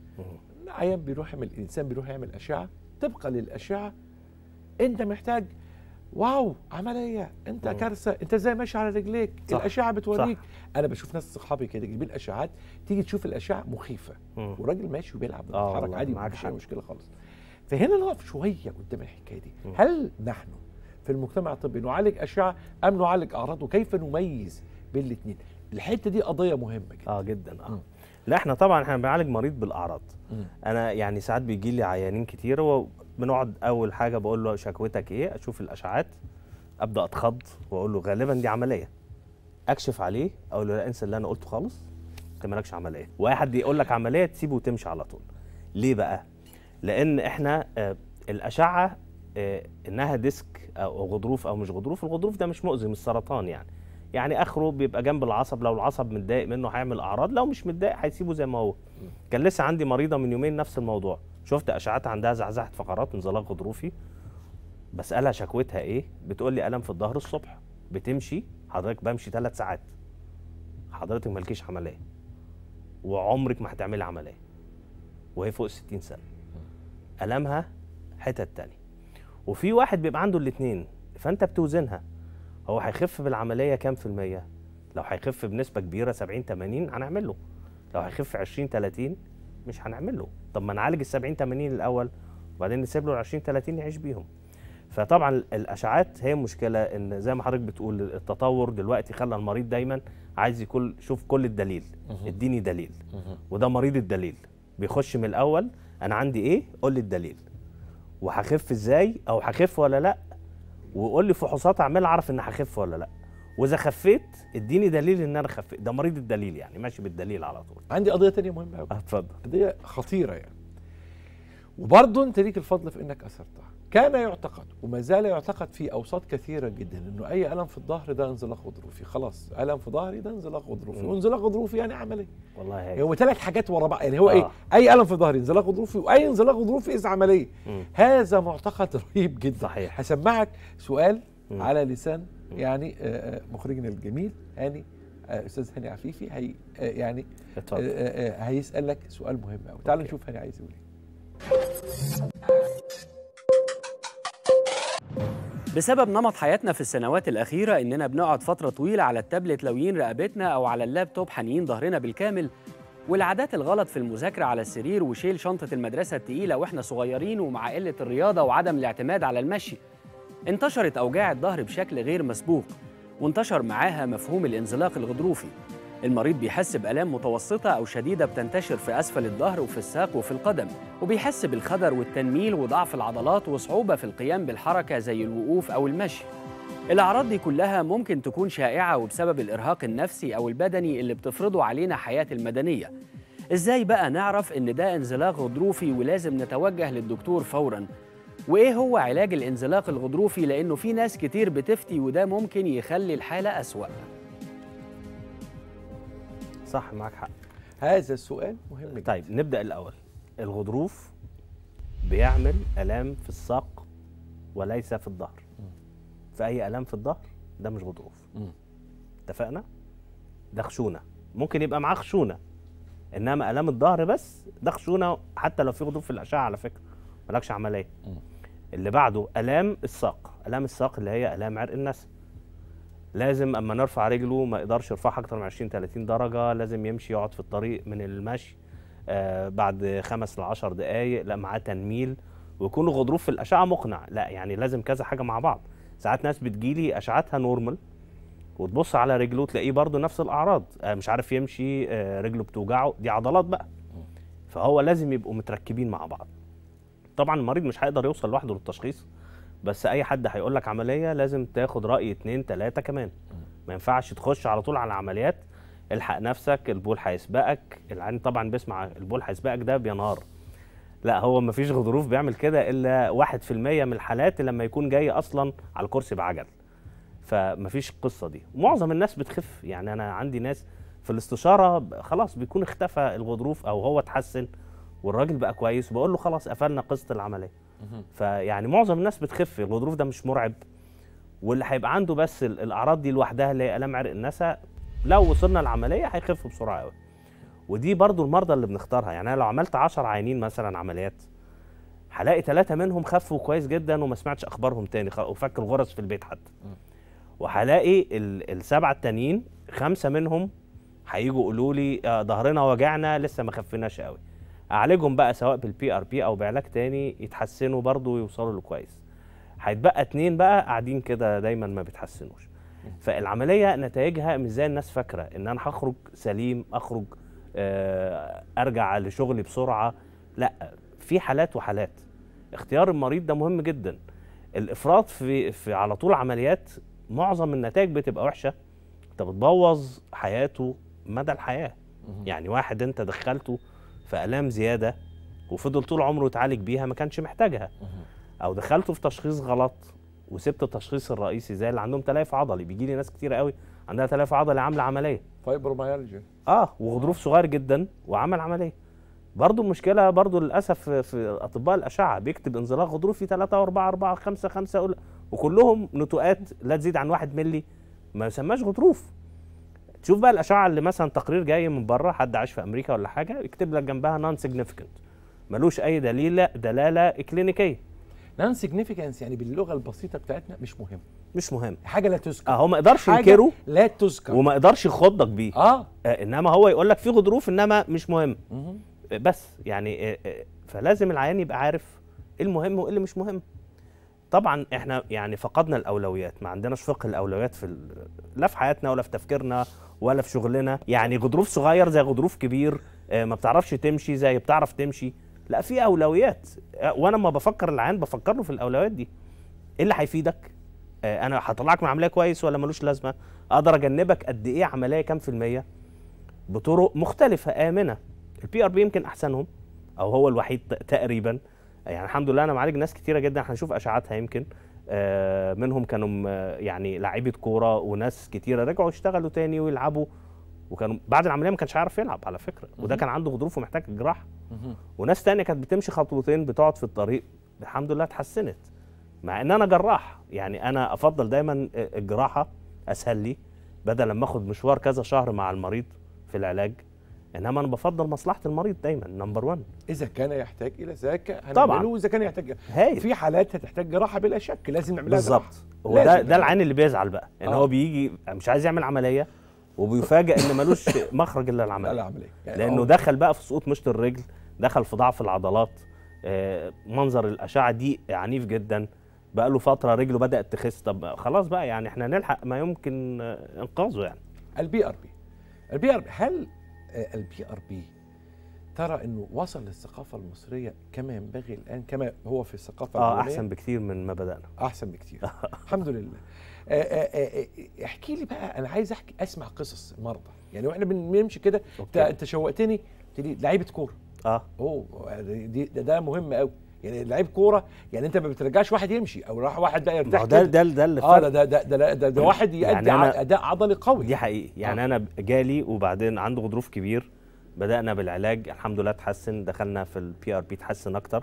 عيان بيروح يعمل الانسان بيروح يعمل اشعه طبقا للاشعه انت محتاج واو عمليه انت مم. كارثه انت ازاي ماشي على رجليك صح، الاشعه بتوريك صح. انا بشوف ناس صحابي كده جايبين اشعات تيجي تشوف الاشعه مخيفه مم. وراجل ماشي وبيلعب آه وبيتحرك والله، عادي معاك مفيش اي حق. مشكله خالص فهنا نقف شويه قدام الحكايه دي مم. هل نحن في المجتمع الطبي نعالج اشعه ام نعالج اعراض وكيف نميز بين الاثنين الحته دي قضيه مهمه جدا اه جدا اه مم. لا احنا طبعا احنا بنعالج مريض بالاعراض مم. انا يعني ساعات بيجي لي عيانين كتير وبنقعد اول حاجه بقول له شكوتك ايه اشوف الاشعاعات ابدا اتخض واقول له غالبا دي عمليه اكشف عليه اقول له لا انسى اللي انا قلته خالص انت مالكش عمليه واحد يقول لك عمليه تسيبه وتمشي على طول ليه بقى لان احنا آه الاشعه آه انها ديسك او غضروف او مش غضروف الغضروف ده مش مؤذي مش سرطان يعني يعني اخره بيبقى جنب العصب لو العصب متضايق منه هيعمل اعراض لو مش متضايق هيسيبه زي ما هو كان لسه عندي مريضه من يومين نفس الموضوع شفت اشعات عندها زعزعه فقرات انزلاق غضروفي بسالها شكوتها ايه بتقول لي الم في الظهر الصبح بتمشي حضرتك بمشي ثلاث ساعات حضرتك مالكيش عمليه وعمرك ما هتعملي عمليه وهي فوق 60 سنه المها حتت تانية وفي واحد بيبقى عنده الاثنين فانت بتوزنها هو هيخف بالعمليه كام في الميه لو هيخف بنسبه كبيره 70 80 هنعمل له لو هيخف 20 30 مش هنعمل له طب ما نعالج ال 70 80 الاول وبعدين نسيب له ال 20 30 يعيش بيهم فطبعا ال- الاشعاعات هي مشكله ان زي ما حضرتك بتقول التطور دلوقتي خلى المريض دايما عايز يكون شوف كل الدليل اديني دليل وده مريض الدليل بيخش من الاول انا عندي ايه قول لي الدليل وهخف ازاي او هخف ولا لا وقول لي فحوصات اعملها اعرف ان هخف ولا لا واذا خفيت اديني دليل ان انا خفيت ده مريض الدليل يعني ماشي بالدليل على طول عندي قضيه تانية مهمه قوي اتفضل قضيه خطيره يعني وبرضه انت ليك الفضل في انك اثرتها كان يعتقد وما زال يعتقد في اوساط كثيره جدا انه اي الم في الظهر ده انزلاق غضروفي خلاص الم في ظهري ده انزلاق غضروفي مم. وانزلاق غضروفي يعني عمليه والله هيك هو ثلاث حاجات ورا بعض يعني هو آه. ايه اي الم في ظهري انزلاق غضروفي واي انزلاق غضروفي اذا عمليه مم. هذا معتقد رهيب جدا صحيح. هسمعك سؤال مم. على لسان يعني آه، آه، مخرجنا الجميل هاني آه، استاذ هاني عفيفي هي آه، يعني آه، اتفضل آه، آه، هيسالك سؤال مهم قوي تعال أوكي. نشوف هاني عايز يقول ايه بسبب نمط حياتنا في السنوات الأخيرة إننا بنقعد فترة طويلة على التابلت لويين رقبتنا أو على اللابتوب حانيين ظهرنا بالكامل والعادات الغلط في المذاكرة على السرير وشيل شنطة المدرسة التقيلة وإحنا صغيرين ومع قلة الرياضة وعدم الاعتماد على المشي انتشرت أوجاع الظهر بشكل غير مسبوق وانتشر معاها مفهوم الانزلاق الغضروفي المريض بيحس بآلام متوسطة أو شديدة بتنتشر في أسفل الظهر وفي الساق وفي القدم وبيحس بالخدر والتنميل وضعف العضلات وصعوبة في القيام بالحركة زي الوقوف أو المشي الأعراض دي كلها ممكن تكون شائعة وبسبب الإرهاق النفسي أو البدني اللي بتفرضه علينا حياة المدنية إزاي بقى نعرف إن ده انزلاق غضروفي ولازم نتوجه للدكتور فوراً وإيه هو علاج الانزلاق الغضروفي لأنه في ناس كتير بتفتي وده ممكن يخلي الحالة أسوأ صح معاك حق هذا السؤال مهم جدا طيب نبدا الاول الغضروف بيعمل الام في الساق وليس في الظهر في اي الام في الظهر ده مش غضروف مم. اتفقنا ده خشونه ممكن يبقى معاه خشونه انما الام الظهر بس ده خشونه حتى لو في غضروف في الاشعه على فكره مالكش عمليه مم. اللي بعده الام الساق الام الساق اللي هي الام عرق النسم لازم اما نرفع رجله ما يقدرش يرفعها اكتر من 20 30 درجه لازم يمشي يقعد في الطريق من المشي آه بعد خمس ل 10 دقائق لا معاه تنميل ويكون الغضروف في الاشعه مقنع لا يعني لازم كذا حاجه مع بعض ساعات ناس بتجيلي اشعتها نورمال وتبص على رجله تلاقيه برضه نفس الاعراض آه مش عارف يمشي آه رجله بتوجعه دي عضلات بقى فهو لازم يبقوا متركبين مع بعض طبعا المريض مش هيقدر يوصل لوحده للتشخيص بس اي حد هيقول لك عمليه لازم تاخد راي اتنين تلاته كمان ما ينفعش تخش على طول على عمليات الحق نفسك البول هيسبقك العين طبعا بيسمع البول هيسبقك ده بينهار لا هو ما فيش غضروف بيعمل كده الا واحد في المية من الحالات لما يكون جاي اصلا على الكرسي بعجل فما فيش القصه دي معظم الناس بتخف يعني انا عندي ناس في الاستشاره ب- خلاص بيكون اختفى الغضروف او هو اتحسن والراجل بقى كويس وبقول له خلاص قفلنا قصه العمليه فيعني معظم الناس بتخف الغضروف ده مش مرعب واللي هيبقى عنده بس ال- الاعراض دي لوحدها اللي هي الام عرق النسا لو وصلنا العمليه هيخف بسرعه قوي ودي برضو المرضى اللي بنختارها يعني انا لو عملت 10 عيانين مثلا عمليات هلاقي ثلاثة منهم خفوا كويس جدا وما سمعتش اخبارهم تاني خ- وفك الغرز في البيت حتى وهلاقي ال- السبعة التانيين خمسة منهم هيجوا يقولوا لي آه، ظهرنا وجعنا لسه ما خفناش قوي اعالجهم بقى سواء بالبي ار بي او بعلاج تاني يتحسنوا برضو ويوصلوا له كويس هيتبقى اتنين بقى قاعدين كده دايما ما بيتحسنوش فالعمليه نتائجها مش زي الناس فاكره ان انا هخرج سليم اخرج آه، ارجع لشغلي بسرعه لا في حالات وحالات اختيار المريض ده مهم جدا الافراط في في على طول عمليات معظم النتائج بتبقى وحشه انت بتبوظ حياته مدى الحياه يعني واحد انت دخلته في الام زياده وفضل طول عمره يتعالج بيها ما كانش محتاجها او دخلته في تشخيص غلط وسبت التشخيص الرئيسي زي اللي عندهم تليف عضلي بيجي لي ناس كتير قوي عندها تليف عضلي عامله عمليه فايبروميالجيا اه وغضروف صغير جدا وعمل عمليه برضه المشكله برضه للاسف في- في اطباء الاشعه بيكتب انزلاق غضروفي 3 و4 4 5 5 أقول وكلهم نتوءات لا تزيد عن 1 ملي ما يسماش غضروف تشوف بقى الاشعه اللي مثلا تقرير جاي من بره حد عايش في امريكا ولا حاجه يكتب لك جنبها نون سيجنيفيكانت ملوش اي دليل دلاله كلينيكيه نون سيجنيفيكانس يعني باللغه البسيطه بتاعتنا مش مهم مش مهم حاجه لا تذكر اه هو ما يقدرش حاجة ينكره لا تذكر وما يقدرش يخضك بيه اه آه انما هو يقول لك في غضروف انما مش مهم مهم. بس يعني آه، آه، فلازم العيان يبقى عارف ايه المهم وايه اللي مش مهم طبعا احنا يعني فقدنا الاولويات ما عندناش فقه الاولويات في ال- لا في حياتنا ولا في تفكيرنا ولا في شغلنا يعني غضروف صغير زي غضروف كبير آه، ما بتعرفش تمشي زي بتعرف تمشي لا في اولويات آه، وانا لما بفكر العيان بفكر له في الاولويات دي ايه اللي هيفيدك آه، انا هطلعك من عمليه كويس ولا ملوش لازمه اقدر اجنبك قد ايه عمليه كام في الميه بطرق مختلفه امنه البي ار بي يمكن احسنهم او هو الوحيد ت- تقريبا يعني الحمد لله انا معالج ناس كتيره جدا هنشوف اشعاعاتها يمكن آه، منهم كانوا م- يعني لعيبه كوره وناس كتيره رجعوا يشتغلوا تاني ويلعبوا وكانوا بعد العمليه ما كانش عارف يلعب على فكره وده مهم. كان عنده غضروف ومحتاج جراحه مهم. وناس تانية كانت بتمشي خطوتين بتقعد في الطريق الحمد لله اتحسنت مع ان انا جراح يعني انا افضل دايما الجراحه اسهل لي بدل لما اخد مشوار كذا شهر مع المريض في العلاج انما انا بفضل مصلحه المريض دايما نمبر 1 اذا كان يحتاج الى ذاك طبعاً. هنعمله واذا كان يحتاج هايل في حالات هتحتاج جراحه بلا شك لازم نعملها بالظبط جراحة. هو لازم ده نعملها. ده العين اللي بيزعل بقى ان آه. هو بيجي مش عايز يعمل عمليه وبيفاجئ ان ملوش مخرج الا لا العمليه العمليه يعني لانه أو- دخل بقى في سقوط مشط الرجل دخل في ضعف العضلات آه، منظر الاشعه دي عنيف جدا بقى له فتره رجله بدات تخس طب خلاص بقى يعني احنا نلحق ما يمكن آه، انقاذه يعني البي ار بي البي ار بي هل البي ار بي ترى انه وصل للثقافه المصريه كما ينبغي الان كما هو في الثقافه اه اليونانية؟ احسن بكتير من ما بدانا احسن بكتير الحمد لله آه، آه، آه، احكي لي بقى انا عايز احكي اسمع قصص مرضى يعني واحنا بنمشي كده انت أوكي. انت شوقتني قلت لي لعيبه كوره اه اوه دي ده, ده مهم قوي يعني لعيب كوره يعني انت ما بترجعش واحد يمشي او راح واحد بقى ما يرتاح هو ده كده. ده ده اللي اه فرق. ده ده ده, ده, ده, ده واحد يؤدي يعني يعني أنا- اداء عضلي قوي دي حقيقي يعني آه. انا جالي وبعدين عنده غضروف كبير بدانا بالعلاج الحمد لله اتحسن دخلنا في البي ار بي اتحسن اكتر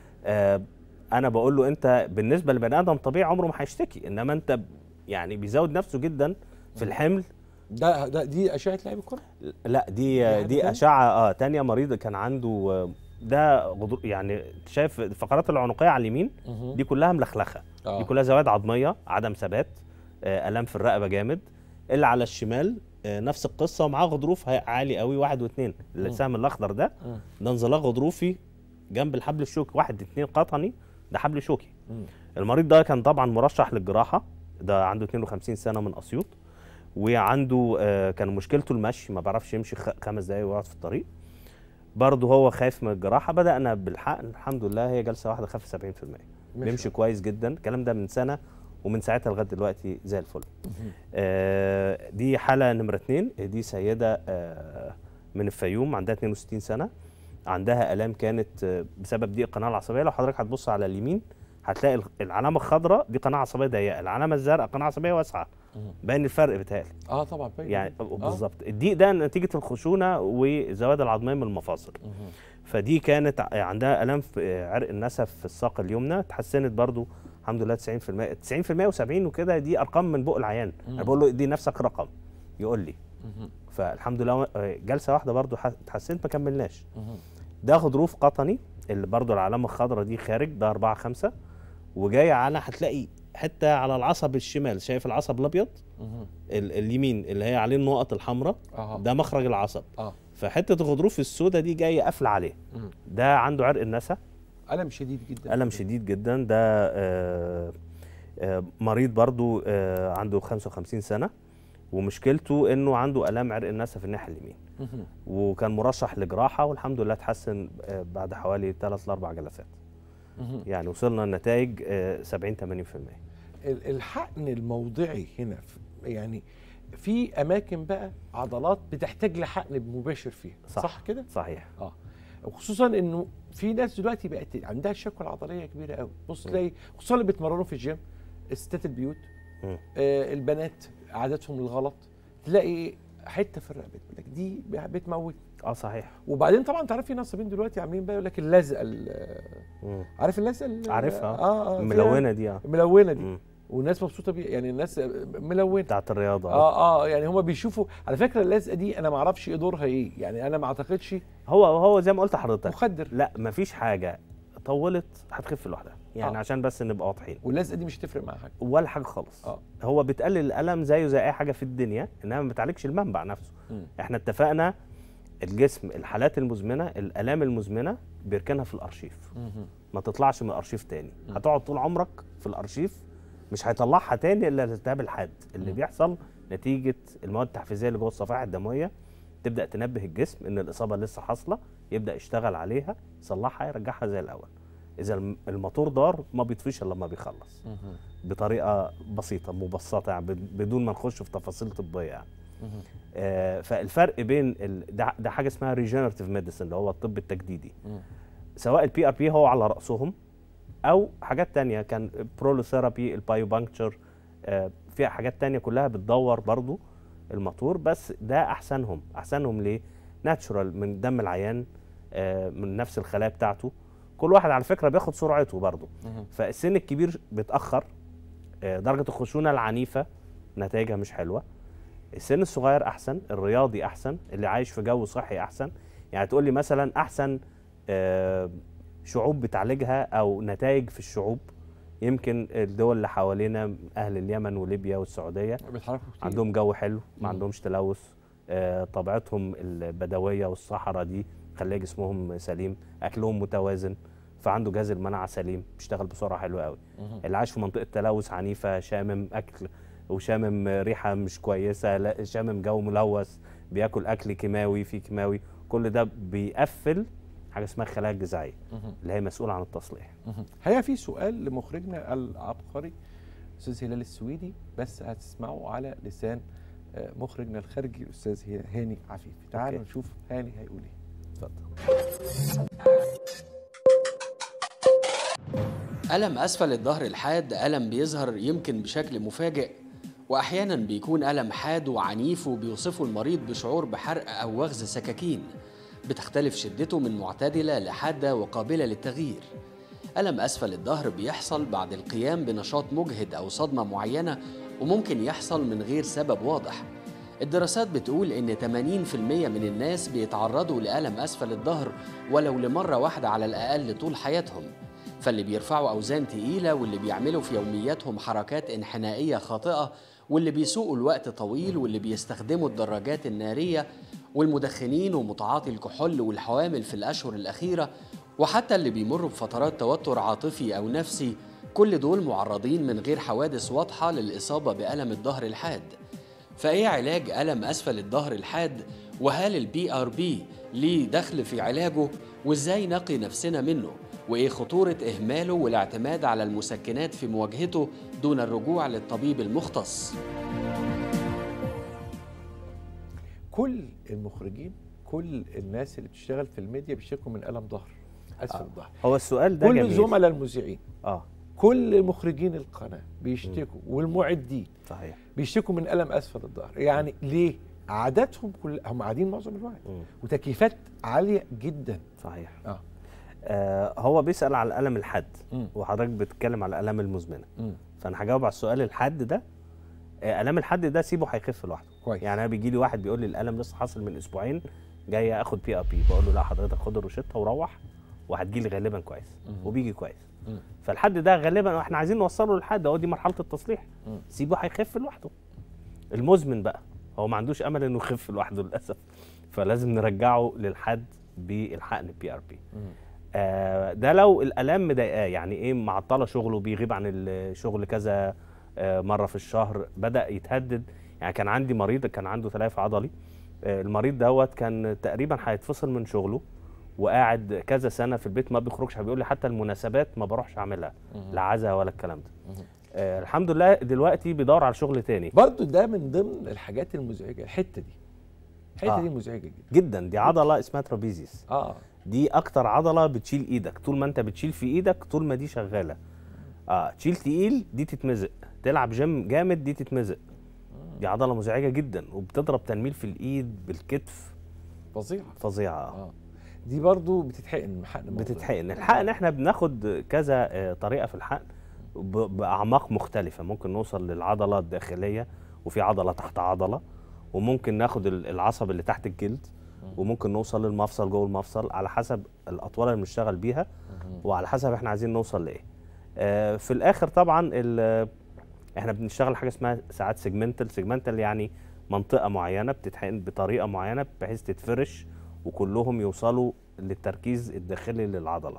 آه انا بقول له انت بالنسبه لبني ادم طبيعي عمره ما هيشتكي انما انت ب- يعني بيزود نفسه جدا في الحمل ده ده دي اشعه لعيب الكوره لا دي حاجة دي تانية؟ اشعه اه تانية مريض كان عنده آه، ده غضروف يعني شايف الفقرات العنقيه على اليمين مهم. دي كلها ملخلخه آه. دي كلها زوائد عضميه عدم ثبات آه، الام في الرقبه جامد اللي على الشمال آه، نفس القصه ومعاه غضروف هي- عالي قوي واحد واثنين السهم الاخضر ده مم. ده انزلاق غضروفي جنب الحبل الشوكي واحد اتنين قطني ده حبل شوكي مم. المريض ده كان طبعا مرشح للجراحه ده عنده 52 سنه من اسيوط وعنده آه، كان مشكلته المشي ما بيعرفش يمشي خ- خمس دقايق ويقعد في الطريق برضه هو خايف من الجراحه بدانا بالحقن الحمد لله هي جلسه واحده خف 70% بيمشي كويس جدا الكلام ده من سنه ومن ساعتها لغايه دلوقتي زي الفل آه دي حاله نمره اتنين دي سيده آه من الفيوم عندها 62 سنه عندها الام كانت آه، بسبب ضيق القناه العصبيه لو حضرتك هتبص على اليمين هتلاقي الخ- العلامه الخضراء دي قناه عصبيه ضيقه العلامه الزرقاء قناه عصبيه واسعه باين الفرق بتهيألي اه طبعا باين. يعني آه. بالظبط الضيق ده نتيجه الخشونه والزوائد العظميه من المفاصل مهم. فدي كانت ع- عندها الام في عرق النسف في الساق اليمنى اتحسنت برضو الحمد لله 90% 90% و70 وكده دي ارقام من بق العيان انا بقول له دي نفسك رقم يقول لي مهم. فالحمد لله آه، جلسه واحده برضو ح- اتحسنت ما كملناش مهم. ده غضروف قطني اللي برضو العلامه الخضراء دي خارج ده 4 5 وجاي على هتلاقي حته على العصب الشمال شايف العصب الابيض مهم. ال- اليمين اللي هي عليه النقط الحمراء اه ده مخرج العصب اه فحته الغضروف السوداء دي جايه قافله عليه مم. ده عنده عرق النسا الم شديد جدا الم شديد جدا ده آه، آه، مريض برضو آه، عنده 55 سنه ومشكلته انه عنده الام عرق النسا في الناحيه اليمين مهم. وكان مرشح لجراحه والحمد لله اتحسن آه، بعد حوالي 3 ل 4 جلسات مهم. يعني وصلنا لنتائج 70 80% ال- الحقن الموضعي هنا في- يعني في اماكن بقى عضلات بتحتاج لحقن مباشر فيها صح, صح كده صحيح اه وخصوصا انه في ناس دلوقتي بقت عندها الشكوى العضليه كبيره قوي بص تلاقي خصوصا اللي بيتمرنوا في الجيم ستات البيوت مم. آه البنات عاداتهم الغلط تلاقي حته في الرقبه بتقول لك دي بتموت اه صحيح وبعدين طبعا تعرف في نصابين دلوقتي عاملين بقى يقول لك اللزقه ال- مم. عارف اللزقه ال- عارفها اه اه فيها- ملونه دي اه ملونه دي مم. والناس مبسوطه بيها يعني الناس ملونه بتاعت الرياضه اه اه يعني هم بيشوفوا على فكره اللزقه دي انا ما اعرفش ايه دورها ايه يعني انا ما اعتقدش هو هو زي ما قلت لحضرتك مخدر لا مفيش حاجه طولت هتخف لوحدها يعني آه. عشان بس نبقى واضحين واللزقه دي مش هتفرق معاها حاجه ولا حاجه خالص اه هو بتقلل الالم زيه زي اي حاجه في الدنيا انما ما بتعالجش المنبع نفسه مم. احنا اتفقنا الجسم الحالات المزمنه الالام المزمنه بيركنها في الارشيف مهم. ما تطلعش من الارشيف تاني هتقعد طول عمرك في الارشيف مش هيطلعها تاني الا الالتهاب الحاد اللي بيحصل نتيجه المواد التحفيزيه اللي جوه الصفائح الدمويه تبدا تنبه الجسم ان الاصابه لسه حاصله يبدا يشتغل عليها يصلحها يرجعها زي الاول اذا الم- الموتور دار ما بيطفيش الا لما بيخلص مهم. بطريقه بسيطه مبسطه يعني بد- بدون ما نخش في تفاصيل طبيه يعني مهم. آه فالفرق بين ال... ده, ده حاجه اسمها ريجنراتيف ميديسن اللي هو الطب التجديدي مم. سواء البي ار بي هو على راسهم او حاجات تانية كان برولوثيرابي البايوبانكتشر آه فيها حاجات تانية كلها بتدور برضو الموتور بس ده احسنهم احسنهم ليه ناتشورال من دم العيان آه من نفس الخلايا بتاعته كل واحد على فكره بياخد سرعته برضو مهم. فالسن الكبير بيتاخر آه، درجه الخشونه العنيفه نتائجها مش حلوه السن الصغير احسن الرياضي احسن اللي عايش في جو صحي احسن يعني تقول لي مثلا احسن آه، شعوب بتعالجها او نتائج في الشعوب يمكن الدول اللي حوالينا اهل اليمن وليبيا والسعوديه بيتحركوا كتير عندهم جو حلو ما مم. عندهمش تلوث آه، طبيعتهم البدويه والصحراء دي خليه جسمهم سليم اكلهم متوازن فعنده جهاز المناعه سليم بيشتغل بسرعه حلوه قوي مهم. اللي عايش في منطقه تلوث عنيفه شامم اكل وشامم ريحه مش كويسه لا شامم جو ملوث بياكل اكل كيماوي فيه كيماوي كل ده بيقفل حاجه اسمها الخلايا الجذعيه مهم. اللي هي مسؤوله عن التصليح مهم. هي في سؤال لمخرجنا العبقري استاذ هلال السويدي بس هتسمعه على لسان آه، مخرجنا الخارجي الاستاذ ه- هاني عفيفي تعالوا أوكي. نشوف هاني هيقول ايه اتفضل ألم أسفل الظهر الحاد ألم بيظهر يمكن بشكل مفاجئ وأحيانا بيكون ألم حاد وعنيف وبيوصفه المريض بشعور بحرق أو وغز سكاكين بتختلف شدته من معتدلة لحادة وقابلة للتغيير ألم أسفل الظهر بيحصل بعد القيام بنشاط مجهد أو صدمة معينة وممكن يحصل من غير سبب واضح الدراسات بتقول إن 80% من الناس بيتعرضوا لألم أسفل الظهر ولو لمرة واحدة على الأقل طول حياتهم فاللي بيرفعوا أوزان تقيلة واللي بيعملوا في يومياتهم حركات انحنائية خاطئة واللي بيسوقوا الوقت طويل واللي بيستخدموا الدراجات النارية والمدخنين ومتعاطي الكحول والحوامل في الأشهر الأخيرة وحتى اللي بيمروا بفترات توتر عاطفي أو نفسي كل دول معرضين من غير حوادث واضحة للإصابة بألم الظهر الحاد فايه علاج الم اسفل الظهر الحاد وهل البي ار بي ليه دخل في علاجه وازاي نقي نفسنا منه وايه خطوره اهماله والاعتماد على المسكنات في مواجهته دون الرجوع للطبيب المختص كل المخرجين كل الناس اللي بتشتغل في الميديا بيشتكوا من الم ظهر اسفل الظهر هو السؤال ده كل جميل الزملاء المذيعين اه كل مخرجين القناه بيشتكوا والمعدين صحيح بيشتكوا من الم اسفل الظهر يعني ليه عاداتهم كل هم قاعدين معظم الوقت مم. وتكييفات عاليه جدا صحيح اه آه هو بيسال على الالم الحاد مم. وحضرتك بتتكلم على الالام المزمنه مم. فانا هجاوب على السؤال الحاد ده آه، الام الحد ده سيبه هيخف لوحده كويس يعني انا بيجي لي واحد بيقول لي الالم لسه حاصل من اسبوعين جاي اخد بي ار بي بقول له لا حضرتك خد الروشته وروح وهتجي لي غالبا كويس مم. وبيجي كويس مم. فالحد ده غالبا احنا عايزين نوصله للحد هو دي مرحله التصليح مم. سيبه هيخف لوحده المزمن بقى هو ما عندوش امل انه يخف لوحده للاسف فلازم نرجعه للحد بالحقن بي ار بي مم. آه، ده لو الالام مضايقاه يعني ايه معطله شغله بيغيب عن الشغل كذا آه، مره في الشهر بدا يتهدد يعني كان عندي مريض كان عنده تليف عضلي آه، المريض دوت كان تقريبا هيتفصل من شغله وقاعد كذا سنه في البيت ما بيخرجش بيقول لي حتى المناسبات ما بروحش اعملها لا عزا ولا الكلام ده مم. آه الحمد لله دلوقتي بيدور على شغل تاني برضو ده من ضمن الحاجات المزعجه الحته دي الحته آه. دي مزعجه جدا جدا دي عضله اسمها ترابيزيس اه دي اكتر عضله بتشيل ايدك طول ما انت بتشيل في ايدك طول ما دي شغاله اه تشيل تقيل دي تتمزق تلعب جيم جامد دي تتمزق دي عضله مزعجه جدا وبتضرب تنميل في الايد بالكتف فظيعه فظيعه آه. اه دي برضو بتتحقن حقن موضعي. بتتحقن الحقن احنا بناخد كذا آه، طريقه في الحقن ب- باعماق مختلفه ممكن نوصل للعضله الداخليه وفي عضله تحت عضله وممكن ناخد ال- العصب اللي تحت الجلد وممكن نوصل للمفصل جوه المفصل على حسب الاطوال اللي بنشتغل بيها وعلى حسب احنا عايزين نوصل لايه آه، في الاخر طبعا ال- احنا بنشتغل حاجه اسمها ساعات سيجمنتال سيجمنتال يعني منطقه معينه بتتحقن بطريقه معينه بحيث تتفرش وكلهم يوصلوا للتركيز الداخلي للعضله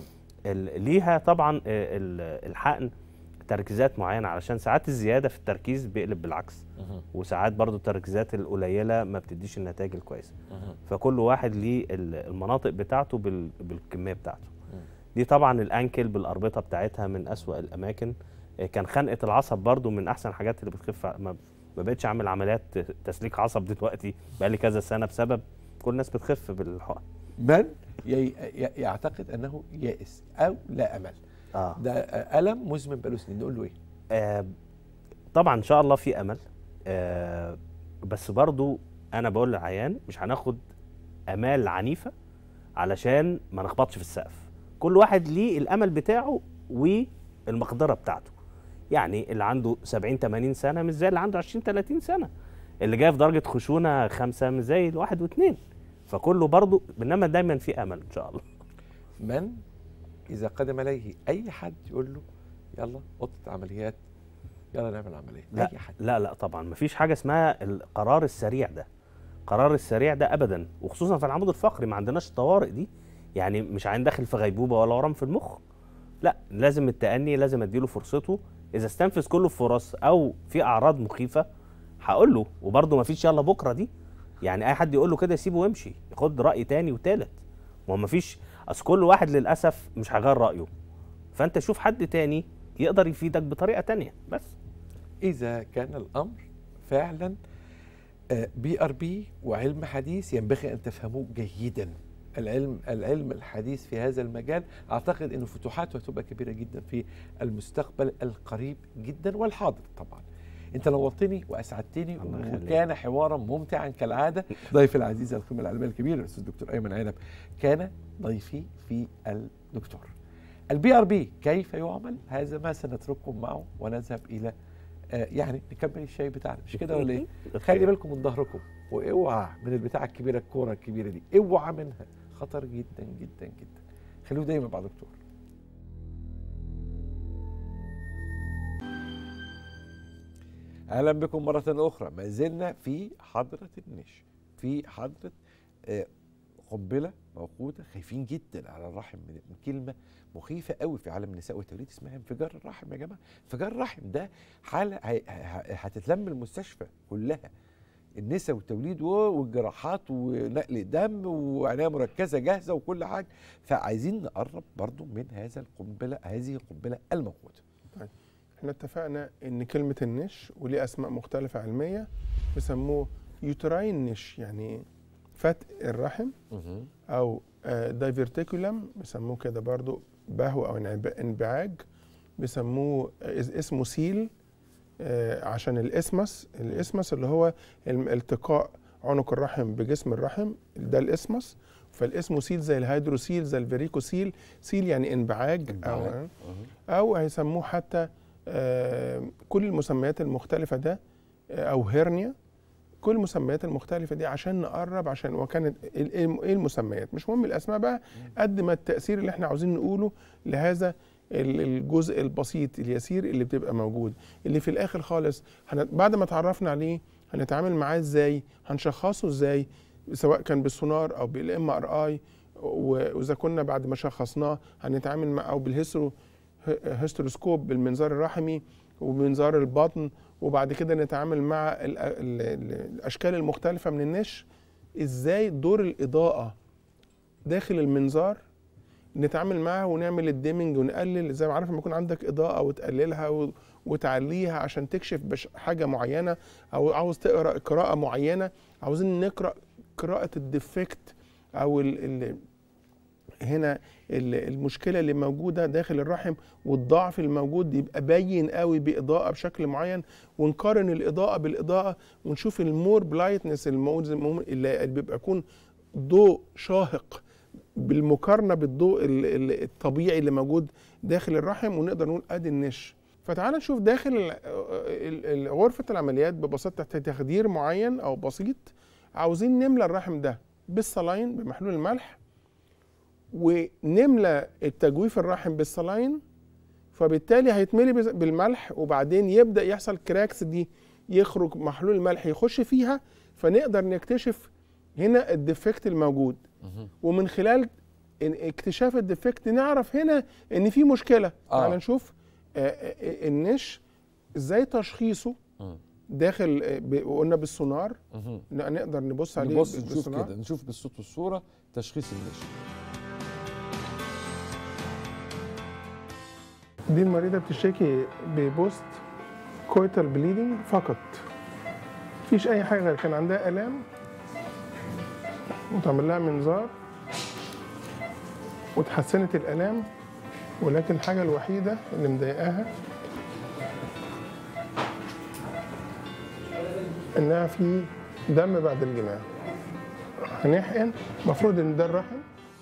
ال- ليها طبعا آه، ال- الحقن تركيزات معينه علشان ساعات الزياده في التركيز بيقلب بالعكس وساعات برضو التركيزات القليله ما بتديش النتائج الكويسه فكل واحد ليه ال- المناطق بتاعته بال- بالكميه بتاعته دي طبعا الانكل بالاربطه بتاعتها من اسوأ الاماكن آه، كان خنقه العصب برضو من احسن الحاجات اللي بتخف ع- ما ما بقتش اعمل عمليات تسليك عصب دلوقتي بقالي كذا سنه بسبب كل الناس بتخف بالحقن من ي- ي- يعتقد انه يائس او لا امل اه ده آه، الم مزمن بقاله سنين نقول له ايه آه طبعا ان شاء الله في امل آه بس برضو انا بقول للعيان مش هناخد امال عنيفه علشان ما نخبطش في السقف كل واحد ليه الامل بتاعه والمقدره بتاعته يعني اللي عنده 70 80 سنه مش زي اللي عنده 20 30 سنه اللي جاي في درجه خشونه خمسة مش زي الواحد واثنين فكله برضو انما دايما في امل ان شاء الله من اذا قدم اليه اي حد يقول له يلا اوضه عمليات يلا نعمل عمليه لا اي حد لا لا طبعا مفيش حاجه اسمها القرار السريع ده قرار السريع ده ابدا وخصوصا في العمود الفقري ما عندناش الطوارئ دي يعني مش عين داخل في غيبوبه ولا ورم في المخ لا لازم التأني لازم اديله فرصته اذا استنفذ كل الفرص او في اعراض مخيفه هقول له وبرده مفيش يلا بكره دي يعني اي حد يقول له كده يسيبه ويمشي ياخد راي تاني وتالت ما هو مفيش اصل كل واحد للاسف مش هيغير رايه فانت شوف حد تاني يقدر يفيدك بطريقه تانية بس اذا كان الامر فعلا بي ار بي وعلم حديث ينبغي ان تفهموه جيدا العلم العلم الحديث في هذا المجال اعتقد انه فتوحاته هتبقى كبيره جدا في المستقبل القريب جدا والحاضر طبعا انت نورتني واسعدتني الله يخليك. وكان حوارا ممتعا كالعاده ضيفي العزيز القيمه العلميه الكبير الاستاذ الدكتور ايمن عنب كان ضيفي في الدكتور البي ار بي كيف يعمل هذا ما سنترككم معه ونذهب الى آه يعني نكمل الشاي بتاعنا مش كده ولا ايه خلي بالكم من ظهركم واوعى من البتاعه الكبيره الكوره الكبيره دي اوعى منها خطر جدا جدا جدا خلوه دايما مع دكتور اهلا بكم مره اخرى ما زلنا في حضره النش في حضره آه، قنبله موقوته خايفين جدا على الرحم من من كلمه مخيفه قوي في عالم النساء والتوليد اسمها انفجار الرحم يا جماعه انفجار الرحم ده حاله هي- ه- هتتلم المستشفى كلها النساء والتوليد و- والجراحات ونقل دم وعنايه مركزه جاهزه وكل حاجه فعايزين نقرب برضو من هذا القنبله هذه القنبله الموقوته احنا اتفقنا ان كلمة النش وليه اسماء مختلفة علمية بيسموه يوتراين نش يعني فتق الرحم او دايفرتيكولم بيسموه كده برضو بهو او انعب- انبعاج بيسموه اس- اسمه سيل آه، عشان الاسمس الاسمس اللي هو الم- التقاء عنق الرحم بجسم الرحم ده الاسمس فالاسمه سيل زي الهيدروسيل زي الفيريكوسيل سيل يعني انبعاج او او هيسموه حتى آه، كل المسميات المختلفه ده آه، او هيرنيا كل المسميات المختلفه دي عشان نقرب عشان وكانت ال- ايه ايه المسميات مش مهم الاسماء بقى قد ما التاثير اللي احنا عاوزين نقوله لهذا ال- الجزء البسيط اليسير اللي بتبقى موجود اللي في الاخر خالص هن- بعد ما اتعرفنا عليه هنتعامل معاه ازاي هنشخصه ازاي سواء كان بالسونار او بالام ار اي واذا كنا بعد ما شخصناه هنتعامل مع او بالهيسترو هيستروسكوب بالمنظار الرحمي وبمنظار البطن وبعد كده نتعامل مع ال ال ال الاشكال المختلفه من النش ازاي دور الاضاءه داخل المنظار نتعامل معاها ونعمل الديمنج ونقلل زي ما عارف لما يكون عندك اضاءه وتقللها و- وتعليها عشان تكشف بش حاجه معينه او عاوز تقرا قراءه معينه عاوزين نقرا قراءه الديفكت او ال ال هنا ال- المشكله اللي موجوده داخل الرحم والضعف الموجود يبقى باين قوي باضاءه بشكل معين ونقارن الاضاءه بالاضاءه ونشوف المور بلايتنس الموجود اللي اللي بيبقى يكون ضوء شاهق بالمقارنه بالضوء ال- ال- الطبيعي اللي موجود داخل الرحم ونقدر نقول ادي النش فتعال نشوف داخل ال- ال- ال- غرفه العمليات ببساطه تحت تخدير معين او بسيط عاوزين نملى الرحم ده بالصلاين بمحلول الملح ونملى التجويف الرحم بالصلاين فبالتالي هيتملي بز- بالملح وبعدين يبدا يحصل كراكس دي يخرج محلول الملح يخش فيها فنقدر نكتشف هنا الديفكت الموجود ومن خلال إن- اكتشاف الديفكت نعرف هنا ان في مشكله آه. تعال نشوف آه، آه، النش ازاي تشخيصه داخل آه، ب- قلنا بالسونار مهم. ن- نقدر نبص عليه نبص نشوف بالسونار كده نشوف بالصوت والصوره تشخيص النشا دي المريضه بتشتكي ببوست كويتال بليدنج فقط مفيش اي حاجه غير كان عندها الام وتعمل لها منظار وتحسنت الالام ولكن الحاجه الوحيده اللي مضايقاها انها في دم بعد الجماع هنحقن المفروض ان ده الرحم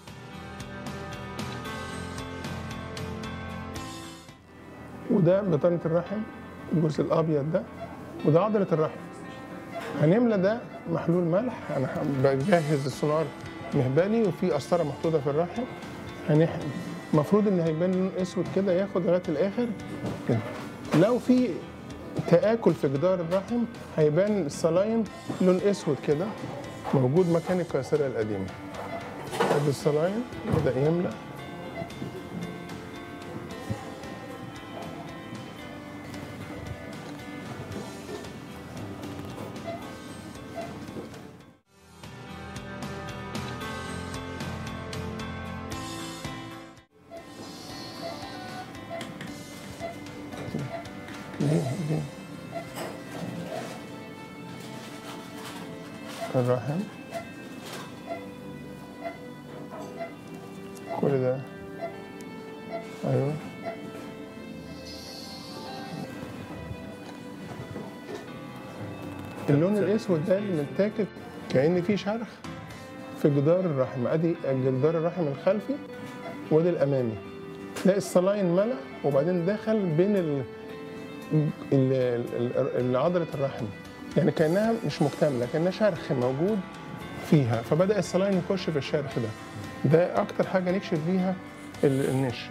وده بطانة الرحم الجزء الأبيض ده وده عضلة الرحم هنملى ده محلول ملح أنا ح- بجهز السونار مهبلي وفي قسطرة محطوطة في الرحم هنحقن المفروض إن هيبان لون أسود كده ياخد لغاية الآخر كده لو في تآكل في جدار الرحم هيبان الصلاين لون أسود كده موجود مكان القيصرية القديمة ادي الصلاين بدأ يملى ليه ليه الرحم كل ده ايوه اللون الاسود ده اللي متاكل كأن في شرخ في جدار الرحم ادي جدار الرحم الخلفي وادي الامامي تلاقي الصلاين ملأ وبعدين دخل بين ال ال- ال- ال- عضلة الرحم يعني كأنها مش مكتملة كأنها شرخ موجود فيها فبدأ الصلاين يخش في الشرخ ده ده أكتر حاجة نكشف بيها ال- النش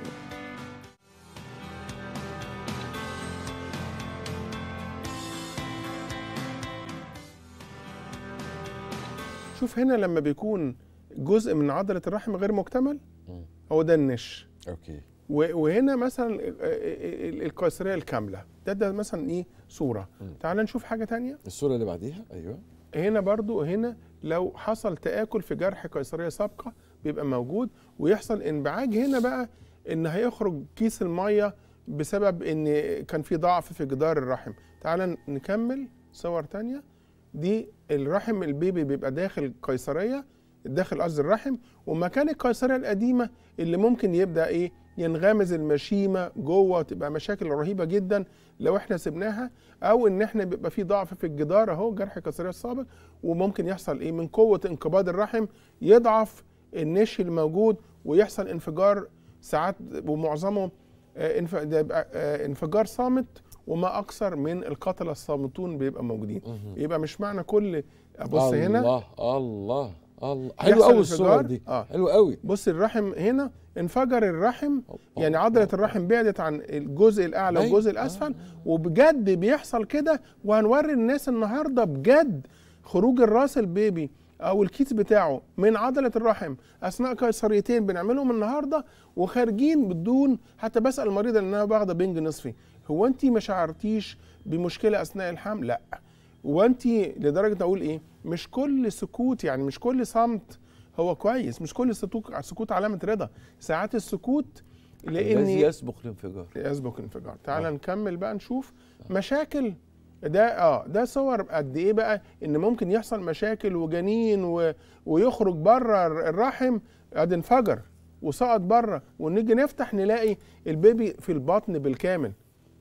شوف هنا لما بيكون جزء من عضلة الرحم غير مكتمل هو ده النش اوكي و- وهنا مثلا ال- ال- القيصريه الكامله ده ده مثلا ايه صوره تعال نشوف حاجه تانية الصوره اللي بعديها ايوه هنا برضو هنا لو حصل تآكل في جرح قيصرية سابقة بيبقى موجود ويحصل انبعاج هنا بقى ان هيخرج كيس المية بسبب ان كان في ضعف في جدار الرحم تعال نكمل صور تانية دي الرحم البيبي بيبقى داخل قيصرية داخل قصد الرحم ومكان القيصرية القديمة اللي ممكن يبدأ ايه ينغمز المشيمة جوه تبقى مشاكل رهيبة جدا لو احنا سبناها او ان احنا بيبقى في ضعف في الجدار اهو جرح القيصرية السابق وممكن يحصل ايه من قوة انقباض الرحم يضعف النش الموجود ويحصل انفجار ساعات ومعظمه آه، انف- ده يبقى، آه، انفجار صامت وما اكثر من القتلة الصامتون بيبقى موجودين يبقى مش معنى كل ابص هنا الله الله الله حلو يحصل قوي الصوره انفجار. دي آه. حلو قوي بص الرحم هنا انفجر الرحم يعني عضلة الرحم بعدت عن الجزء الأعلى أيوة. والجزء الأسفل وبجد بيحصل كده وهنوري الناس النهاردة بجد خروج الراس البيبي أو الكيس بتاعه من عضلة الرحم أثناء قيصريتين بنعملهم النهاردة وخارجين بدون حتى بسأل المريضة لأنها واخدة بنج نصفي هو أنت ما شعرتيش بمشكلة أثناء الحمل؟ لأ وأنت لدرجة أقول إيه؟ مش كل سكوت يعني مش كل صمت هو كويس مش كل سكوت سكوت علامة رضا ساعات السكوت الذي لأن يسبق الانفجار يسبق الانفجار تعال آه. نكمل بقى نشوف مشاكل ده اه ده صور قد ايه بقى ان ممكن يحصل مشاكل وجنين و... ويخرج بره الرحم ادي انفجر وسقط بره ونيجي نفتح نلاقي البيبي في البطن بالكامل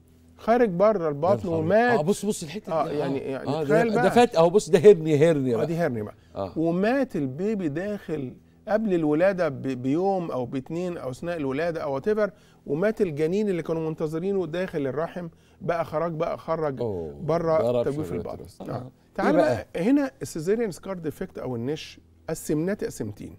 خارج بره البطن ومات اه بص بص الحته اه دي يعني يعني آه تخيل ده, بقى ده فات اهو بص ده هرني هرني اه بقى دي هرني بقى آه. ومات البيبي داخل قبل الولاده ب- بيوم او باتنين او اثناء الولاده او وات ومات الجنين اللي كانوا منتظرينه داخل الرحم بقى خرج بقى خرج أوه، بره ضرب تجويف في البطن الريتروس. آه. آه. تعال إيه بقى هنا السيزيريان سكار ديفكت او النش قسمناه تقسيمتين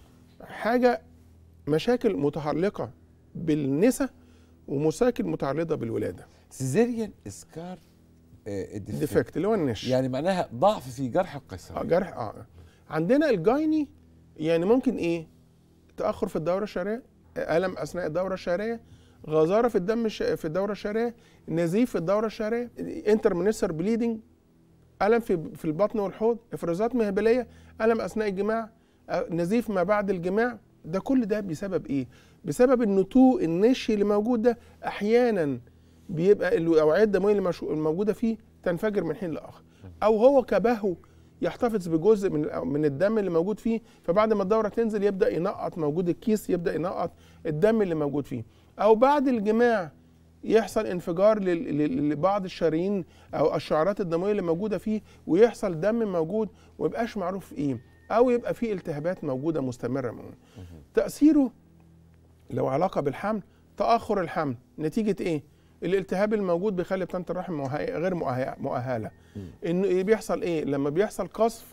حاجه مشاكل متعلقه بالنساء ومشاكل متعلقه بالولاده سيزيريان اسكار ديفكت اللي هو النش يعني معناها ضعف في جرح اه القيصريه جرح اه عندنا الجايني يعني ممكن ايه تاخر في الدوره الشهريه الم اثناء الدوره الشهريه غزاره في الدم الش... في الدوره الشهريه نزيف في الدوره الشهريه انترمنسر بليدنج الم في في البطن والحوض افرازات مهبليه الم اثناء الجماع أه، نزيف ما بعد الجماع ده كل ده بسبب ايه بسبب النتوء النشي اللي موجود ده احيانا بيبقى الاوعيه الدمويه اللي مشو- الموجوده فيه تنفجر من حين لاخر او هو كبهو يحتفظ بجزء من من الدم اللي موجود فيه فبعد ما الدوره تنزل يبدا ينقط موجود الكيس يبدا ينقط الدم اللي موجود فيه او بعد الجماع يحصل انفجار لل- لل- لبعض الشرايين او الشعرات الدمويه اللي موجوده فيه ويحصل دم موجود ويبقاش معروف ايه او يبقى فيه التهابات موجوده مستمره منه. تاثيره لو علاقه بالحمل تاخر الحمل نتيجه ايه الالتهاب الموجود بيخلي بطانه الرحم مؤه- غير مؤه- مؤهله انه إيه بيحصل ايه لما بيحصل قصف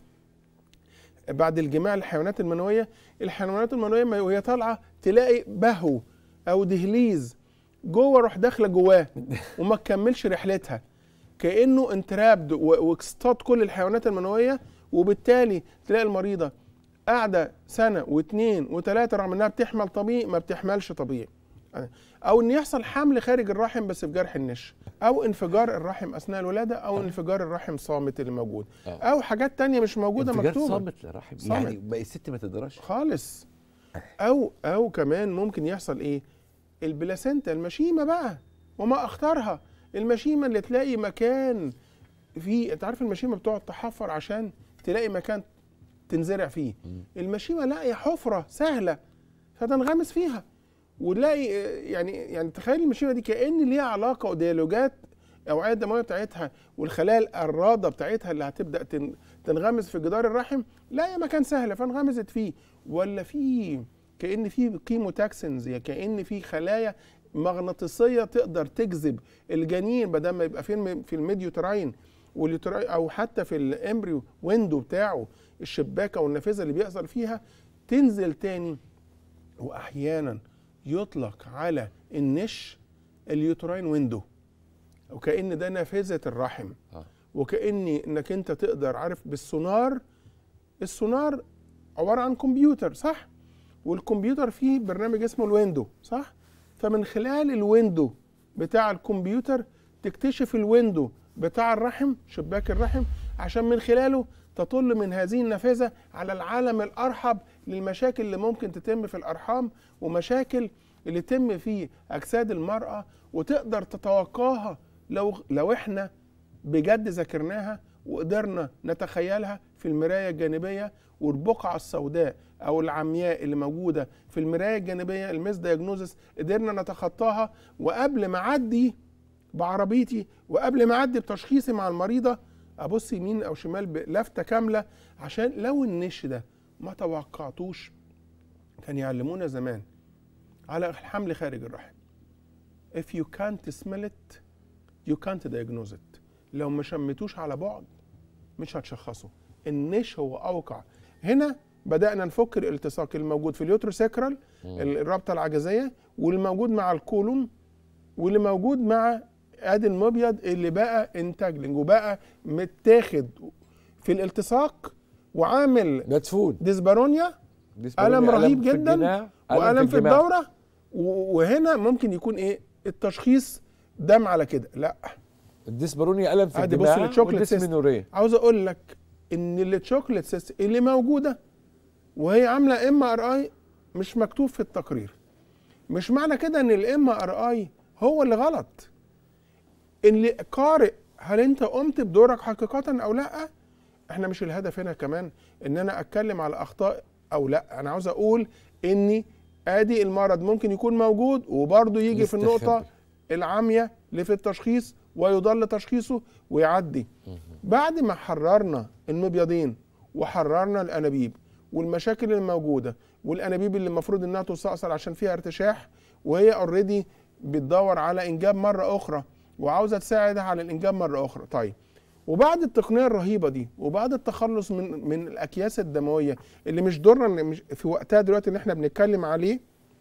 بعد الجماع الحيوانات المنويه الحيوانات المنويه ما- وهي طالعه تلاقي بهو او دهليز جوه روح داخله جواه وما تكملش رحلتها كانه انترابد و- واصطاد كل الحيوانات المنويه وبالتالي تلاقي المريضه قاعده سنه واثنين وثلاثه رغم انها بتحمل طبيعي ما بتحملش طبيعي او ان يحصل حمل خارج الرحم بس في جرح النش او انفجار الرحم اثناء الولاده او انفجار الرحم صامت اللي موجود آه. او حاجات تانية مش موجوده انفجار مكتوبه صامت للرحم صامت. يعني بقى الست ما تقدرش خالص او او كمان ممكن يحصل ايه البلاسينتا المشيمه بقى وما اخطرها المشيمه اللي تلاقي مكان في انت عارف المشيمه بتقعد تحفر عشان تلاقي مكان تنزرع فيه المشيمه لاقيه حفره سهله فتنغمس فيها وتلاقي آه، يعني يعني تخيل المشيمه دي كان ليها علاقه وديالوجات الاوعيه الدمويه بتاعتها والخلايا الراده بتاعتها اللي هتبدا تن- تنغمس في جدار الرحم لا هي مكان سهل فانغمست فيه ولا في كان في كيموتاكسنز يا كان في خلايا مغناطيسيه تقدر تجذب الجنين بدل ما يبقى في الم- في الميديوتراين واليوتراين او حتى في الامبريو ويندو بتاعه الشباكه والنافذه اللي بيحصل فيها تنزل تاني واحيانا يطلق على النش اليوتراين ويندو وكأن ده نافذة الرحم آه. وكأن انك انت تقدر عارف بالسونار السونار عبارة عن كمبيوتر صح والكمبيوتر فيه برنامج اسمه الويندو صح فمن خلال الويندو بتاع الكمبيوتر تكتشف الويندو بتاع الرحم شباك الرحم عشان من خلاله تطل من هذه النافذة على العالم الأرحب للمشاكل اللي ممكن تتم في الأرحام ومشاكل اللي تتم في أجساد المرأة وتقدر تتوقاها لو لو احنا بجد ذاكرناها وقدرنا نتخيلها في المرايه الجانبيه والبقعه السوداء او العمياء اللي موجوده في المرايه الجانبيه الميس دايجنوزس قدرنا نتخطاها وقبل ما اعدي بعربيتي وقبل ما اعدي بتشخيصي مع المريضه ابص يمين او شمال بلفته كامله عشان لو النش ده ما توقعتوش كان يعلمونا زمان على الحمل خارج الرحم if you can't smell it you can't diagnose it لو ما شمتوش على بعد مش هتشخصه النش هو اوقع هنا بدانا نفك الالتصاق الموجود في اليوتروساكرال الرابطه العجزيه والموجود مع الكولون واللي موجود مع ادي المبيض اللي بقى انتاجلنج وبقى متاخد في الالتصاق وعامل مدفون ديسبارونيا ديسبارونيا، الم رهيب في جدا الجناح، ألم والم في الجماع. الدوره و- وهنا ممكن يكون ايه التشخيص دم على كده لا الديسبارونيا الم في ادي بص الجماع للشوكليت سيست والديسمينوريا عاوز اقول لك ان الشوكليت سيست اللي موجوده وهي عامله ام ار اي مش مكتوب في التقرير مش معنى كده ان الام ار اي هو اللي غلط اللي قارئ هل انت قمت بدورك حقيقه او لا احنا مش الهدف هنا كمان ان انا اتكلم على اخطاء او لا انا عاوز اقول اني ادي المرض ممكن يكون موجود وبرضه يجي في النقطه نستخبي. العاميه اللي في التشخيص ويضل تشخيصه ويعدي بعد ما حررنا المبيضين وحررنا الانابيب والمشاكل الموجوده والانابيب اللي المفروض انها تستأصل عشان فيها ارتشاح وهي اوريدي بتدور على انجاب مره اخرى وعاوزه تساعد على الانجاب مره اخرى طيب وبعد التقنيه الرهيبه دي وبعد التخلص من من الاكياس الدمويه اللي مش دورنا إن مش في وقتها دلوقتي اللي احنا بنتكلم عليه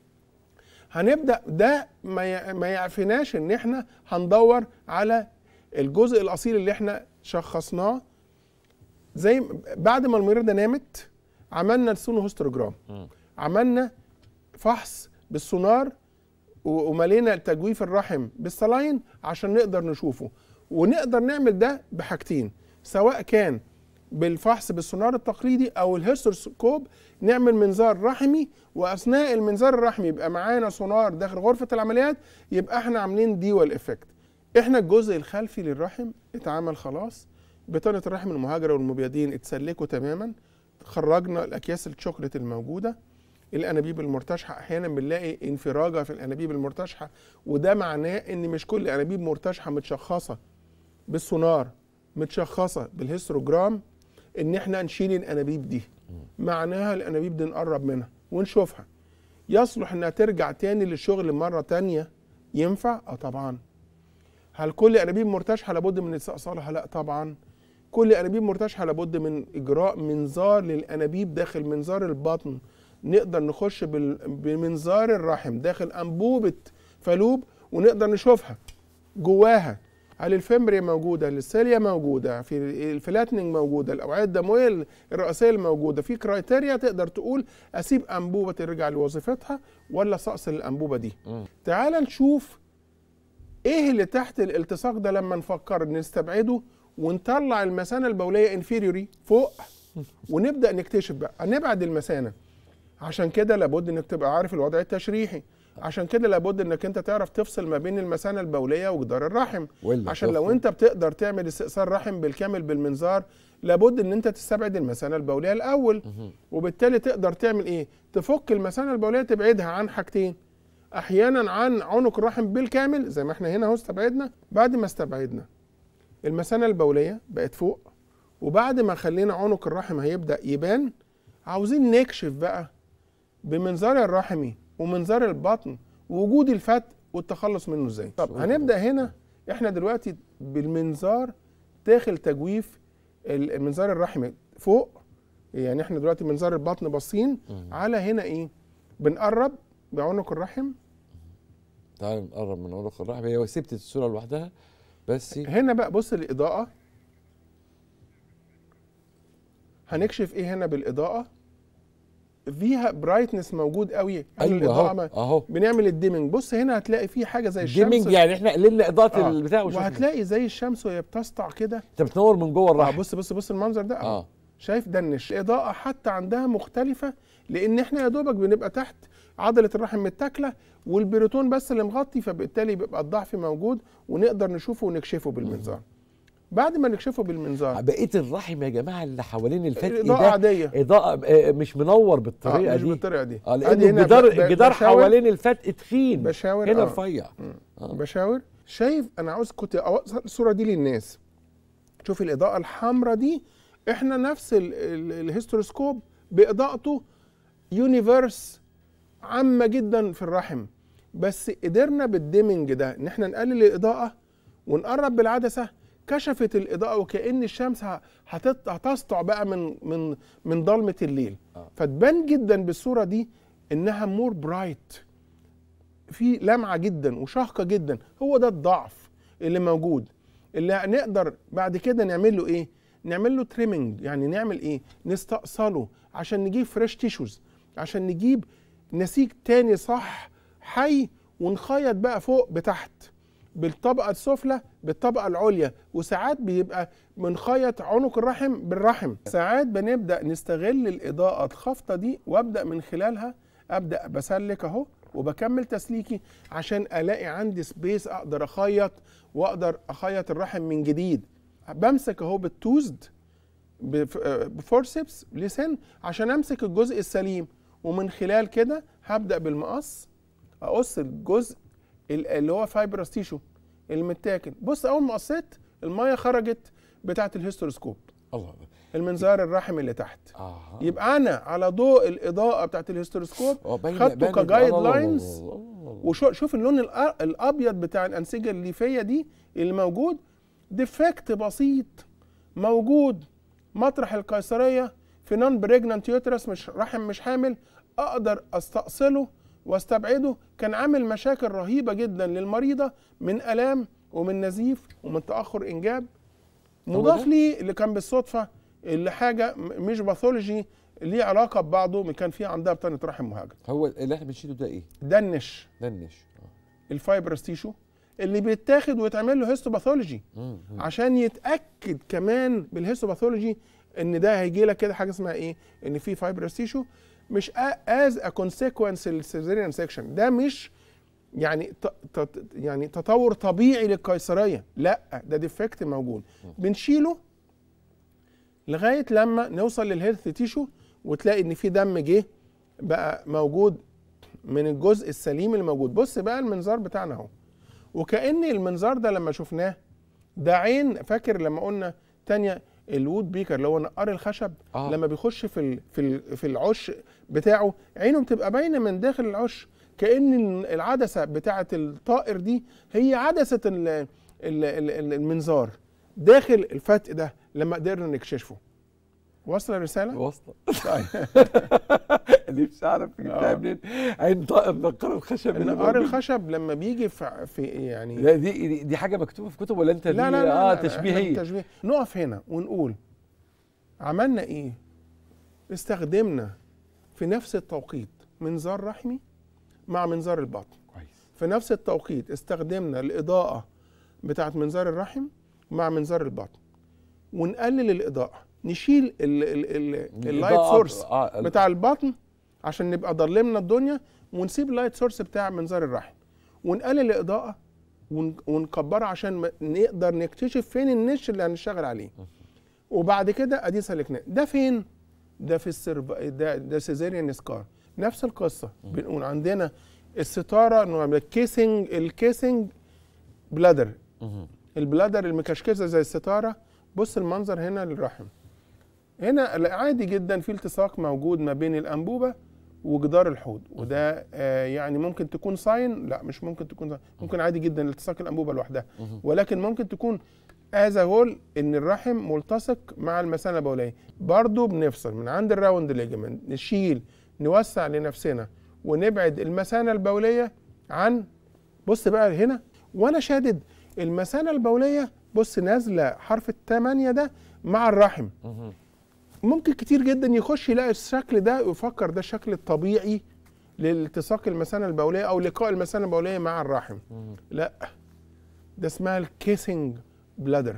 هنبدا ده ما ي- ما يعفناش ان احنا هندور على الجزء الاصيل اللي احنا شخصناه زي م- بعد ما المريضه نامت عملنا السونو هيستوجرام عملنا فحص بالسونار و- وملينا تجويف الرحم بالصلاين عشان نقدر نشوفه ونقدر نعمل ده بحاجتين سواء كان بالفحص بالسونار التقليدي او الهيستروسكوب نعمل منظار رحمي واثناء المنظار الرحمي يبقى معانا سونار داخل غرفه العمليات يبقى احنا عاملين ديوال افكت احنا الجزء الخلفي للرحم اتعمل خلاص بطانه الرحم المهاجره والمبيضين اتسلكوا تماما خرجنا الاكياس الشوكليت الموجوده الانابيب المرتشحه احيانا بنلاقي انفراجه في الانابيب المرتشحه وده معناه ان مش كل انابيب مرتشحه متشخصه بالسونار متشخصه بالهيستروجرام ان احنا نشيل الانابيب دي معناها الانابيب دي نقرب منها ونشوفها يصلح انها ترجع تاني للشغل مره تانية ينفع اه طبعا هل كل انابيب مرتشحه لابد من استئصالها لا طبعا كل انابيب مرتشحه لابد من اجراء منظار للانابيب داخل منظار البطن نقدر نخش بال- بمنظار الرحم داخل انبوبه فالوب ونقدر نشوفها جواها هل الفمبريا موجوده هل السيليا موجوده في الفلاتننج موجوده الاوعيه الدمويه الرئيسيه الموجوده في كرايتيريا تقدر تقول اسيب انبوبه ترجع لوظيفتها ولا استأصل الانبوبه دي تعال نشوف ايه اللي تحت الالتصاق ده لما نفكر نستبعده ونطلع المثانه البوليه انفيريوري فوق ونبدا نكتشف بقى نبعد المثانه عشان كده لابد انك تبقى عارف الوضع التشريحي عشان كده لابد انك انت تعرف تفصل ما بين المثانه البوليه وجدار الرحم ولا عشان لو تفصل. انت بتقدر تعمل استئصال رحم بالكامل بالمنظار لابد ان انت تستبعد المثانه البوليه الاول وبالتالي تقدر تعمل ايه تفك المثانه البوليه تبعدها عن حاجتين احيانا عن عنق الرحم بالكامل زي ما احنا هنا اهو استبعدنا بعد ما استبعدنا المثانه البوليه بقت فوق وبعد ما خلينا عنق الرحم هيبدا يبان عاوزين نكشف بقى بمنظار الرحمي ومنظار البطن ووجود الفتق والتخلص منه ازاي طب هنبدا هنا احنا دلوقتي بالمنظار داخل تجويف ال- المنظار الرحمي فوق يعني احنا دلوقتي منظار البطن باصين على هنا ايه بنقرب بعنق الرحم تعال نقرب من عنق الرحم هي سبت الصوره لوحدها بس هنا بقى بص الاضاءه هنكشف ايه هنا بالاضاءه فيها برايتنس موجود قوي هل ايوه الإضاءة اهو ما- اهو بنعمل الديمنج بص هنا هتلاقي في حاجه زي الشمس ديمنج يعني احنا قللنا اضاءه آه. البتاع وشفنا وهتلاقي زي الشمس وهي بتسطع كده انت بتنور من جوه اه الرحم بص بص بص المنظر ده اه شايف ده النش الاضاءه حتى عندها مختلفه لان احنا يا دوبك بنبقى تحت عضله الرحم متاكله والبريتون بس اللي مغطي فبالتالي بيبقى الضعف موجود ونقدر نشوفه ونكشفه بالمنظار بعد ما نكشفه بالمنظار بقيه الرحم يا جماعه اللي حوالين الفتق الاضاءه ده عاديه اضاءه آه، مش منور آه بالطريقه مش دي بالطريقه دي اه عادي لانه هنا الجدار ب- ب- الجدار بشاور- حوالين الفتق تخين بشاور هنا آه. رفيع آه. بشاور شايف انا عاوز كنت اوصل الصوره دي للناس شوف الاضاءه الحمراء دي احنا نفس ال- ال- الهيستروسكوب باضاءته يونيفرس عامه جدا في الرحم بس قدرنا بالديمنج ده ان احنا نقلل الاضاءه ونقرب بالعدسه كشفت الاضاءه وكان الشمس ه- هتط- هتسطع بقى من من من ضلمه الليل فتبان جدا بالصوره دي انها مور برايت في لمعه جدا وشهقه جدا هو ده الضعف اللي موجود اللي نقدر بعد كده نعمل له ايه نعمل له تريمنج يعني نعمل ايه نستأصله عشان نجيب فريش تيشوز عشان نجيب نسيج تاني صح حي ونخيط بقى فوق بتحت بالطبقه السفلى بالطبقه العليا وساعات بيبقى بنخيط عنق الرحم بالرحم ساعات بنبدا نستغل الاضاءه الخافته دي وابدا من خلالها ابدا بسلك اهو وبكمل تسليكي عشان الاقي عندي سبيس اقدر اخيط واقدر اخيط الرحم من جديد بمسك اهو بالتوزد بف- آه، بفورسبس لسن عشان امسك الجزء السليم ومن خلال كده هبدا بالمقص اقص الجزء ال- اللي هو فايبرس تيشو المتاكل بص اول ما قصيت الميه خرجت بتاعه الهيستروسكوب الله المنظار الرحم اللي تحت اه يبقى انا على ضوء الاضاءه بتاعه الهيستروسكوب آه، باينة- خدته باينة- كجايد الله- الله- لاينز الله- الله- الله. وشوف شوف اللون الأ- الابيض بتاع الانسجه الليفيه دي اللي موجود ديفكت بسيط موجود مطرح القيصريه في نون بريجنانت يوترس مش رحم مش حامل اقدر استأصله واستبعده كان عامل مشاكل رهيبه جدا للمريضه من الام ومن نزيف ومن تاخر انجاب هو مضاف ده؟ لي اللي كان بالصدفه اللي حاجه م- مش باثولوجي ليه علاقه ببعضه كان في عندها بطانه رحم مهاجر هو اللي احنا بنشيله ده ايه؟ ده النش ده النش آه. الفايبرس تيشو اللي بيتاخد ويتعمل له هيستوباثولوجي مم، مم. عشان يتاكد كمان بالهيستوباثولوجي ان ده هيجي لك كده حاجه اسمها ايه ان في فايبرس تيشو مش از ا كونسيكونس السيزيريان سيكشن ده مش يعني ت... ت... يعني تطور طبيعي للقيصريه لا ده ديفكت موجود بنشيله لغايه لما نوصل للهيلث تيشو وتلاقي ان في دم جه بقى موجود من الجزء السليم اللي موجود بص بقى المنظار بتاعنا اهو وكأن المنظار ده لما شفناه ده عين فاكر لما قلنا تانية الوود بيكر اللي هو نقار الخشب آه. آه. لما بيخش في ال في ال في العش بتاعه عينه بتبقى باينه من داخل العش كأن العدسه بتاعه الطائر دي هي عدسه ال ال ال المنظار داخل الفتق ده لما قدرنا نكشفه وصل الرساله؟ واصله طيب نفسي اعرف جبتها آه. منين عين طائر نقار الخشب اللي نقار موجود. الخشب لما بيجي في, في يعني لا دي دي- دي حاجه مكتوبه في كتب ولا انت لا دي لا لا اه لا، إحنا تشبيهيه تشبيه نقف هنا ونقول عملنا ايه استخدمنا في نفس التوقيت منظار رحمي مع منظار البطن كويس في نفس التوقيت استخدمنا الإضاءة بتاعت منظار الرحم مع منظار البطن ونقلل الإضاءة نشيل ال- ال- ال- اللايت الإضاءة- سورس آه، ال- بتاع البطن عشان نبقى ضلمنا الدنيا ونسيب اللايت سورس بتاع منظار الرحم ونقلل الإضاءة ون- ونكبرها عشان ما- نقدر نكتشف فين النش اللي هنشتغل عليه وبعد كده ادي سلكناه ده فين ده في السرب ده ده سيزيريان سكار نفس القصه بنقول عندنا الستاره نوع الكيسنج الكيسنج بلادر مهم. البلادر المكشكشه زي الستاره بص المنظر هنا للرحم هنا لا، عادي جدا في التصاق موجود ما بين الانبوبه وجدار الحوض وده آه يعني ممكن تكون ساين لا مش ممكن تكون sign. ممكن عادي جدا التصاق الانبوبه لوحدها ولكن ممكن تكون از هول ان الرحم ملتصق مع المثانه البوليه برضو بنفصل من عند الراوند ليجمنت نشيل نوسع لنفسنا ونبعد المثانه البوليه عن بص بقى هنا وانا شادد المثانه البوليه بص نازله حرف الثمانيه ده مع الرحم مهم. ممكن كتير جدا يخش يلاقي الشكل ده ويفكر ده الشكل الطبيعي لالتصاق المثانه البوليه او لقاء المثانه البوليه مع الرحم لا ده اسمها الكيسنج بلادر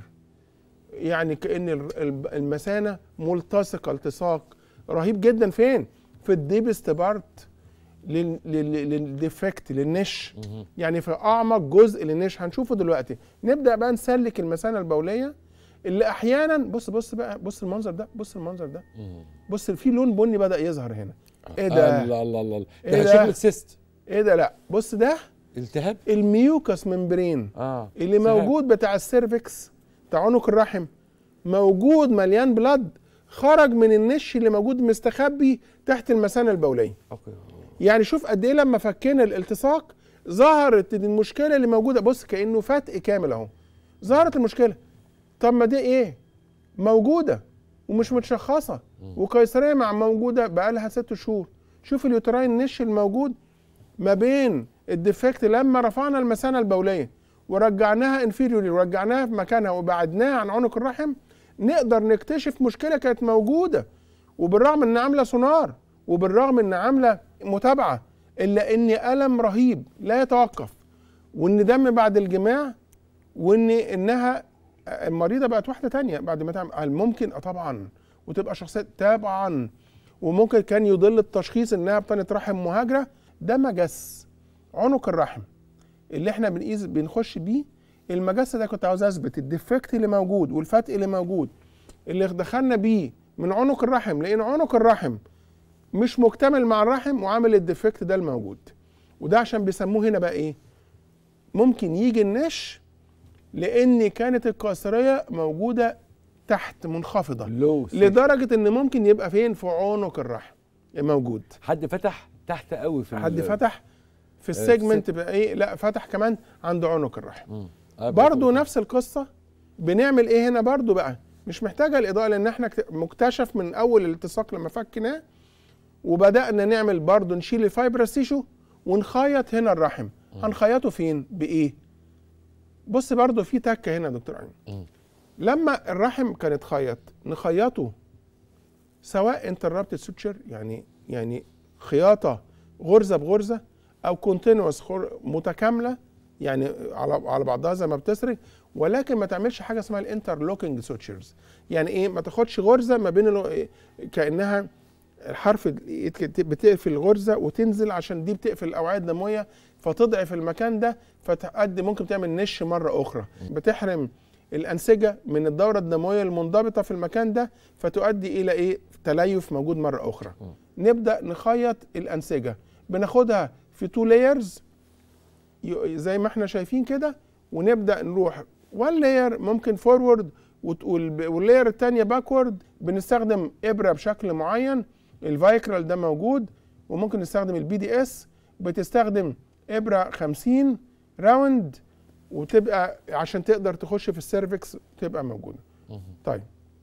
يعني كان ال- ال- المثانه ملتصقه التصاق رهيب جدا فين في الديبست بارت لل- لل- للديفكت للنش يعني في اعمق جزء للنش هنشوفه دلوقتي نبدا بقى نسلك المثانه البوليه اللي احيانا بص بص بقى بص المنظر ده بص المنظر ده بص في لون بني بدا يظهر هنا ايه ده الله الله الله الله إيه ده ده؟ شغل سيست ايه ده لا بص ده التهاب الميوكس ممبرين اه اللي التهاب. موجود بتاع السيرفكس بتاع عنق الرحم موجود مليان بلد خرج من النش اللي موجود مستخبي تحت المثانه البوليه اوكي يعني شوف قد ايه لما فكينا الالتصاق ظهرت المشكله اللي موجوده بص كانه فتق كامل اهو ظهرت المشكله طب ما دي ايه موجوده ومش متشخصه وقيصريه مع موجوده بقالها ست شهور شوف اليوتراين نش الموجود ما بين الديفكت لما رفعنا المثانه البوليه ورجعناها انفيريوري ورجعناها في مكانها وبعدناها عن عنق الرحم نقدر نكتشف مشكله كانت موجوده وبالرغم ان عامله سونار وبالرغم ان عامله متابعه الا ان الم رهيب لا يتوقف وان دم بعد الجماع وان انها المريضه بقت واحده تانية بعد ما تعمل هل ممكن اه طبعا وتبقى شخصيه طبعا وممكن كان يضل التشخيص انها بطانه رحم مهاجره ده مجس عنق الرحم اللي احنا بنقيس بنخش بيه المجس ده كنت عاوز اثبت الديفكت اللي موجود والفتق اللي موجود اللي دخلنا بيه من عنق الرحم لان عنق الرحم مش مكتمل مع الرحم وعامل الديفكت ده الموجود وده عشان بيسموه هنا بقى ايه ممكن يجي النش لان كانت القيصريه موجوده تحت منخفضه لو لدرجه ان ممكن يبقى فين في عنق الرحم موجود حد فتح تحت قوي في حد ال- فتح في السيجمنت بقى ايه لا فتح كمان عند عنق الرحم مم. آه، برضو بتقول- نفس القصه بنعمل ايه هنا برضو بقى مش محتاجه الاضاءه لان احنا اكت- مكتشف من اول الالتصاق لما فكناه وبدانا نعمل برضو نشيل الفايبرس تيشو ونخيط هنا الرحم هنخيطه فين بايه بص برضو في تكه هنا يا دكتور عين مم. لما الرحم كان اتخيط نخيطه سواء انتربتد سوتشر يعني يعني خياطه غرزه بغرزه او كونتينوس متكامله يعني على على بعضها زي ما بتسرج ولكن ما تعملش حاجه اسمها الانترلوكينج سوتشرز يعني ايه ما تاخدش غرزه ما بين الو- كانها الحرف بتقفل الغرزه وتنزل عشان دي بتقفل الاوعيه الدمويه فتضعف المكان ده فتؤدي ممكن تعمل نش مره اخرى بتحرم الانسجه من الدوره الدمويه المنضبطه في المكان ده فتؤدي الى ايه تليف موجود مره اخرى نبدا نخيط الانسجه بناخدها في تو لايرز زي ما احنا شايفين كده ونبدا نروح وان لاير ممكن فورورد واللاير الثانيه باكورد بنستخدم ابره بشكل معين الفايكرال ده موجود وممكن نستخدم البي دي اس بتستخدم ابره 50 راوند وتبقى عشان تقدر تخش في السيرفكس تبقى موجوده طيب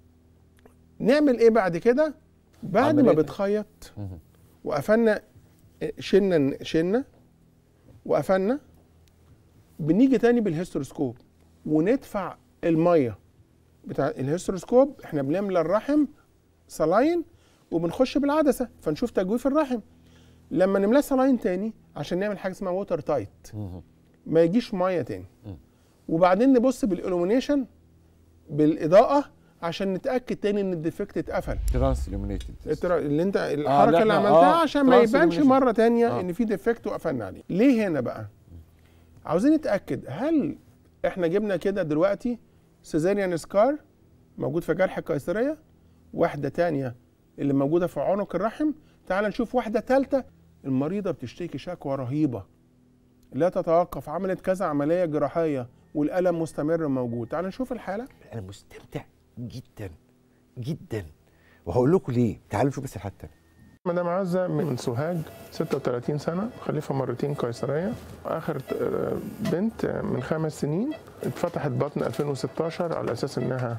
نعمل ايه بعد كده بعد ما عملية- بتخيط وقفلنا شلنا شلنا وقفلنا بنيجي تاني بالهيستروسكوب وندفع الميه بتاع الهيستروسكوب احنا بنملى الرحم صلاين وبنخش بالعدسه فنشوف تجويف الرحم لما نملاه صلاين تاني عشان نعمل حاجه اسمها ووتر تايت ما يجيش ميه تاني وبعدين نبص بالالومينيشن بالاضاءه عشان نتاكد تاني ان الديفكت اتقفل ترانس illuminated الترا- اللي انت الحركه لا، اللي احنا- عملتها آه، عشان ما trans يبانش illumination. مره تانية آه. ان في ديفكت وقفلنا عليه ليه هنا بقى عاوزين نتاكد هل احنا جبنا كده دلوقتي سيزاريان سكار موجود في جرح القيصريه واحده تانية اللي موجوده في عنق الرحم تعال نشوف واحده ثالثه المريضه بتشتكي شكوى رهيبه لا تتوقف عملت كذا عمليه جراحيه والالم مستمر موجود تعال نشوف الحاله انا مستمتع جدا جدا وهقول لكم ليه تعالوا نشوف بس الحته مدام عزة من سوهاج 36 سنة خليفة مرتين قيصرية آخر آه، بنت آه، من خمس سنين اتفتحت بطن 2016 على أساس إنها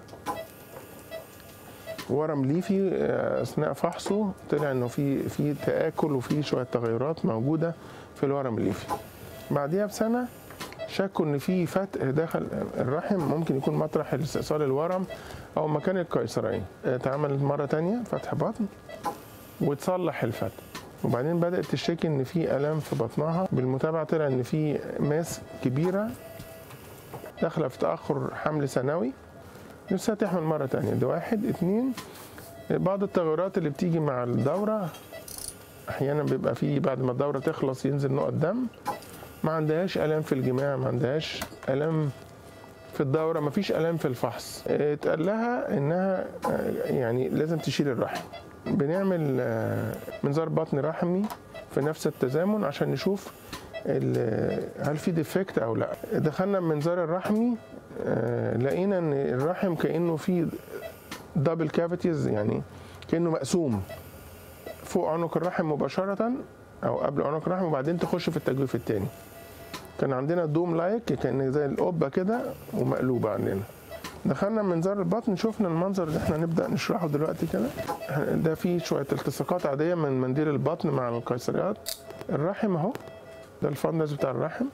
ورم ليفي آه، أثناء فحصه طلع إنه في في تآكل وفي شوية تغيرات موجودة في الورم الليفي بعديها بسنة شكوا إن في فتق داخل الرحم ممكن يكون مطرح استئصال الورم أو مكان القيصرية آه، اتعملت مرة تانية فتح بطن وتصلح الفتق وبعدين بدات تشتكي ان في الام في بطنها بالمتابعه طلع ان في ماس كبيره داخله في تاخر حمل سنوي نفسها تحمل مره تانية ده واحد اتنين بعض التغيرات اللي بتيجي مع الدوره احيانا بيبقى في بعد ما الدوره تخلص ينزل نقط دم ما عندهاش الام في الجماع ما عندهاش الام في الدوره ما فيش الام في الفحص اتقال لها انها آه، يعني لازم تشيل الرحم بنعمل آه، منظار بطن رحمي في نفس التزامن عشان نشوف ال- هل في ديفكت او لا دخلنا المنظار الرحمي آه، لقينا ان الرحم كانه في دبل كافيتيز يعني كانه مقسوم فوق عنق الرحم مباشره او قبل عنق الرحم وبعدين تخش في التجويف الثاني كان عندنا دوم لايك كان زي القبه كده ومقلوبه عندنا دخلنا منظار البطن شفنا المنظر اللي احنا نبدا نشرحه دلوقتي كده ده فيه شويه التصاقات عاديه من منديل البطن مع القيصريات الرحم اهو ده الفندس بتاع الرحم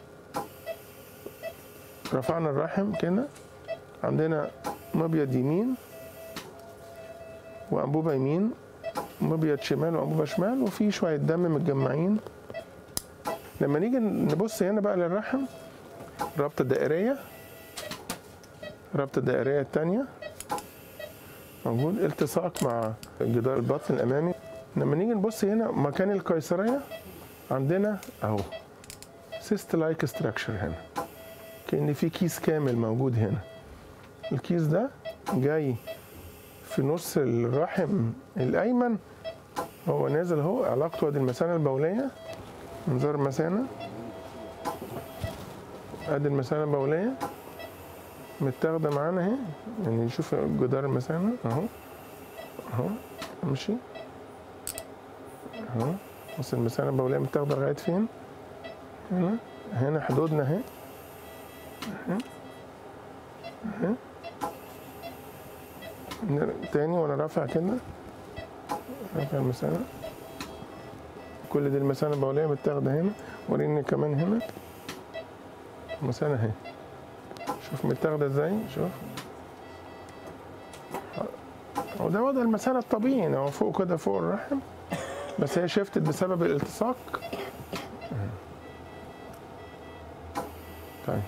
رفعنا الرحم كده عندنا مبيض يمين وانبوبه يمين مبيض شمال وانبوبه شمال وفي شويه دم متجمعين لما نيجي نبص هنا بقى للرحم رابطه دائريه رابطه الدائريه الثانيه موجود التصاق مع جدار البطن الامامي لما نيجي نبص هنا مكان القيصريه عندنا اهو سيست لايك ستراكشر هنا كان في كيس كامل موجود هنا الكيس ده جاي في نص الرحم الايمن هو نازل اهو علاقته ادي المثانه البوليه منظار المثانه ادي المثانه البوليه متاخده معانا اهي يعني شوف جدار المثانه اهو اهو امشي اهو بص المثانه البوليه متاخده لغايه فين هنا هنا حدودنا اهي اهي اهي نر- تاني وانا رافع كده رافع المثانه كل دي المثانه البوليه متاخده هنا وريني كمان هنا المثانه اهي شوف متاخده ازاي شوف وده وضع المثانه الطبيعي يعني هو فوق كده فوق الرحم بس هي شفتت بسبب الالتصاق طيب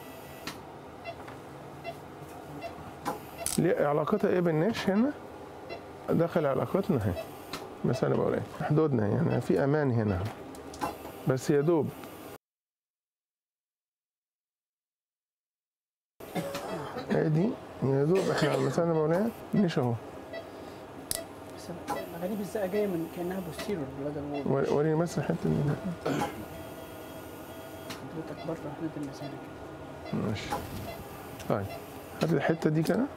ليه علاقتها ايه بالنش هنا داخل علاقتنا اهي بس انا بقول ايه حدودنا يعني في امان هنا بس يا دوب هي دي يا دوب احنا على المثانه مولانا نش اهو بس الغريب الزقه جايه من كانها بوستيرور بدل وول ور- وريني بس الحته دي حضرتك بره حدود المثانه كده ماشي طيب هات الحته دي كده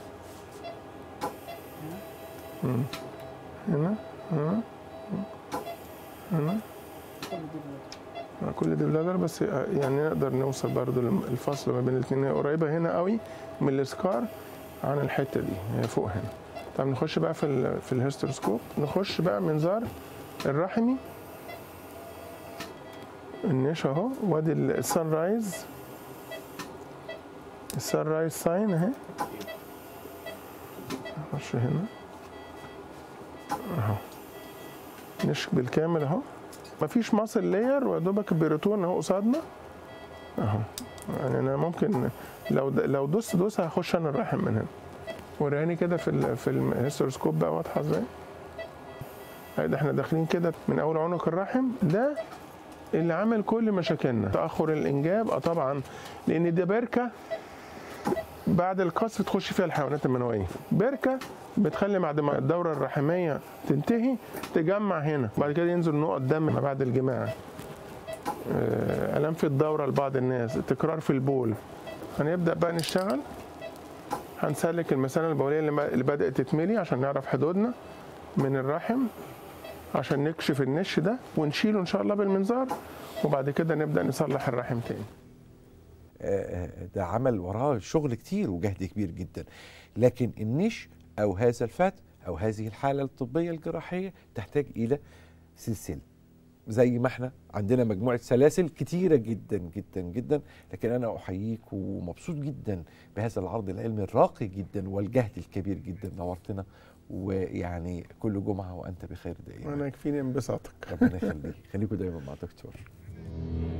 مم. هنا هنا هنا كل دي بلاد. آه، كل دي بلادر بس يعني نقدر نوصل برضو الفصل ما بين الاثنين هي قريبه هنا قوي من السكار عن الحته دي هي فوق هنا طب نخش بقى في ال في الهيستروسكوب نخش بقى منظار الرحمي النش اهو وادي السان رايز السان رايز ساين اهي نخش هنا اهو نش بالكامل اهو مفيش ماسل لاير ويا البريتون اهو قصادنا اهو يعني انا ممكن لو لو دوست دوس هخش انا الرحم من هنا وراني كده في ال في الهيستروسكوب بقى واضحه ازاي هاي ده احنا داخلين كده من اول عنق الرحم ده اللي عمل كل مشاكلنا تاخر الانجاب اه طبعا لان دي بركه بعد القصف تخش فيها الحيوانات المنويه بركه بتخلي بعد ما الدوره الرحميه تنتهي تجمع هنا بعد كده ينزل نقط دم ما بعد الجماع آه، الام في الدوره لبعض الناس تكرار في البول هنبدا بقى نشتغل هنسلك المثانه البوليه اللي ما- اللي بدات تتملي عشان نعرف حدودنا من الرحم عشان نكشف النش ده ونشيله ان شاء الله بالمنظار وبعد كده نبدا نصلح الرحم تاني آه، آه، ده عمل وراه شغل كتير وجهد كبير جدا لكن النش او هذا الفات او هذه الحاله الطبيه الجراحيه تحتاج الى سلسله زي ما احنا عندنا مجموعه سلاسل كتيره جدا جدا جدا لكن انا احييك ومبسوط جدا بهذا العرض العلمي الراقي جدا والجهد الكبير جدا نورتنا ويعني كل جمعه وانت بخير دائما وانا يكفيني انبساطك ربنا يخليك خليكم دايما مع دكتور